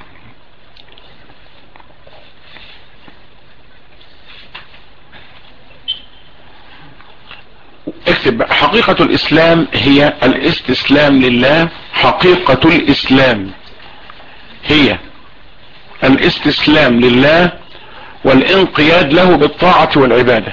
اكتب بقى حقيقة الاسلام هي الاستسلام لله حقيقة الاسلام هي الاستسلام لله والانقياد له بالطاعة والعبادة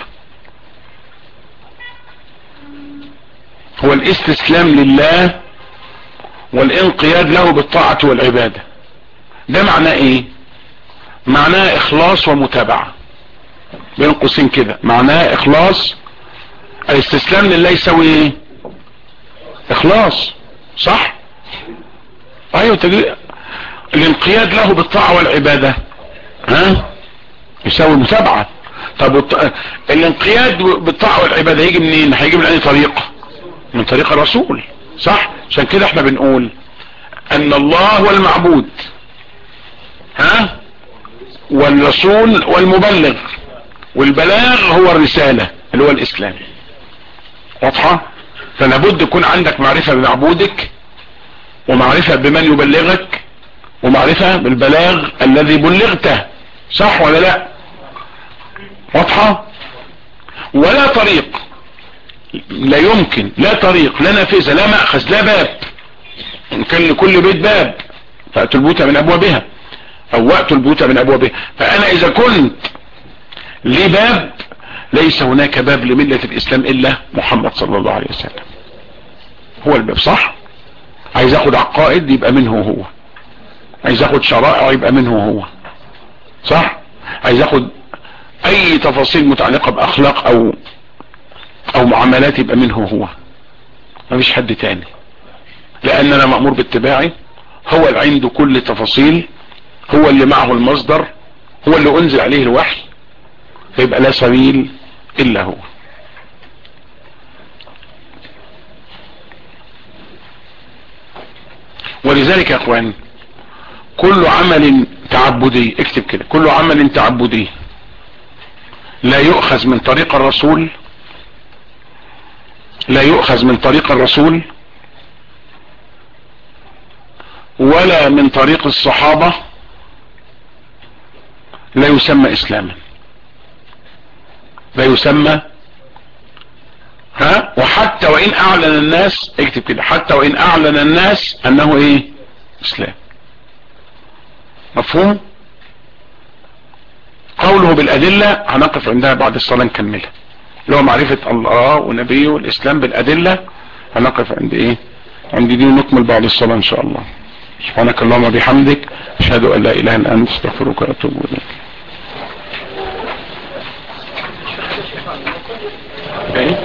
هو الاستسلام لله والانقياد له بالطاعة والعبادة ده معناه ايه معناه اخلاص ومتابعة بين قوسين كده معناه اخلاص الاستسلام لله يساوي ايه اخلاص صح ايوه تجري الانقياد له بالطاعة والعبادة ها يساوي متابعة طب الط- الانقياد بالطاعة والعبادة يجي منين هيجي من اي طريقة من طريق الرسول صح عشان كده احنا بنقول ان الله هو المعبود ها والرسول والمبلغ والبلاغ هو الرسالة اللي هو الاسلام واضحة فلا بد يكون عندك معرفة بمعبودك ومعرفة بمن يبلغك ومعرفة بالبلاغ الذي بلغته صح ولا لا واضحة ولا طريق لا يمكن لا طريق لا نافذة لا مأخذ لا باب إن كان لكل بيت باب فأتوا البيوت من أبوابها أو وأتوا البيوت من أبوابها فأنا إذا كنت لي باب ليس هناك باب لملة الإسلام إلا محمد صلى الله عليه وسلم هو الباب صح عايز أخد عقائد يبقى منه هو عايز أخد شرائع يبقى منه هو صح عايز أخد أي تفاصيل متعلقة بأخلاق أو او معاملات يبقى منه هو مفيش حد تاني لان انا مأمور باتباعي هو اللي عنده كل التفاصيل هو اللي معه المصدر هو اللي انزل عليه الوحي فيبقى لا سبيل الا هو ولذلك يا اخوان كل عمل تعبدي اكتب كده كل عمل تعبدي لا يؤخذ من طريق الرسول لا يؤخذ من طريق الرسول ولا من طريق الصحابة لا يسمى اسلاما لا يسمى ها وحتى وان اعلن الناس اكتب كده حتى وان اعلن الناس انه ايه اسلام مفهوم قوله بالادلة هنقف عندها بعد الصلاة نكملها اللي هو معرفة الله ونبيه والإسلام بالأدلة هنقف عند إيه عند دي نكمل بعد الصلاة إن شاء الله سبحانك اللهم وبحمدك أشهد أن لا إله إلا أنت استغفرك وأتوب إليك إيه؟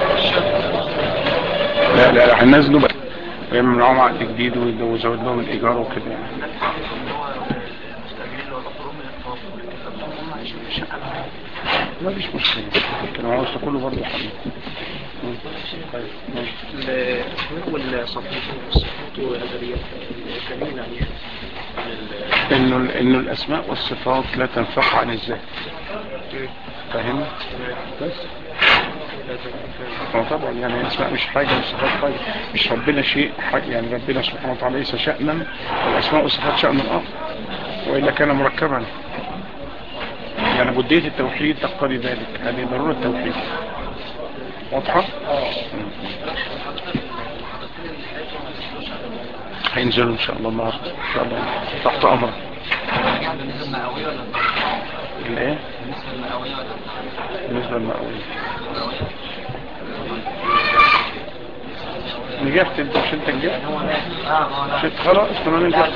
لا لا لا هننزلوا بقى ويمنعوا عقد جديد ويزود لهم الإيجار وكده يعني ما فيش مشكلة لكن عاوز كله برضه حبيبي طيب ماشي الاسماء والصفات والصفات والادبيات الكلمين عليها انه انه الاسماء والصفات لا تنفق عن الذات فاهم بس هو طبعا يعني الاسماء مش حاجة والصفات حاجة مش ربنا شيء حاجة يعني ربنا سبحانه وتعالى ليس شأنا والاسماء والصفات شأن اخر والا كان مركبا يعني بدية التوحيد تقتضي ذلك هذه ضرورة التوحيد واضحة هينزلوا ان شاء الله النهاردة ان شاء الله تحت امر الايه بالنسبة للمئوية نجحت انت مش انت نجحت مش انت خلاص انا نجحت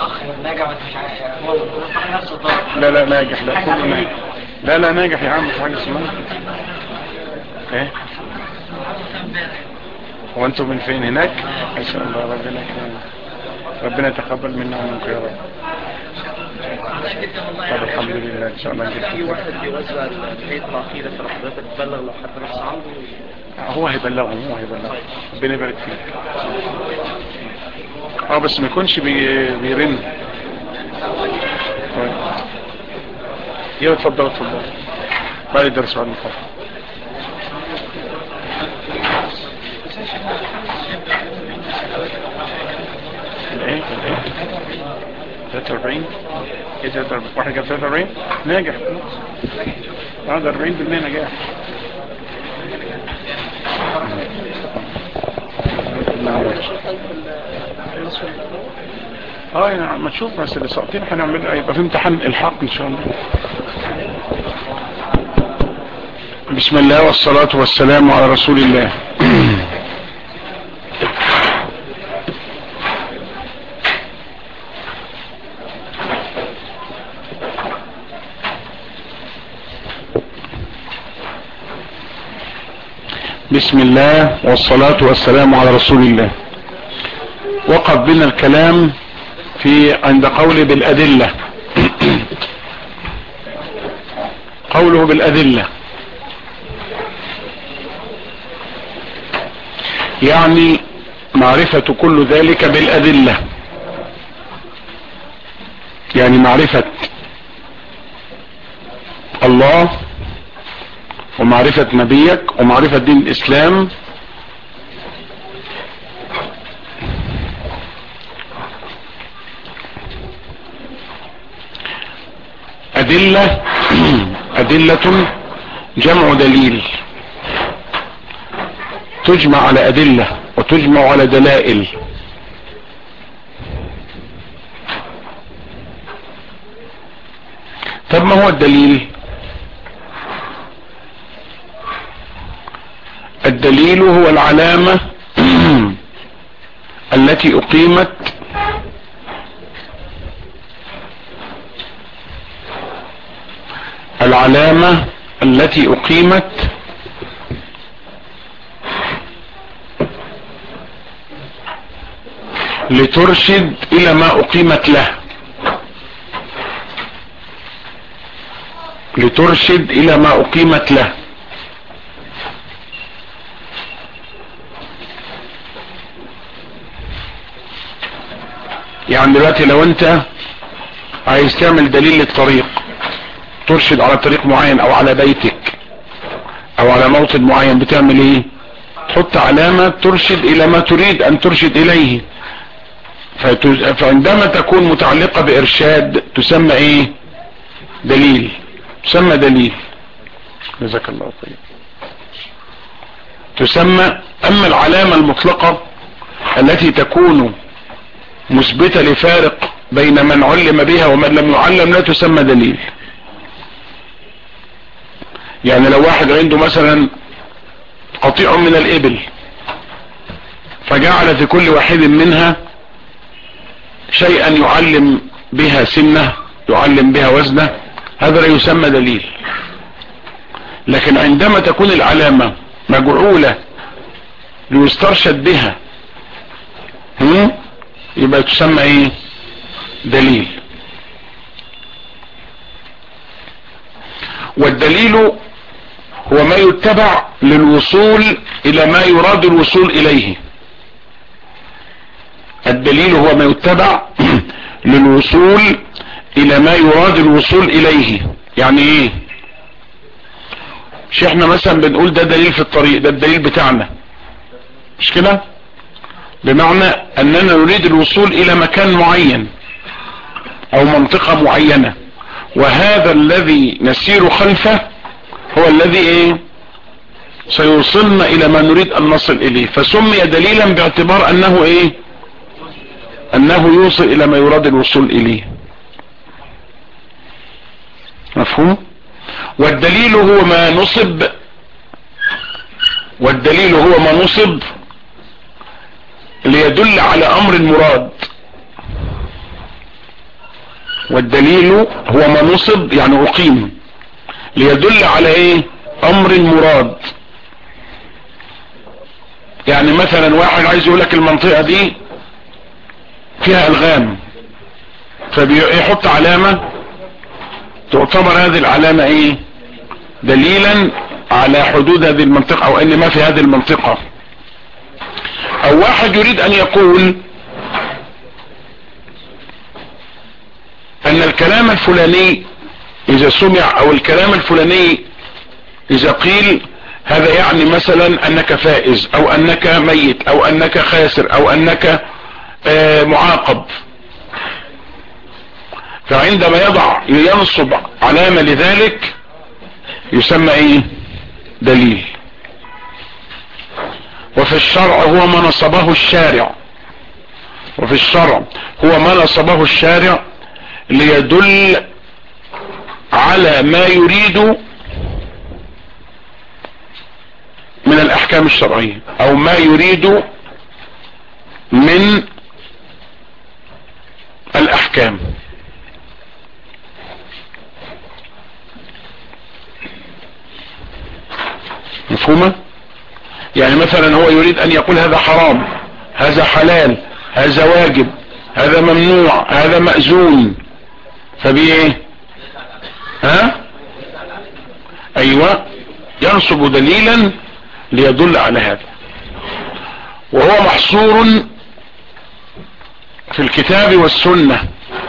لا لا ناجح لا كله ناجح لا لا ناجح يا عم مش حاجة اسمها ايه هو انتم من فين هناك ان شاء الله ربنا يكرمك ربنا يتقبل منا ومنكم يا رب طب الحمد لله ان شاء الله في جبت واحد بيوزع الحيط العقيدة في حضرتك تبلغ لو حد نفس عنده هو هيبلغهم هو هيبلغهم ربنا يبارك فيك اه بس ما يكونش بي... بيرن طيب يلا اتفضل اتفضل بعد الدرس بعد المحاضرة 43 ايه 43 واحد جاب 43 ناجح خلاص هذا 40% نجاح اه يعني ما تشوف بس اللي ساقطين هنعمل هيبقى في امتحان الحاق ان شاء الله بسم الله والصلاة والسلام على رسول الله بسم الله والصلاة والسلام على رسول الله وقف بنا الكلام في عند قوله بالأدلة قوله بالأدلة يعني معرفة كل ذلك بالأدلة يعني معرفة الله ومعرفة نبيك ومعرفة دين الإسلام أدلة أدلة جمع دليل تجمع على أدلة وتجمع على دلائل طب ما هو الدليل الدليل هو العلامة التي أقيمت العلامة التي أقيمت لترشد إلى ما أقيمت له لترشد إلى ما أقيمت له يعني دلوقتي لو انت عايز تعمل دليل للطريق ترشد على طريق معين او على بيتك او على موطن معين بتعمل ايه تحط علامة ترشد الى ما تريد ان ترشد اليه فعندما تكون متعلقة بارشاد تسمى ايه دليل تسمى دليل جزاك الله خير تسمى اما العلامة المطلقة التي تكون مثبتة لفارق بين من علم بها ومن لم يعلم لا تسمى دليل يعني لو واحد عنده مثلا قطيع من الابل فجعل في كل واحد منها شيئا يعلم بها سنة يعلم بها وزنه هذا لا يسمى دليل لكن عندما تكون العلامة مجعولة ليسترشد بها هم؟ يبقى تسمى ايه دليل والدليل هو ما يتبع للوصول الى ما يراد الوصول اليه الدليل هو ما يتبع للوصول الى ما يراد الوصول اليه يعني ايه مش احنا مثلا بنقول ده دليل في الطريق ده الدليل بتاعنا مش كده بمعنى اننا نريد الوصول الى مكان معين او منطقة معينة وهذا الذي نسير خلفه هو الذي ايه سيوصلنا الى ما نريد ان نصل اليه فسمي دليلا باعتبار انه ايه انه يوصل الى ما يراد الوصول اليه مفهوم والدليل هو ما نصب والدليل هو ما نصب ليدل على امر مراد والدليل هو ما نصب يعني اقيم ليدل على ايه امر مراد يعني مثلا واحد عايز يقول لك المنطقة دي فيها الغام فبيحط علامة تعتبر هذه العلامة ايه دليلا على حدود هذه المنطقة او ان ما في هذه المنطقة او واحد يريد ان يقول ان الكلام الفلاني اذا سمع او الكلام الفلاني اذا قيل هذا يعني مثلا انك فائز او انك ميت او انك خاسر او انك آه معاقب فعندما يضع ينصب علامة لذلك يسمى ايه دليل وفي الشرع هو ما نصبه الشارع وفي الشرع هو ما نصبه الشارع ليدل على ما يريد من الاحكام الشرعية او ما يريد من الاحكام مفهومة يعني مثلا هو يريد ان يقول هذا حرام هذا حلال هذا واجب هذا ممنوع هذا مأزون فبايه ها ايوه ينصب دليلا ليدل على هذا وهو محصور في الكتاب والسنة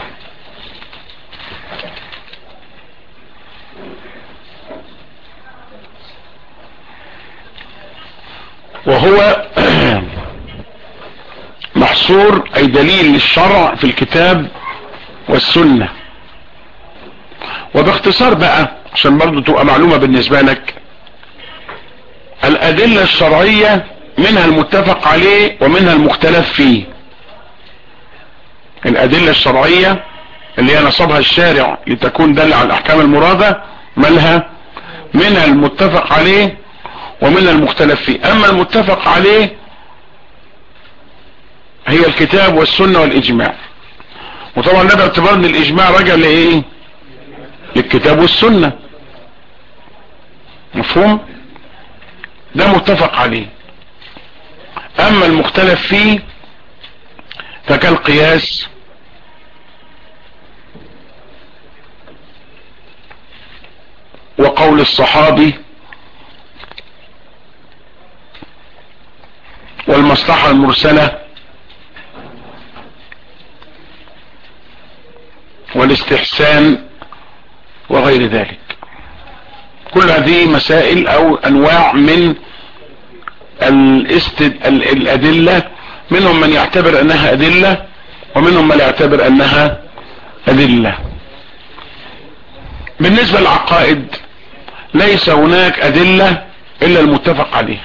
وهو محصور اي دليل للشرع في الكتاب والسنة وباختصار بقى عشان برضو تبقى معلومة بالنسبة لك الادلة الشرعية منها المتفق عليه ومنها المختلف فيه الادلة الشرعية اللي هي نصبها الشارع لتكون دل على الاحكام المرادة مالها منها المتفق عليه ومنها المختلف فيه اما المتفق عليه هي الكتاب والسنة والاجماع وطبعا ده باعتبار ان الاجماع رجع لايه للكتاب والسنة مفهوم ده متفق عليه اما المختلف فيه فكالقياس وقول الصحابي والمصلحة المرسلة والاستحسان وغير ذلك كل هذه مسائل او انواع من الاستد... الادلة منهم من يعتبر انها ادلة ومنهم من يعتبر انها ادلة بالنسبة للعقائد ليس هناك ادلة الا المتفق عليها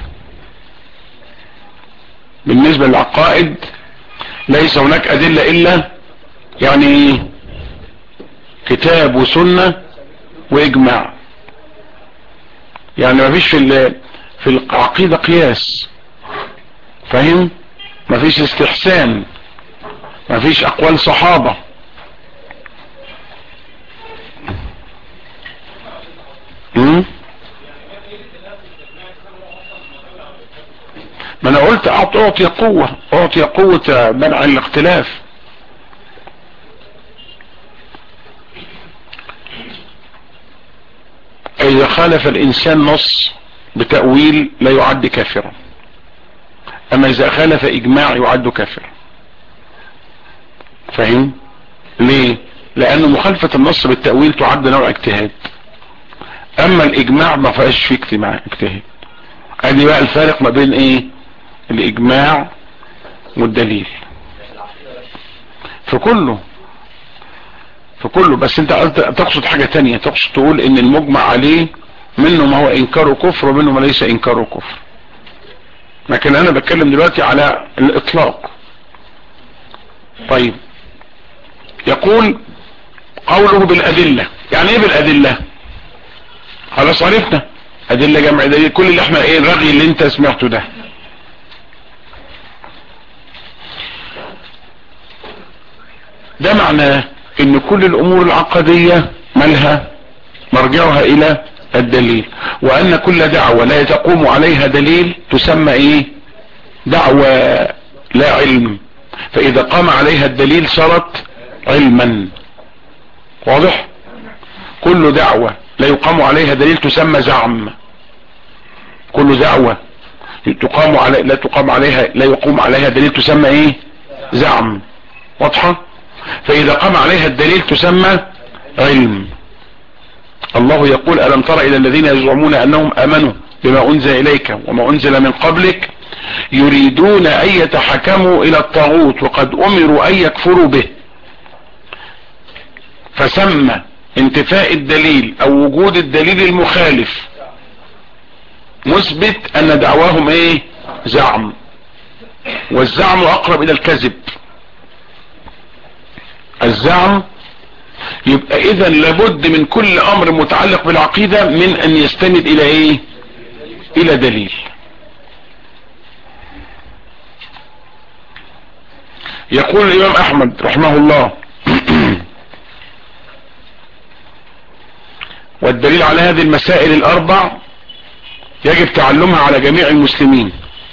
بالنسبة للعقائد ليس هناك ادلة الا يعني كتاب وسنة واجماع يعني ما فيش في في العقيدة قياس فاهم ما فيش استحسان ما فيش اقوال صحابة م? ما انا قلت اعطي قوة اعطي قوة منع الاختلاف اذا خالف الانسان نص بتأويل لا يعد كافرا اما اذا خالف اجماع يعد كافرا فاهم ليه لان مخالفة النص بالتأويل تعد نوع اجتهاد اما الاجماع ما فيهاش فيه اجتماع اجتهاد ادي بقى الفارق ما بين ايه الاجماع والدليل في كله في كله بس انت تقصد حاجة تانية تقصد تقول ان المجمع عليه منه ما هو انكاره كفر ومنه ما ليس انكاره كفر لكن انا بتكلم دلوقتي على الاطلاق طيب يقول قوله بالادلة يعني ايه بالادلة خلاص عرفنا ادلة جمع دليل كل اللي احنا ايه الرغي اللي انت سمعته ده ده معناه ان كل الامور العقدية مالها مرجعها الى الدليل وان كل دعوة لا تقوم عليها دليل تسمى ايه دعوة لا علم فاذا قام عليها الدليل صارت علما واضح كل دعوة لا يقام عليها دليل تسمى زعم كل دعوة تقام علي لا تقام عليها لا يقوم عليها دليل تسمى ايه زعم واضحة فاذا قام عليها الدليل تسمى علم الله يقول ألم تر إلى الذين يزعمون أنهم أمنوا بما أنزل إليك وما أنزل من قبلك يريدون أن يتحكموا إلى الطاغوت وقد أمروا أن يكفروا به فسمى انتفاء الدليل او وجود الدليل المخالف مثبت ان دعواهم ايه زعم والزعم اقرب الى الكذب الزعم يبقى اذا لابد من كل امر متعلق بالعقيدة من ان يستند الى ايه الى دليل يقول الامام احمد رحمه الله والدليل على هذه المسائل الاربع يجب تعلمها على جميع المسلمين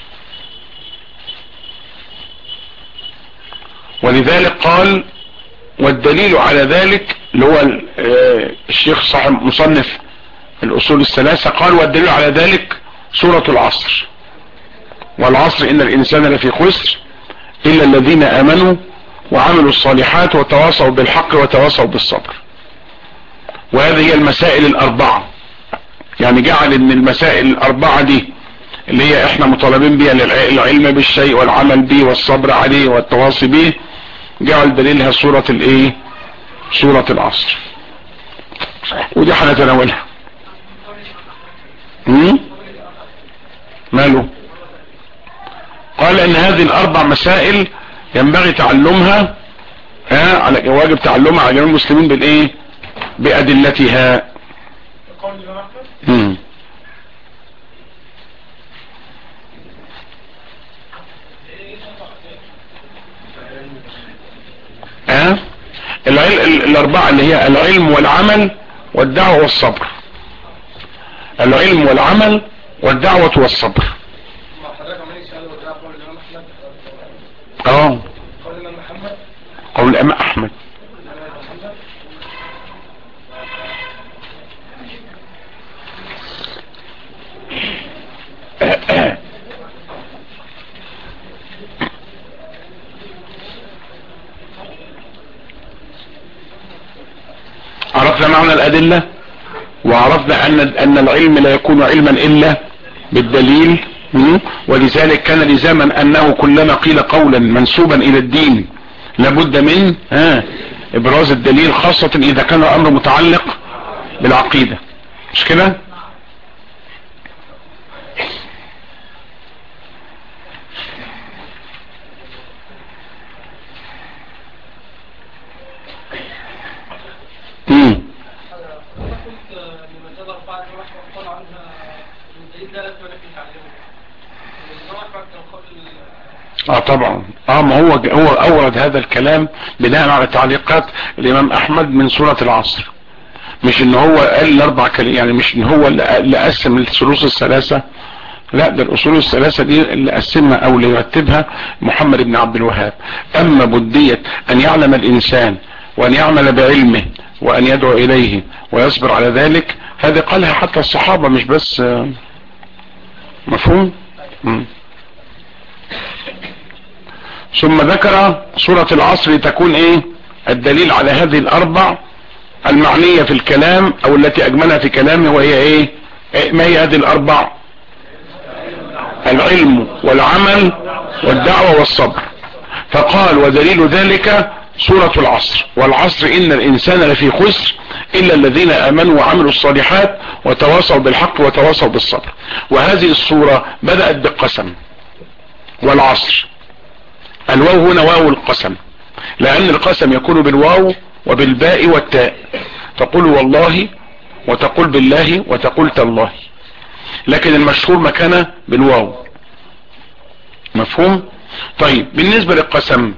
ولذلك قال والدليل على ذلك اللي هو الشيخ صاحب مصنف الاصول الثلاثة قال والدليل على ذلك سورة العصر والعصر ان الانسان لفي خسر الا الذين امنوا وعملوا الصالحات وتواصوا بالحق وتواصوا بالصبر وهذه هي المسائل الاربعة يعني جعل ان المسائل الاربعة دي اللي هي احنا مطالبين بها العلم بالشيء والعمل به والصبر عليه والتواصي به جعل دليلها سورة الايه سورة العصر ودي هنتناولها ماله قال ان هذه الاربع مسائل ينبغي تعلمها ها على واجب تعلمها على جميع المسلمين بالايه بادلتها قول الإمام أحمد مم. ها العل... ال- الاربعة اللي هي العلم والعمل والدعوة والصبر العلم والعمل والدعوة والصبر ما حضرتك عمال يسأل وده قول الإمام أحمد اه قول الإمام محمد قول الامام احمد الإمام محمد عرفنا معنى الادلة وعرفنا ان ان العلم لا يكون علما الا بالدليل م? ولذلك كان لزاما انه كلما قيل قولا منسوبا الى الدين لابد من ها ابراز الدليل خاصة اذا كان الامر متعلق بالعقيدة مش كده مم. أنا قلت لما تظهر بعض الإمام أحمد قال عنها من دليل ده لازم لكن تعلمه الإمام أحمد كان قول اه طبعا اه ما هو هو اورد هذا الكلام بناء على تعليقات الامام احمد من سورة العصر مش ان هو قال الاربع كلمات يعني مش ان هو اللي اللي قسم الثلوث الثلاثة لا ده الاصول الثلاثة دي اللي قسمها او اللي يرتبها محمد بن عبد الوهاب اما بدية ان يعلم الانسان وان يعمل بعلمه وان يدعو اليه ويصبر على ذلك هذه قالها حتى الصحابة مش بس آه، مفهوم مم. ثم ذكر سورة العصر تكون ايه الدليل على هذه الاربع المعنية في الكلام او التي اجملها في كلامه وهي ايه إيه، ما هي هذه الاربع العلم والعمل والدعوة والصبر فقال ودليل ذلك سورة العصر والعصر ان الانسان لفي خسر الا الذين امنوا وعملوا الصالحات وتواصوا بالحق وتواصوا بالصبر وهذه السورة بدأت بالقسم والعصر الواو هنا واو القسم لان القسم يكون بالواو وبالباء والتاء تقول والله وتقول بالله وتقول تالله لكن المشهور مكانه بالواو مفهوم طيب بالنسبة للقسم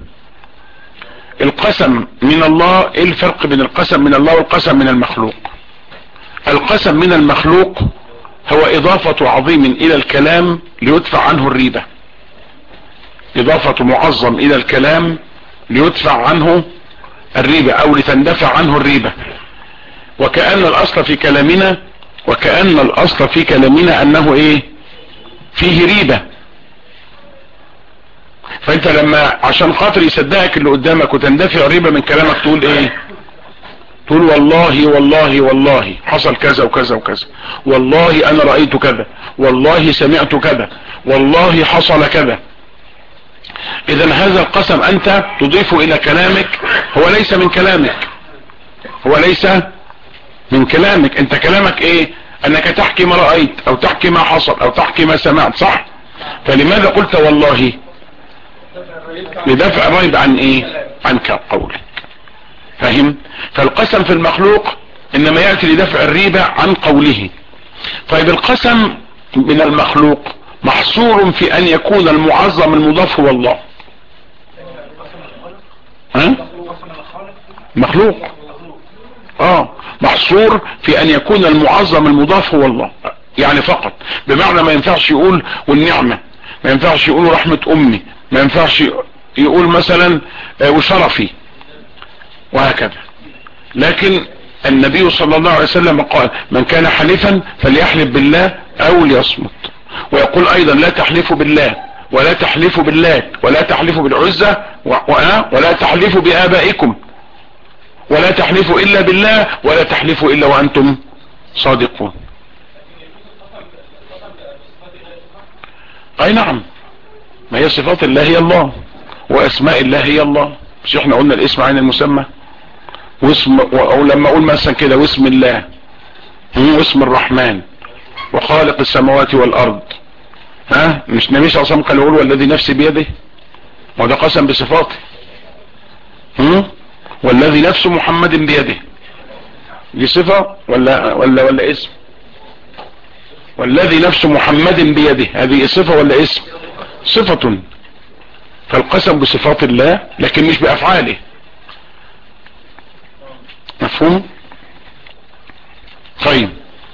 القسم من الله ايه الفرق بين القسم من الله والقسم من المخلوق القسم من المخلوق هو اضافة عظيم الى الكلام ليدفع عنه الريبة اضافة معظم الى الكلام ليدفع عنه الريبة او لتندفع عنه الريبة وكأن الاصل في كلامنا وكأن الاصل في كلامنا انه ايه فيه ريبة فانت لما عشان خاطر يصدقك اللي قدامك وتندفع ريبة من كلامك تقول ايه تقول والله والله والله حصل كذا وكذا وكذا والله انا رأيت كذا والله سمعت كذا والله حصل كذا اذا هذا القسم انت تضيفه الى كلامك هو ليس من كلامك هو ليس من كلامك انت كلامك ايه انك تحكي ما رأيت او تحكي ما حصل او تحكي ما سمعت صح فلماذا قلت والله لدفع الريب عن ايه عن قولك فاهم فالقسم في المخلوق انما يأتي لدفع الريبة عن قوله طيب القسم من المخلوق محصور في ان يكون المعظم المضاف هو الله ها مخلوق اه محصور في ان يكون المعظم المضاف هو الله يعني فقط بمعنى ما ينفعش يقول والنعمة ما ينفعش يقول رحمة امي ما ينفعش يقول مثلا آه، وشرفي وهكذا لكن النبي صلى الله عليه وسلم قال من كان حلفا فليحلف بالله او ليصمت ويقول ايضا لا تحلفوا بالله ولا تحلفوا بالله ولا تحلفوا بالعزة و- و- ولا تحلفوا بآبائكم ولا تحلفوا الا بالله ولا تحلفوا الا وانتم صادقون اي نعم ما هي صفات الله هي الله واسماء الله هي الله مش احنا قلنا الاسم عين المسمى واسم او لما اقول مثلا كده واسم الله هم، واسم الرحمن وخالق السماوات والارض ها مش نبي صلى الله عليه وسلم قال يقول والذي نفسي بيده وده قسم بصفاته هم؟ والذي نفس محمد بيده دي صفة ولا ولا ولا اسم والذي نفس محمد بيده هذه صفة ولا اسم صفة فالقسم بصفات الله لكن مش بأفعاله مفهوم طيب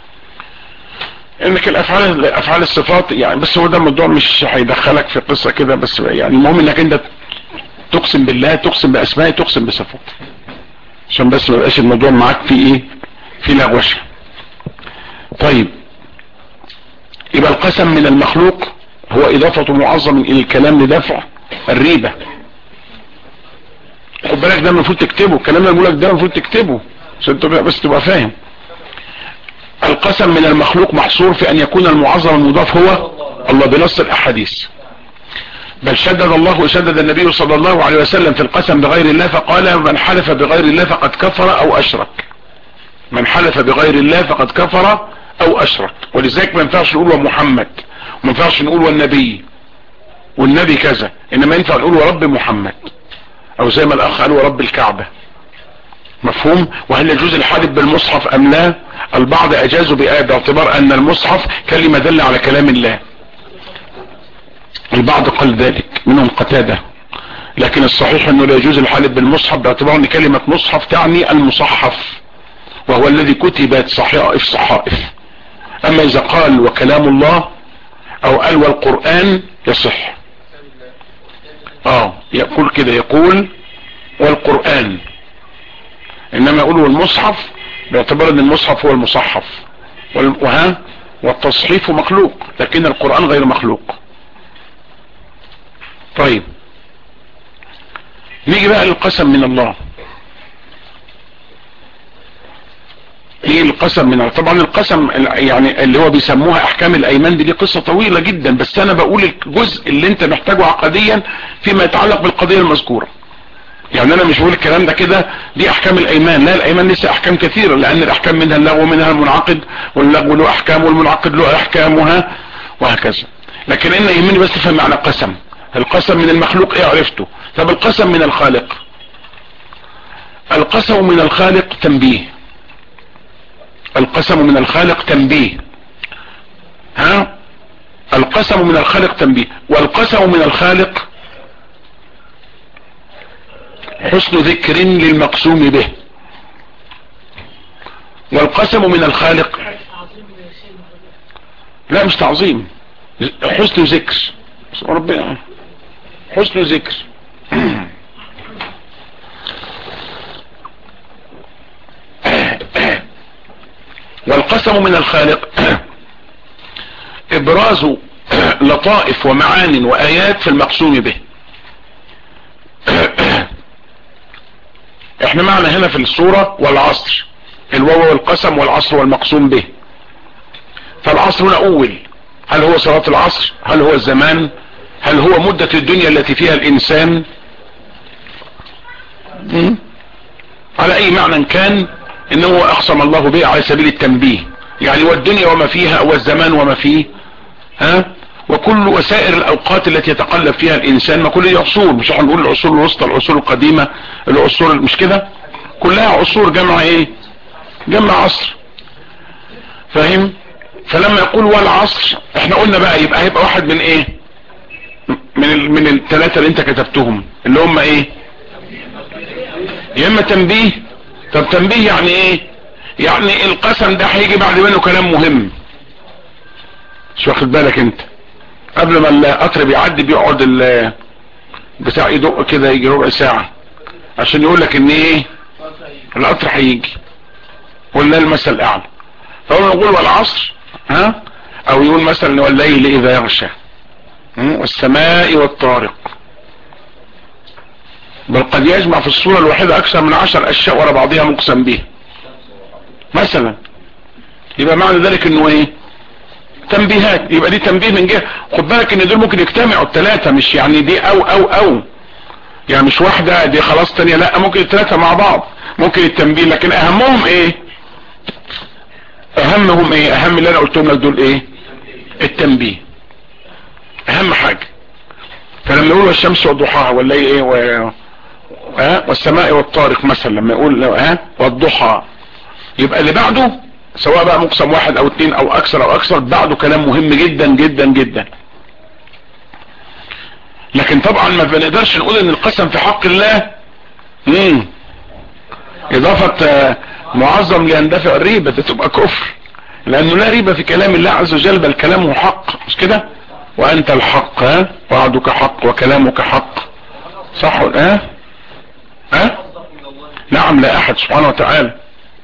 انك الافعال افعال الصفات يعني بس هو ده الموضوع مش هيدخلك في قصة كده بس يعني المهم انك انت تقسم بالله تقسم باسمائه تقسم بصفاته عشان بس ما يبقاش الموضوع معاك في ايه في لغوشه طيب يبقى القسم من المخلوق هو اضافة معظم الى الكلام لدفع الريبة خد بالك ده المفروض تكتبه الكلام اللي بقولك ده المفروض تكتبه عشان تبقى بس تبقى فاهم القسم من المخلوق محصور في ان يكون المعظم المضاف هو الله بنص الاحاديث بل شدد الله وشدد النبي صلى الله عليه وسلم في القسم بغير الله فقال من حلف بغير الله فقد كفر او اشرك من حلف بغير الله فقد كفر او اشرك ولذلك ما ينفعش نقول ومحمد وما ينفعش نقول والنبي والنبي كذا انما ينفع نقول ورب محمد او زي ما الاخ قال ورب الكعبة مفهوم وهل يجوز الحادث بالمصحف ام لا البعض اجازوا بآية باعتبار ان المصحف كلمة دل على كلام الله البعض قال ذلك منهم قتادة لكن الصحيح انه لا يجوز الحالف بالمصحف باعتبار ان كلمة مصحف تعني المصحف وهو الذي كتبت صحائف صحائف اما اذا قال وكلام الله او قال والقرآن يصح اه يقول كده يقول والقرآن انما يقول والمصحف باعتبار ان المصحف هو المصحف وال- وها والتصحيف مخلوق لكن القرآن غير مخلوق طيب نيجي بقى للقسم من الله ايه القسم من الله طبعا القسم ال- يعني اللي هو بيسموها احكام الايمان دي, دي قصة طويلة جدا بس انا بقول الجزء اللي انت محتاجه عقديا فيما يتعلق بالقضية المذكورة يعني انا مش بقول الكلام ده كده دي احكام الايمان لا الايمان لسه احكام كثيرة لان الاحكام منها اللغو ومنها المنعقد واللغو له احكام والمنعقد له احكامها وهكذا لكن انا يهمني بس تفهم معنى قسم القسم من المخلوق ايه عرفته طب القسم من الخالق القسم من الخالق تنبيه القسم من الخالق تنبيه ها القسم من الخالق تنبيه والقسم من الخالق حسن ذكر للمقسوم به والقسم من الخالق لا مش تعظيم حسن ذكر ربنا حسن ذكر والقسم من الخالق ابراز لطائف ومعان وايات في المقسوم به احنا معنا هنا في الصورة والعصر الواو والقسم والعصر والمقسوم به فالعصر هنا اول هل هو صلاة العصر هل هو الزمان هل هو مدة الدنيا التي فيها الانسان م? على اي معنى كان انه اقسم الله به على سبيل التنبيه يعني والدنيا وما فيها والزمان وما فيه ها وكل وسائر الاوقات التي يتقلب فيها الانسان ما كل دي عصور مش هنقول العصور الوسطى العصور القديمة العصور مش كده كلها عصور جمع ايه جمع عصر فاهم فلما يقول والعصر احنا قلنا بقى يبقى هيبقى واحد من ايه من ال من الثلاثة اللي انت كتبتهم اللي هم ايه يا اما تنبيه طب تنبيه يعني ايه يعني القسم ده هيجي بعد منه كلام مهم مش واخد بالك انت قبل ما القطر بيعدي بيقعد ال بتاع يدق كده يجي ربع ساعة عشان يقول لك ان ايه القطر هيجي ولا المثل الاعلى فهو نقول والعصر ها او يقول مثلا والليل اذا يغشى والسماء والطارق بل قد يجمع في الصورة الواحدة اكثر من عشر اشياء ورا بعضها مقسم به مثلا يبقى معنى ذلك انه ايه تنبيهات يبقى دي تنبيه من جهة خد بالك ان دول ممكن يجتمعوا الثلاثة مش يعني دي او او او يعني مش واحدة دي خلاص تانية لا ممكن الثلاثة مع بعض ممكن التنبيه لكن اهمهم ايه اهمهم ايه اهم اللي انا قلتهم لك دول ايه التنبيه اهم حاجة فلما يقول الشمس وضحاها ولا ايه و... ها والسماء والطارق مثلا لما يقول ها والضحى يبقى اللي بعده سواء بقى مقسم واحد او اتنين او اكثر او اكثر بعده كلام مهم جدا جدا جدا لكن طبعا ما بنقدرش نقول ان القسم في حق الله مم. اضافة معظم ليندفع الريبة ده تبقى كفر لانه لا ريبة في كلام الله عز وجل بل كلامه حق مش كده وانت الحق ها وعدك حق وكلامك حق صح ها ها نعم لا احد سبحانه وتعالى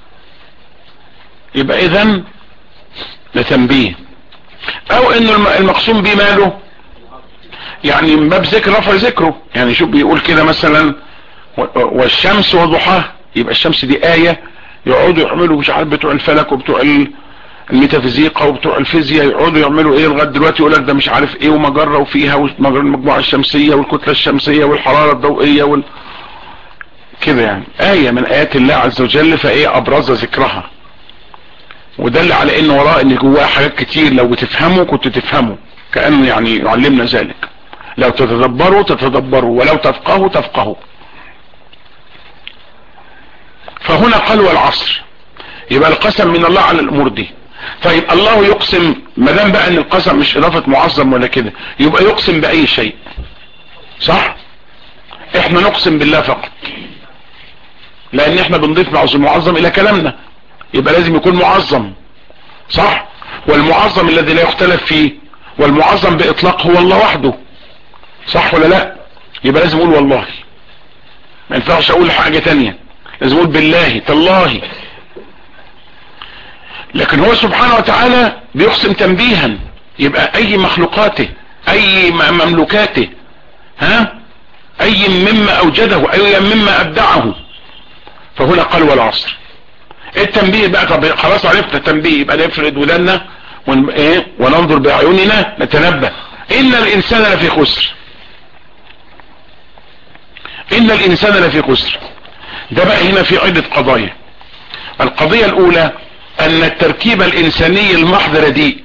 يبقى اذا لتنبيه او انه المقسوم به ماله يعني من باب ذكر رفع ذكره يعني شوف بيقول كده مثلا والشمس وضحاها يبقى الشمس دي آية يقعدوا يعملوا مش عارف بتوع الفلك وبتوع الميتافيزيقا وبتوع الفيزياء يقعدوا يعملوا ايه لغايه دلوقتي يقول لك ده مش عارف ايه ومجره وفيها والمجموعه الشمسيه والكتله الشمسيه والحراره الضوئيه وال كده يعني آية من آيات الله عز وجل فايه ابرز ذكرها ودل على ان وراء ان جواها حاجات كتير لو بتفهموا كنت تفهموا كأنه يعني يعلمنا ذلك لو تتدبروا تتدبروا ولو تفقهوا تفقهوا فهنا قال والعصر يبقى القسم من الله على الامور دي طيب الله يقسم ما دام بقى ان القسم مش اضافه معظم ولا كده يبقى يقسم باي شيء صح احنا نقسم بالله فقط لان احنا بنضيف المعظم الى كلامنا يبقى لازم يكون معظم صح والمعظم الذي لا يختلف فيه والمعظم باطلاق هو الله وحده صح ولا لا يبقى لازم اقول والله ما ينفعش اقول حاجة تانية لازم اقول بالله تالله لكن هو سبحانه وتعالى بيقسم تنبيها يبقى اي مخلوقاته اي مملوكاته ها اي مما اوجده اي مما ابدعه فهنا قال والعصر التنبيه بقى طب خلاص عرفنا التنبيه يبقى نفرد ودنا ون... ايه وننظر باعيننا نتنبه ان الانسان لفي خسر ان الانسان لفي خسر ده بقى هنا في عدة قضايا القضية الاولى ان التركيب الانساني المحض رديء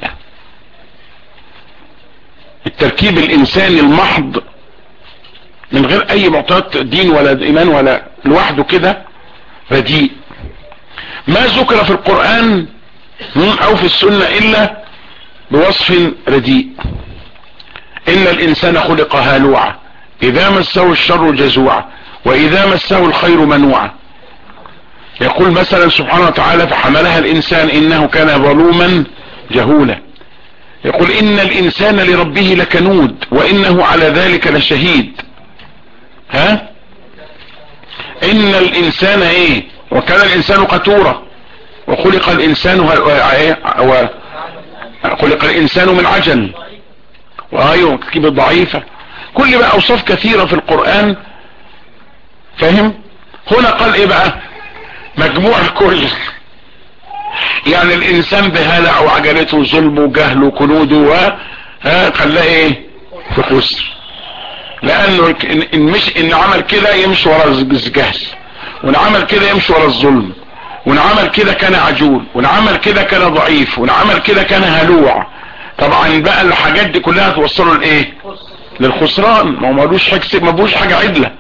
التركيب الانساني المحض من غير اي معطيات دين ولا ايمان ولا لوحده كده رديء ما ذكر في القرآن او في السنة الا بوصف رديء ان الانسان خلق هالوعا اذا مسه الشر جزوعا واذا مسه الخير منوعا يقول مثلا سبحانه وتعالى فحملها الانسان انه كان ظلوما جهولا يقول ان الانسان لربه لكنود وانه على ذلك لشهيد ها ان الانسان ايه وكان الانسان قتورا وخلق الانسان و... خلق الانسان من عجل وايوه كيف ضعيفة كل بقى اوصاف كثيرة في القرآن فاهم هنا قال ايه بقى مجموع الكل يعني الانسان بهلع وعجلته ظلم وجهل وكنوده و ها خلاه ايه في خسر لانه ان مش ان عمل كده يمشي ورا الجهل وان عمل كده يمشي ورا الظلم ونعمل كده كان عجول ونعمل كده كان ضعيف ونعمل كده كان هلوع طبعا بقى الحاجات دي كلها توصله لايه للخسران ما هو ملوش حاجة ما بوش حاجة عدلة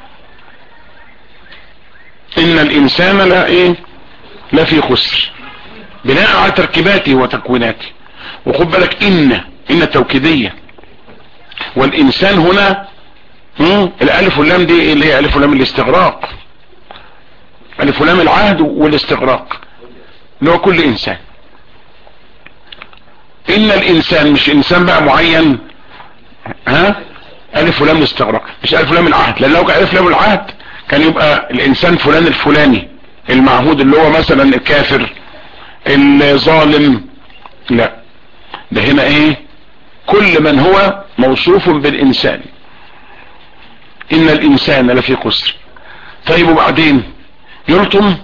ان الانسان لا ايه لا في خسر بناء على تركيباته وتكويناته وخد بالك ان ان توكيدية والانسان هنا مم، الالف واللام دي اللي هي الف ولام الاستغراق الف ولام العهد والاستغراق اللي هو كل انسان ان الانسان مش انسان بقى معين ها الف ولام الاستغراق مش الف ولام العهد لان لو كان الف ولام العهد كان يبقى الانسان فلان الفلاني المعهود اللي هو مثلا الكافر الظالم لا ده هنا ايه كل من هو موصوف بالانسان ان الانسان لفي خسر طيب وبعدين يلطم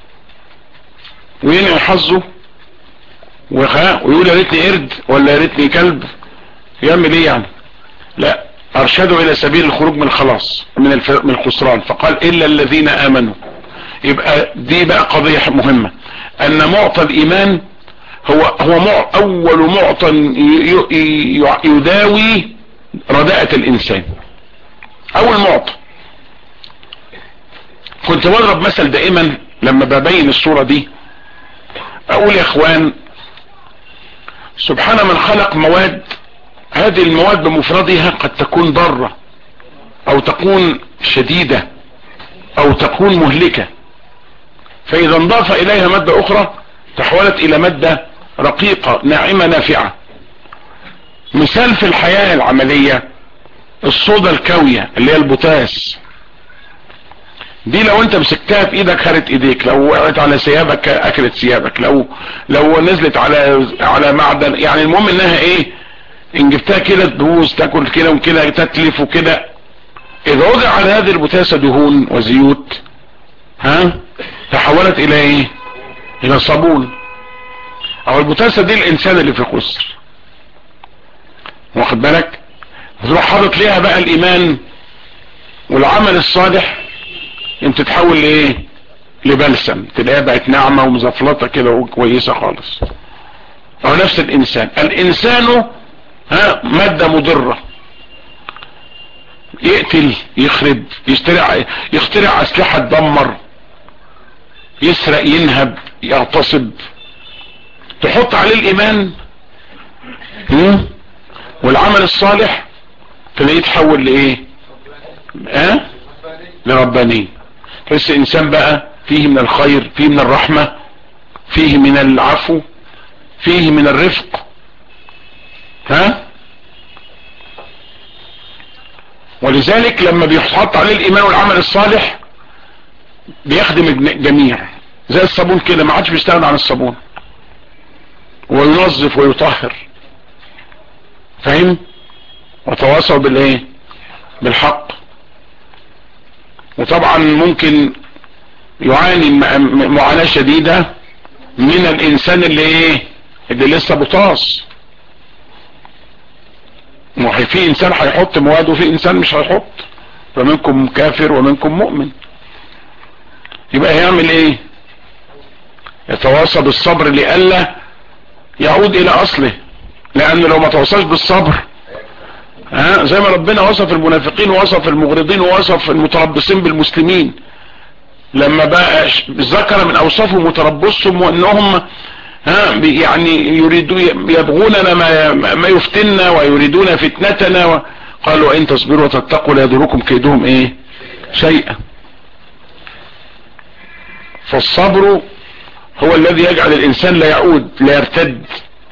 وينعي حظه وخ- ويقول يا ريتني قرد ولا يا ريتني كلب يعمل ايه يعني لا ارشده الى سبيل الخروج من الخلاص من الف... من الخسران فقال الا الذين امنوا يبقى دي بقى قضية مهمة ان معطى الايمان هو هو مع اول معطى ي- ي- ي- يداوي رداءة الانسان اول معطى كنت بضرب مثل دائما لما ببين الصورة دي اقول يا اخوان سبحان من خلق مواد هذه المواد بمفردها قد تكون ضارة او تكون شديدة او تكون مهلكة فاذا انضاف اليها مادة اخرى تحولت الى مادة رقيقة ناعمة نافعة مثال في الحياة العملية الصودا الكاوية اللي هي البوتاس دي لو انت مسكتها في ايدك هرت ايديك لو وقعت على ثيابك اكلت ثيابك لو لو نزلت على على معدن يعني المهم انها ايه ان جبتها كده تبوظ تاكل كده وكده تتلف وكده اذا وضع على هذه البوتاسة دهون وزيوت ها تحولت الى ايه الى صابون او البوتاسة دي الانسان اللي في خسر واخد بالك تروح حاطط ليها بقى الايمان والعمل الصالح انت تتحول لايه لبلسم تلاقيها بقت ناعمة ومزفلطة كده وكويسة خالص او نفس الانسان الانسان ها مادة مضرة يقتل يخرب يخترع يخترع اسلحة تدمر يسرق ينهب يغتصب تحط عليه الايمان هم؟ والعمل الصالح تلاقيه يتحول لايه ها أه؟ لرباني تحس انسان بقى فيه من الخير فيه من الرحمة فيه من العفو فيه من الرفق ها ولذلك لما بيحط عليه الايمان والعمل الصالح بيخدم الجميع زي الصابون كده ما عادش بيستغنى عن الصابون وينظف ويطهر فاهم وتواصل بالايه بالحق وطبعا ممكن يعاني معاناة شديدة من الانسان اللي ايه اللي لسه بطاس في انسان هيحط مواد وفي انسان مش هيحط فمنكم كافر ومنكم مؤمن يبقى هيعمل ايه يتواصى بالصبر لئلا يعود الى اصله لانه لو ما تواصاش بالصبر ها زي ما ربنا وصف المنافقين ووصف المغرضين ووصف المتربصين بالمسلمين لما بقى ذكر من اوصافهم متربصهم وانهم ها يعني يريدون يبغوننا ما, ما يفتننا ويريدون فتنتنا قالوا ان تصبروا وتتقوا لا يضركم كيدهم ايه شيئا فالصبر هو الذي يجعل الانسان لا يعود لا يرتد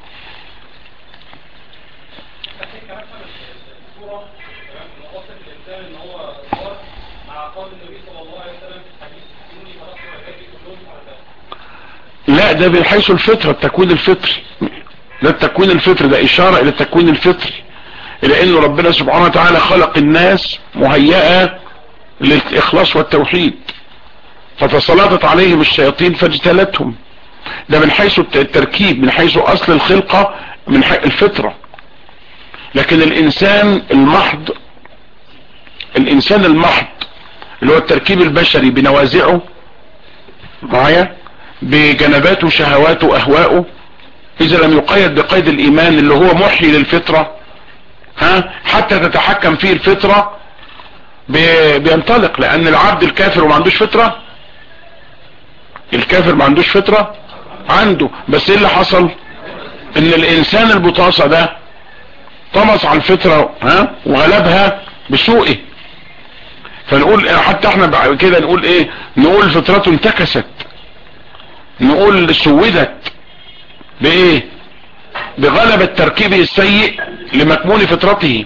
لا ده من حيث الفطرة التكوين الفطري ده التكوين الفطري ده اشارة الى التكوين الفطري الى انه ربنا سبحانه وتعالى خلق الناس مهيئة للاخلاص والتوحيد فتسلطت عليهم الشياطين فاجتلتهم ده من حيث التركيب من حيث اصل الخلقة من حيث الفطرة لكن الانسان المحض الانسان المحض اللي هو التركيب البشري بنوازعه معايا بجنباته وشهواته واهواءه اذا لم يقيد بقيد الايمان اللي هو محيي للفطرة ها حتى تتحكم فيه الفطرة بي- بينطلق لان العبد الكافر وما عندوش فطرة الكافر ما عندوش فطرة عنده بس ايه اللي حصل ان الانسان البطاصة ده طمس على الفطرة ها وغلبها بسوءه فنقول حتى احنا بعد كده نقول ايه نقول فطرته انتكست نقول سودت بايه بغلبة تركيبه السيء لمكمون فطرته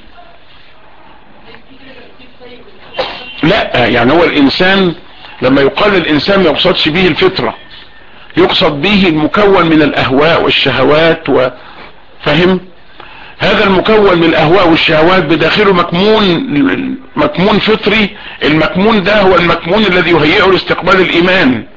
لا يعني هو الانسان لما يقال الانسان ما يقصدش به الفطرة يقصد به المكون من الاهواء والشهوات وفهم هذا المكون من الاهواء والشهوات بداخله مكمون مكمون فطري المكمون ده هو المكمون الذي يهيئه لاستقبال الايمان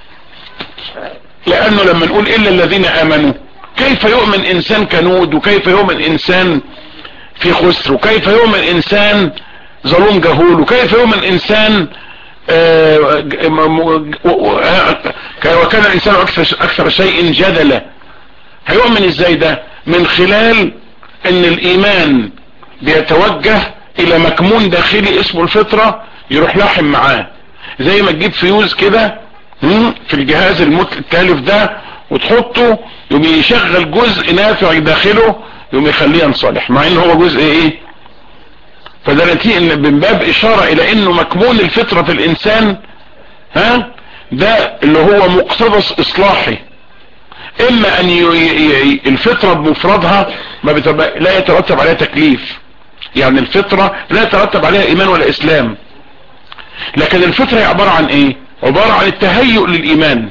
لانه لما نقول الا الذين امنوا كيف يؤمن انسان كنود وكيف يؤمن انسان في خسر وكيف يؤمن انسان ظلوم جهول وكيف يؤمن انسان آه، ج- م- م- و- و- آه، وكان الانسان اكثر اكثر شيء جدلا هيؤمن ازاي ده من خلال ان الايمان بيتوجه الى مكمون داخلي اسمه الفطرة يروح لاحم معاه زي ما تجيب فيوز كده هم، في الجهاز المت- التالف ده وتحطه يوم يشغل جزء نافع داخله يوم يخليه ينصلح مع ان هو جزء ايه فده نتيجة ان من باب اشارة الى انه مكمون الفطرة في الانسان ها ده اللي هو مقتبس اصلاحي اما ان ي... ي... ي... الفطرة بمفردها ما بتب... لا يترتب عليها تكليف يعني الفطرة لا يترتب عليها ايمان ولا اسلام لكن الفطرة هي عبارة عن ايه عبارة عن التهيؤ للايمان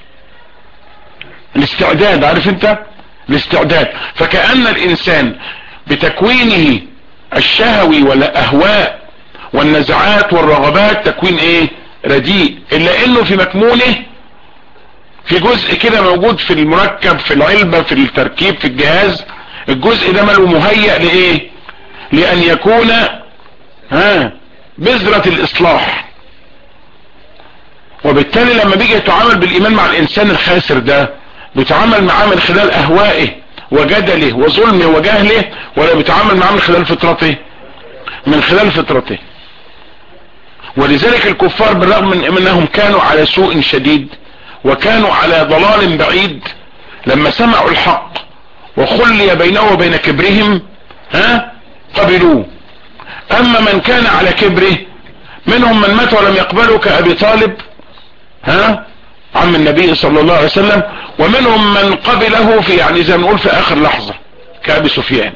الاستعداد عارف انت الاستعداد فكأن الانسان بتكوينه الشهوي والاهواء والنزعات والرغبات تكوين ايه رديء الا انه في مكمونه في جزء كده موجود في المركب في العلبة في التركيب في الجهاز الجزء ده ماله مهيأ لايه لان يكون ها بذرة الاصلاح وبالتالي لما بيجي يتعامل بالايمان مع الانسان الخاسر ده بيتعامل معاه من خلال اهوائه وجدله وظلمه وجهله ولا بيتعامل معاه من خلال فطرته من خلال فطرته ولذلك الكفار بالرغم من انهم كانوا على سوء شديد وكانوا على ضلال بعيد لما سمعوا الحق وخلي بينه وبين كبرهم ها قبلوه اما من كان على كبره منهم من مات ولم يقبله كابي طالب ها عم النبي صلى الله عليه وسلم ومنهم من قبله في يعني زي ما نقول في اخر لحظة كابي سفيان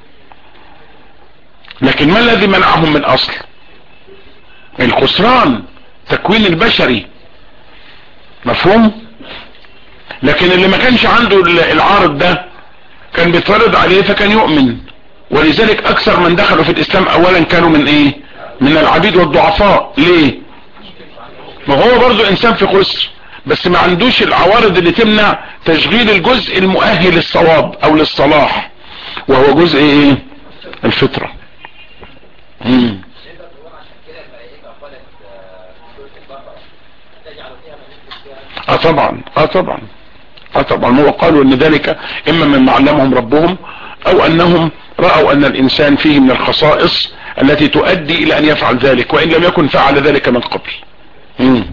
لكن ما الذي منعهم من اصل الخسران تكوين البشري مفهوم لكن اللي ما كانش عنده العارض ده كان بيتفرض عليه فكان يؤمن ولذلك اكثر من دخلوا في الاسلام اولا كانوا من ايه من العبيد والضعفاء ليه ما هو برضو انسان في خسر بس ما عندوش العوارض اللي تمنع تشغيل الجزء المؤهل للصواب او للصلاح وهو جزء ايه الفطرة مم. اه طبعا اه طبعا اه طبعا هو قالوا ان ذلك اما مما علمهم ربهم او انهم رأوا ان الانسان فيه من الخصائص التي تؤدي الى ان يفعل ذلك وان لم يكن فعل ذلك من قبل مم.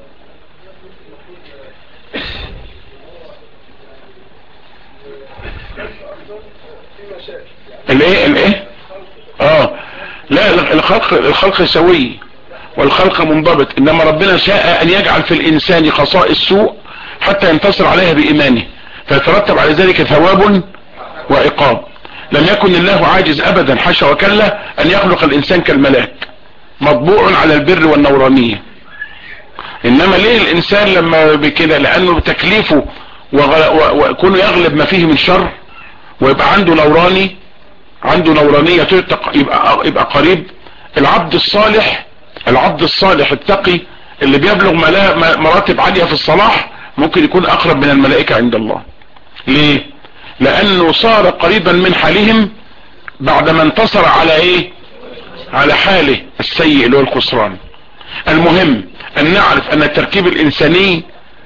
الايه الايه اه لا الخلق الخلق سوي والخلق منضبط انما ربنا شاء ان يجعل في الانسان خصائص سوء حتى ينتصر عليها بايمانه فيترتب على ذلك ثواب وعقاب لم يكن الله عاجز ابدا حاشا وكلا ان يخلق الانسان كالملاك مطبوع على البر والنورانية انما ليه الانسان لما بكده لانه تكليفه وكونه يغلب ما فيه من شر ويبقى عنده نوراني عنده نورانية يبقى, يبقى قريب العبد الصالح العبد الصالح التقي اللي بيبلغ مراتب عالية في الصلاح ممكن يكون اقرب من الملائكة عند الله ليه لانه صار قريبا من حالهم بعدما انتصر على ايه على حاله السيء اللي هو الخسران المهم ان نعرف ان التركيب الانساني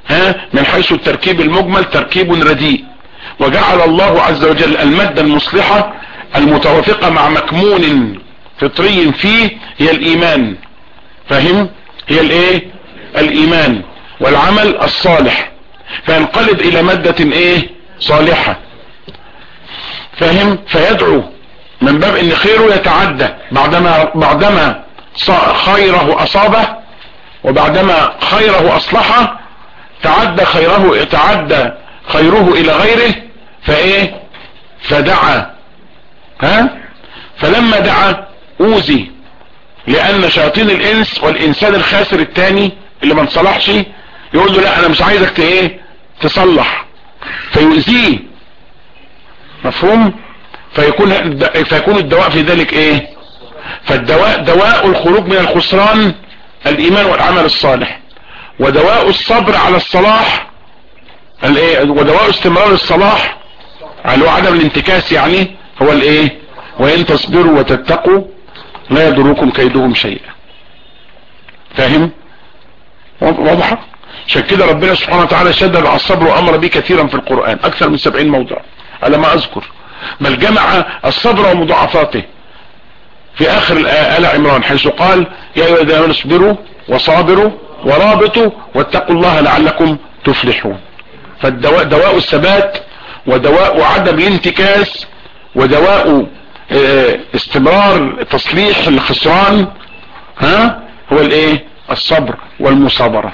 ها من حيث التركيب المجمل تركيب رديء وجعل الله عز وجل المادة المصلحة المتوافقة مع مكمون فطري فيه هي الايمان فاهم هي الايه الايمان والعمل الصالح فينقلب الى مادة ايه صالحة فاهم فيدعو من باب ان خيره يتعدى بعدما بعدما خيره اصابه وبعدما خيره اصلحه تعدى خيره تعدى خيره الى غيره فايه فدعا ها فلما دعا اوذي لان شياطين الانس والانسان الخاسر التاني اللي ما انصلحش يقول له لا انا مش عايزك ايه تصلح فيؤذيه مفهوم فيكون فيكون الدواء في ذلك ايه فالدواء دواء الخروج من الخسران الايمان والعمل الصالح ودواء الصبر على الصلاح الايه ودواء استمرار الصلاح اللي هو عدم الانتكاس يعني هو الايه وان تصبروا وتتقوا لا يضركم كيدهم شيئا فاهم واضحه عشان كده ربنا سبحانه وتعالى شدد على الصبر وامر به كثيرا في القرآن اكثر من سبعين موضع على ما اذكر بل جمع الصبر ومضاعفاته في اخر آل عمران حيث قال يا ايها الذين امنوا اصبروا وصابروا ورابطوا واتقوا الله لعلكم تفلحون فالدواء دواء الثبات ودواء عدم الانتكاس ودواء استمرار تصليح الخسران ها هو الايه الصبر والمصابرة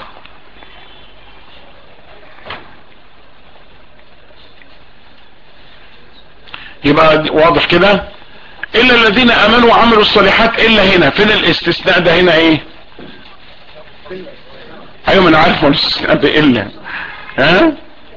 يبقى واضح كده الا الذين امنوا وعملوا الصالحات الا هنا فين الاستثناء ده هنا ايه ايوه ما انا عارف الاستثناء ده الا ها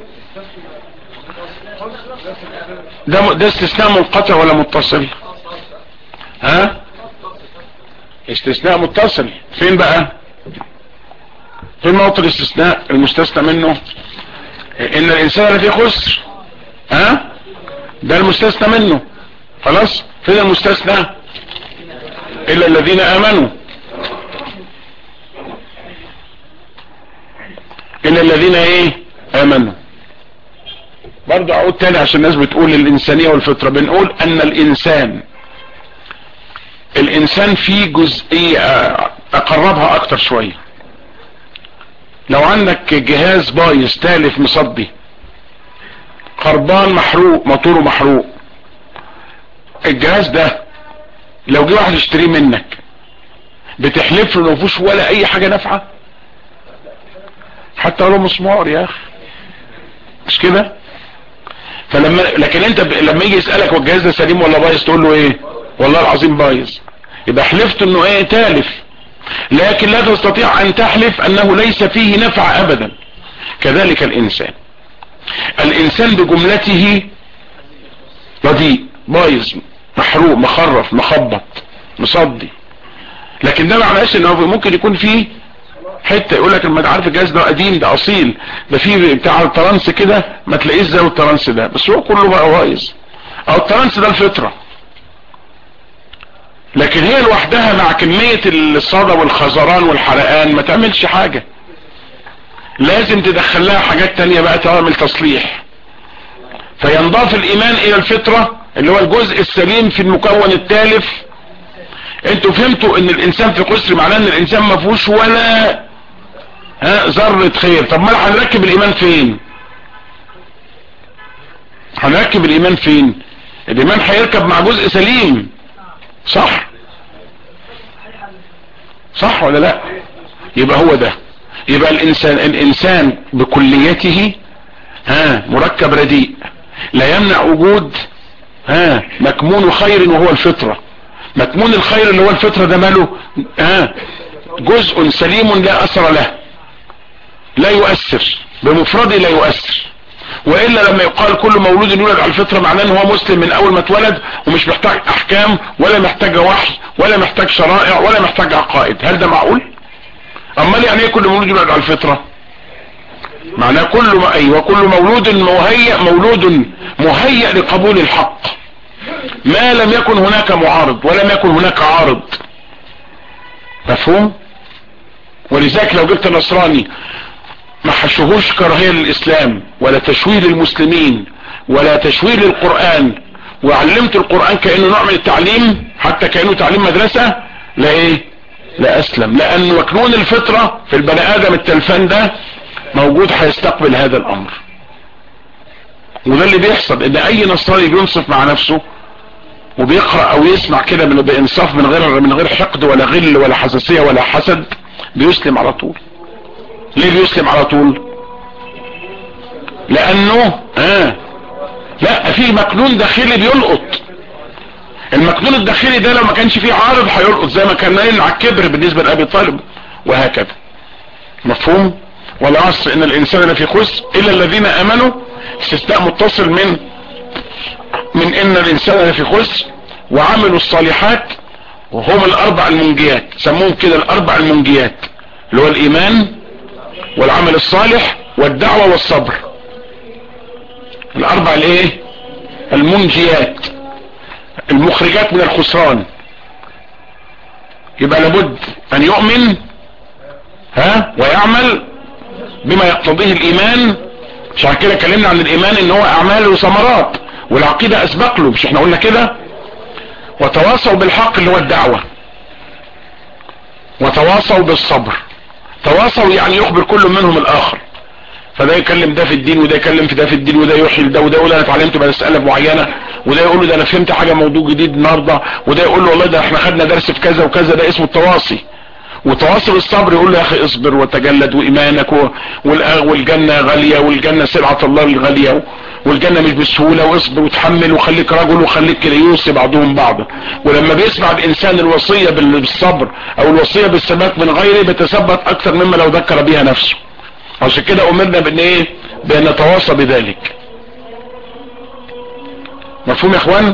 ده ده استثناء منقطع ولا متصل ها استثناء متصل فين بقى فين موطن الاستثناء المستثنى منه ان الانسان لفي خسر ها ده المستثنى منه خلاص فين المستثنى الا الذين امنوا الا الذين ايه امنوا برضو اعود تاني عشان الناس بتقول الانسانية والفطرة بنقول ان الانسان الانسان فيه جزئية اقربها اكتر شوية لو عندك جهاز بايظ تالف مصدي خربان محروق موتوره محروق الجهاز ده لو جه واحد يشتريه منك بتحلف له مفيهوش ولا اي حاجة نافعة حتى لو مسمار يا اخي مش كده فلما لكن انت ب... لما يجي يسألك والجهاز ده سليم ولا بايظ تقول له ايه والله العظيم بايظ يبقى حلفت انه ايه تالف لكن لا تستطيع ان تحلف انه ليس فيه نفع ابدا كذلك الانسان الانسان بجملته رديء بايظ محروق مخرف مخبط مصدي لكن ده معناش انه ممكن يكون فيه حته يقول لك لما عارف الجهاز ده قديم ده اصيل ده فيه بتاع الترانس كده ما تلاقيش زي الترانس ده بس هو كله بقى بايظ او الترانس ده الفطره لكن هي لوحدها مع كمية الصدى والخزران والحرقان ما تعملش حاجة لازم تدخل لها حاجات تانية بقى تعمل تصليح فينضاف الايمان الى الفطرة اللي هو الجزء السليم في المكون التالف انتوا فهمتوا ان الانسان في قسر معناه ان الانسان ما فيهوش ولا ها ذرة خير طب ما هنركب الايمان فين هنركب الايمان فين الايمان هيركب مع جزء سليم صح صح ولا لا يبقى هو ده يبقى الانسان الانسان بكليته ها مركب رديء لا يمنع وجود ها مكمون خير وهو الفطرة مكمون الخير اللي هو الفطرة ده ماله ها جزء سليم لا اثر له لا يؤثر بمفرده لا يؤثر والا لما يقال كل مولود يولد على الفطرة معناه ان هو مسلم من اول ما اتولد ومش محتاج احكام ولا محتاج وحي ولا محتاج شرائع ولا محتاج عقائد هل ده معقول امال يعني ايه كل مولود يولد على الفطرة معناه كل ما ايوه كل مولود مهيئ مولود مهيئ لقبول الحق ما لم يكن هناك معارض ولم يكن هناك عارض مفهوم ولذلك لو جبت نصراني ما حشوهوش كراهية للاسلام ولا تشويه للمسلمين ولا تشويه للقرآن وعلمت القرآن كأنه نوع من التعليم حتى كأنه تعليم مدرسة لا ايه لا اسلم لان مكنون الفطرة في البني ادم التلفان ده موجود هيستقبل هذا الامر وده اللي بيحصل ان اي نصراني بينصف مع نفسه وبيقرأ او يسمع كده من بانصاف من غير من غير حقد ولا غل ولا حساسية ولا حسد بيسلم على طول ليه بيسلم على طول لانه آه لا في مكنون داخلي بيلقط المكنون الداخلي ده لو ما كانش فيه عارض هيلقط زي ما كان نايل على الكبر بالنسبة لأبي طالب وهكذا مفهوم والعصر ان الانسان لفي خسر الا الذين امنوا استثناء متصل من من ان الانسان لفي خسر وعملوا الصالحات وهم الاربع المنجيات سموهم كده الاربع المنجيات اللي هو الايمان والعمل الصالح والدعوة والصبر الاربع الايه المنجيات المخرجات من الخسران يبقى لابد ان يؤمن ها ويعمل بما يقتضيه الايمان عشان كده اتكلمنا عن الايمان ان هو اعمال وثمرات والعقيدة اسبق له مش احنا قلنا كده وتواصوا بالحق اللي هو الدعوة وتواصوا بالصبر تواصوا يعني يخبر كل منهم الاخر فده يكلم ده في الدين وده يكلم في ده في الدين وده يوحي لده وده يقول انا اتعلمت مسألة معينة وده يقول له ده انا فهمت حاجة موضوع جديد النهاردة وده يقول له والله ده احنا خدنا درس في كذا وكذا ده اسمه التواصي وتواصل الصبر يقول له يا اخي اصبر وتجلد وايمانك و... والجنة غالية والجنة سلعة الله الغالية والجنة مش بسهولة واصبر وتحمل وخليك رجل وخليك كده يوصي بعضهم بعضا ولما بيسمع الانسان الوصية بالصبر او الوصية بالثبات من غيره بيتثبت اكثر مما لو ذكر بها نفسه عشان كده امرنا بان ايه بان نتواصى بذلك مفهوم يا اخوان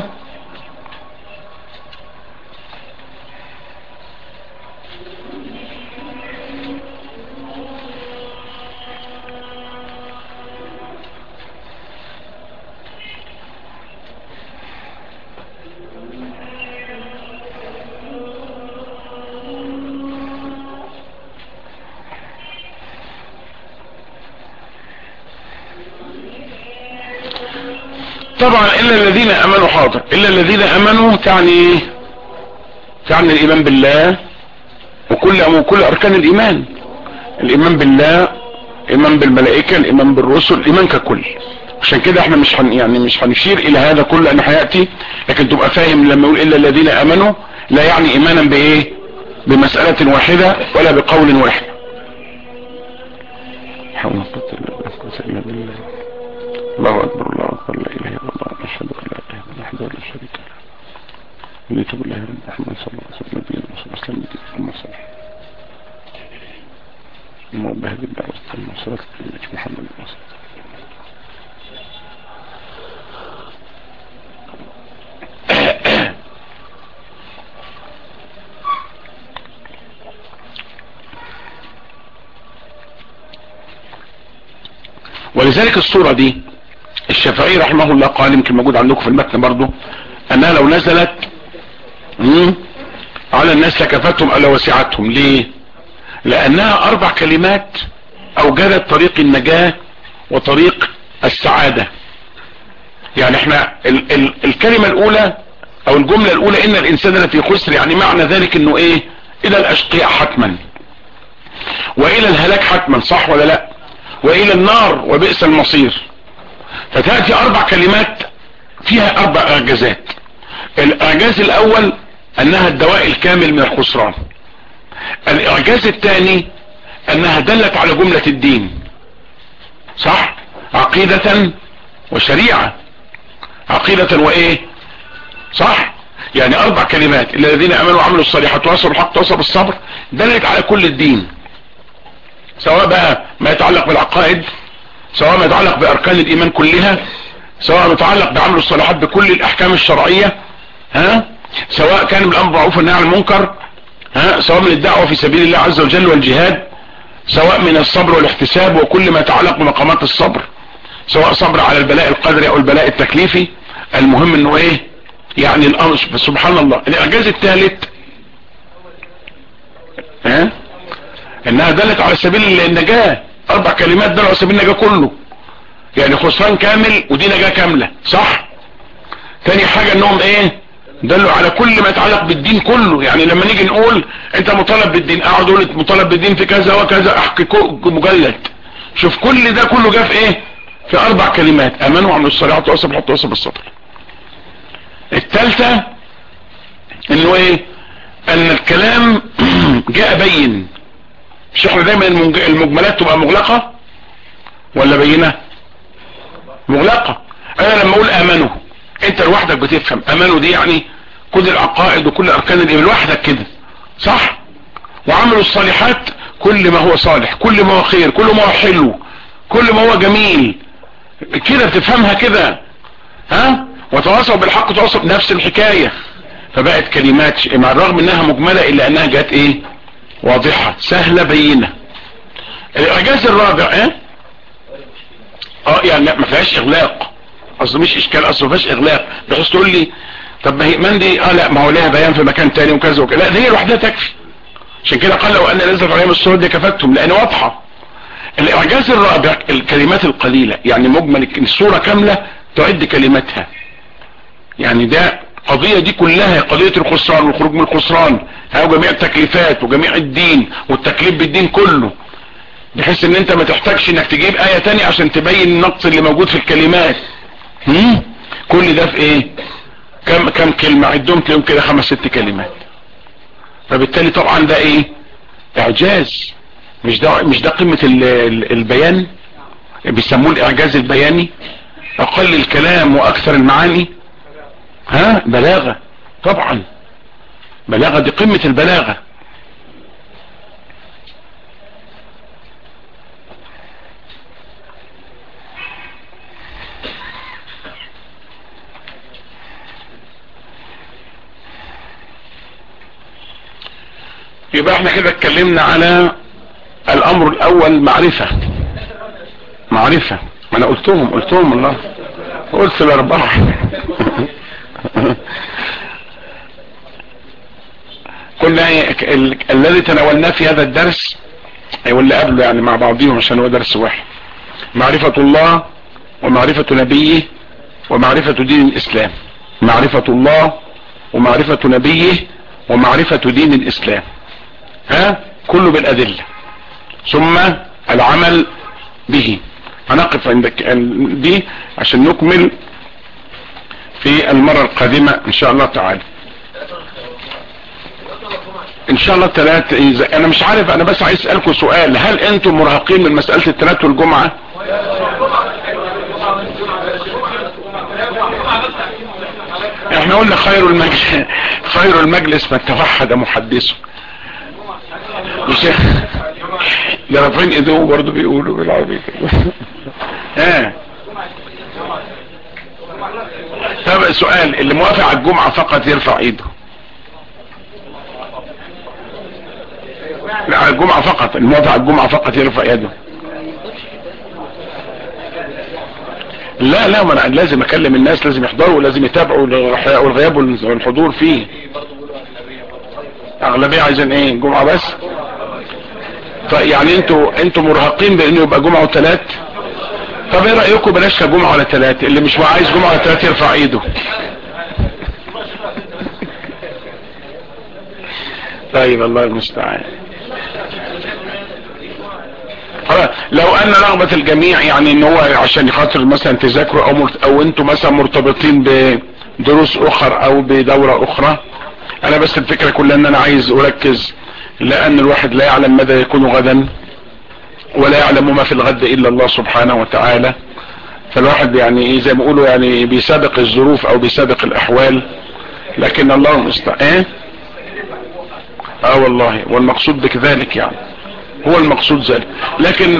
طبعا الا الذين امنوا حاضر الا الذين امنوا تعني ايه تعني الايمان بالله وكل وكل اركان الايمان الايمان بالله الايمان بالملائكة الايمان بالرسل الايمان ككل عشان كده احنا مش هن يعني مش هنشير الى هذا كله لان هياتي لكن تبقى فاهم لما يقول الا الذين امنوا لا يعني ايمانا بايه بمسألة واحدة ولا بقول واحد حول ولا الا بالله الله اكبر الله اكبر لا اله الا الله اشهد ان لا اله الا الله وحده لا شريك له وليت بالله رب محمد صلى الله عليه وسلم نبينا صلى الله عليه وسلم اللهم صل اللهم بهدي الله واستنى صلاة النبي محمد صلى ولذلك الصورة دي الشافعي رحمه الله قال يمكن موجود عندكم في المتن برضو انها لو نزلت على الناس لكفتهم الا وسعتهم ليه لانها اربع كلمات اوجدت طريق النجاة وطريق السعادة يعني احنا ال ال الكلمة الاولى او الجملة الاولى ان الانسان الذي خسر يعني معنى ذلك انه ايه الى الاشقياء حتما والى الهلاك حتما صح ولا لا والى النار وبئس المصير فتأتي اربع كلمات فيها اربع اعجازات الاعجاز الاول انها الدواء الكامل من الخسران الاعجاز الثاني انها دلت على جملة الدين صح عقيدة وشريعة عقيدة وايه صح يعني اربع كلمات الذين امنوا وعملوا الصالحات وصلوا الحق وصلوا بالصبر دلت على كل الدين سواء بقى ما يتعلق بالعقائد سواء ما يتعلق باركان الايمان كلها سواء ما يتعلق بعمل الصالحات بكل الاحكام الشرعية ها سواء كان بالامر معروف والنهي عن المنكر ها سواء من الدعوة في سبيل الله عز وجل والجهاد سواء من الصبر والاحتساب وكل ما يتعلق بمقامات الصبر سواء صبر على البلاء القدري او البلاء التكليفي المهم انه ايه يعني الامر سبحان الله الاعجاز الثالث ها انها دلت على سبيل النجاة اربع كلمات دول على سبيل النجاة كله يعني خسران كامل ودي نجاة كاملة صح تاني حاجة انهم ايه دلوا على كل ما يتعلق بالدين كله يعني لما نيجي نقول انت مطالب بالدين اقعد اقول مطالب بالدين في كذا وكذا احكي كو- مجلد شوف كل ده كله جاء في ايه في اربع كلمات امنوا وعملوا الصالحات وتواصوا بالحق وتواصوا بالصبر الثالثة انه ايه ان الكلام جاء بين مش احنا دايما المنج- المجملات تبقى مغلقة ولا بينة مغلقة انا لما اقول امنوا انت لوحدك بتفهم امنوا دي يعني كل العقائد وكل اركان الايمان لوحدك كده صح وعملوا الصالحات كل ما هو صالح كل ما هو خير كل ما هو حلو كل ما هو جميل كده بتفهمها كده ها وتواصوا بالحق وتواصوا بنفس الحكاية فبقت كلمات ش- مع الرغم انها مجملة الا انها جت ايه واضحة سهلة بينة الاعجاز الرابع ايه اه يعني لا ما فيهاش اغلاق اصل مش اشكال اصل ما فيهاش اغلاق بحيث تقول لي طب ما هي من دي اه لا ما هو لها بيان في مكان تاني وكذا وكذا لا دي هي لوحدها تكفي عشان كده قال لو ان نزلت عليهم الصور دي كفتهم لان واضحة الاعجاز الرابع الكلمات القليلة يعني مجمل الصورة كاملة تعد كلماتها يعني ده قضية دي كلها قضية الخسران والخروج من الخسران ها وجميع التكليفات وجميع الدين والتكليف بالدين كله بحيث ان انت ما تحتاجش انك تجيب آية تانية عشان تبين النقص اللي موجود في الكلمات هم؟ كل ده في ايه كم كم كلمة عدهم تلاقيهم كده خمس ست كلمات فبالتالي طبعا ده ايه اعجاز مش ده مش ده قمة ال- ال- البيان بيسموه الاعجاز البياني اقل الكلام واكثر المعاني ها بلاغة طبعا بلاغة دي قمة البلاغة يبقى احنا كده اتكلمنا على الامر الاول معرفة معرفة ما انا قلتهم قلتهم الله قلت الاربعة قلنا ايه ال- الذي تناولناه في هذا الدرس أي واللي قبله يعني مع بعضهم عشان هو درس واحد معرفة الله ومعرفة نبيه ومعرفة دين الاسلام معرفة الله ومعرفة نبيه ومعرفة دين الاسلام ها كله بالادلة ثم العمل به هنقف عند ك- دي عشان نكمل في المرة القادمة ان شاء الله تعالى ان شاء الله الثلاث اذا انا مش عارف انا بس عايز اسألكم سؤال هل انتم مرهقين من مسألة الثلاث والجمعة احنا قلنا خير المجلس خير المجلس من توحد محدثه مش ده رافعين ايديهم برضه بيقولوا بالعربي كده ها طب سؤال اللي موافق على الجمعة فقط يرفع ايده لا على الجمعة فقط اللي موافق على الجمعة فقط يرفع يده لا لا ما انا لازم اكلم الناس لازم يحضروا ولازم يتابعوا والغياب والحضور فيه اغلبية عايزين ايه الجمعة بس طيب يعني انتوا انتوا مرهقين بانه يبقى جمعة وثلاث طب ايه رأيكم بلاش جمعة ولا ثلاث اللي مش عايز جمعة ولا ثلاث يرفع ايده طيب الله المستعان خلاص لو ان رغبة الجميع يعني ان هو عشان خاطر مثلا تذاكروا او مرت او انتوا مثلا مرتبطين بدروس اخر او بدورة اخرى انا بس الفكرة كلها ان انا عايز اركز لان الواحد لا يعلم ماذا يكون غدا ولا يعلم ما في الغد الا الله سبحانه وتعالى فالواحد يعني ايه زي ما يقولوا يعني بيسابق الظروف او بيسابق الاحوال لكن الله المستعان اه والله والمقصود بكذلك يعني هو المقصود ذلك لكن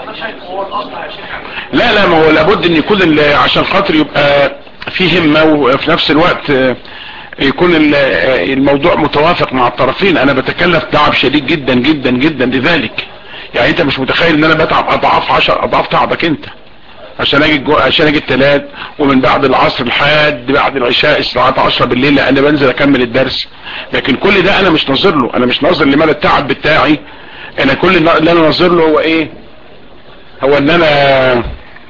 لا لا ما هو لابد ان يكون ال- عشان خاطر يبقى في همة وفي نفس الوقت آه، يكون ال- آه، الموضوع متوافق مع الطرفين انا بتكلف تعب شديد جدا جدا جدا لذلك يعني انت مش متخيل ان انا بتعب اضعاف عشر اضعاف تعبك انت عشان اجي الجو... عشان اجي التلات ومن بعد العصر لحد بعد العشاء الساعات 10 بالليل لان انا بنزل اكمل الدرس لكن كل ده انا مش ناظر له انا مش ناظر لمدى التعب بتاعي انا كل النا- اللي انا ناظر له هو ايه هو ان انا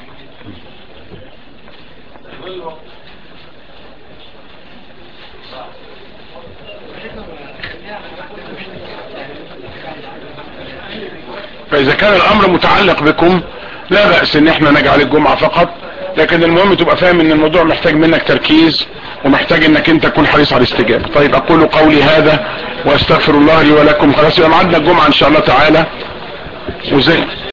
فاذا كان الامر متعلق بكم لا بأس ان احنا نجعل الجمعة فقط لكن المهم تبقى فاهم ان الموضوع محتاج منك تركيز ومحتاج انك انت تكون حريص على الاستجابة طيب اقول قولي هذا واستغفر الله لي ولكم خلاص يبقى معدنا الجمعة ان شاء الله تعالى وزي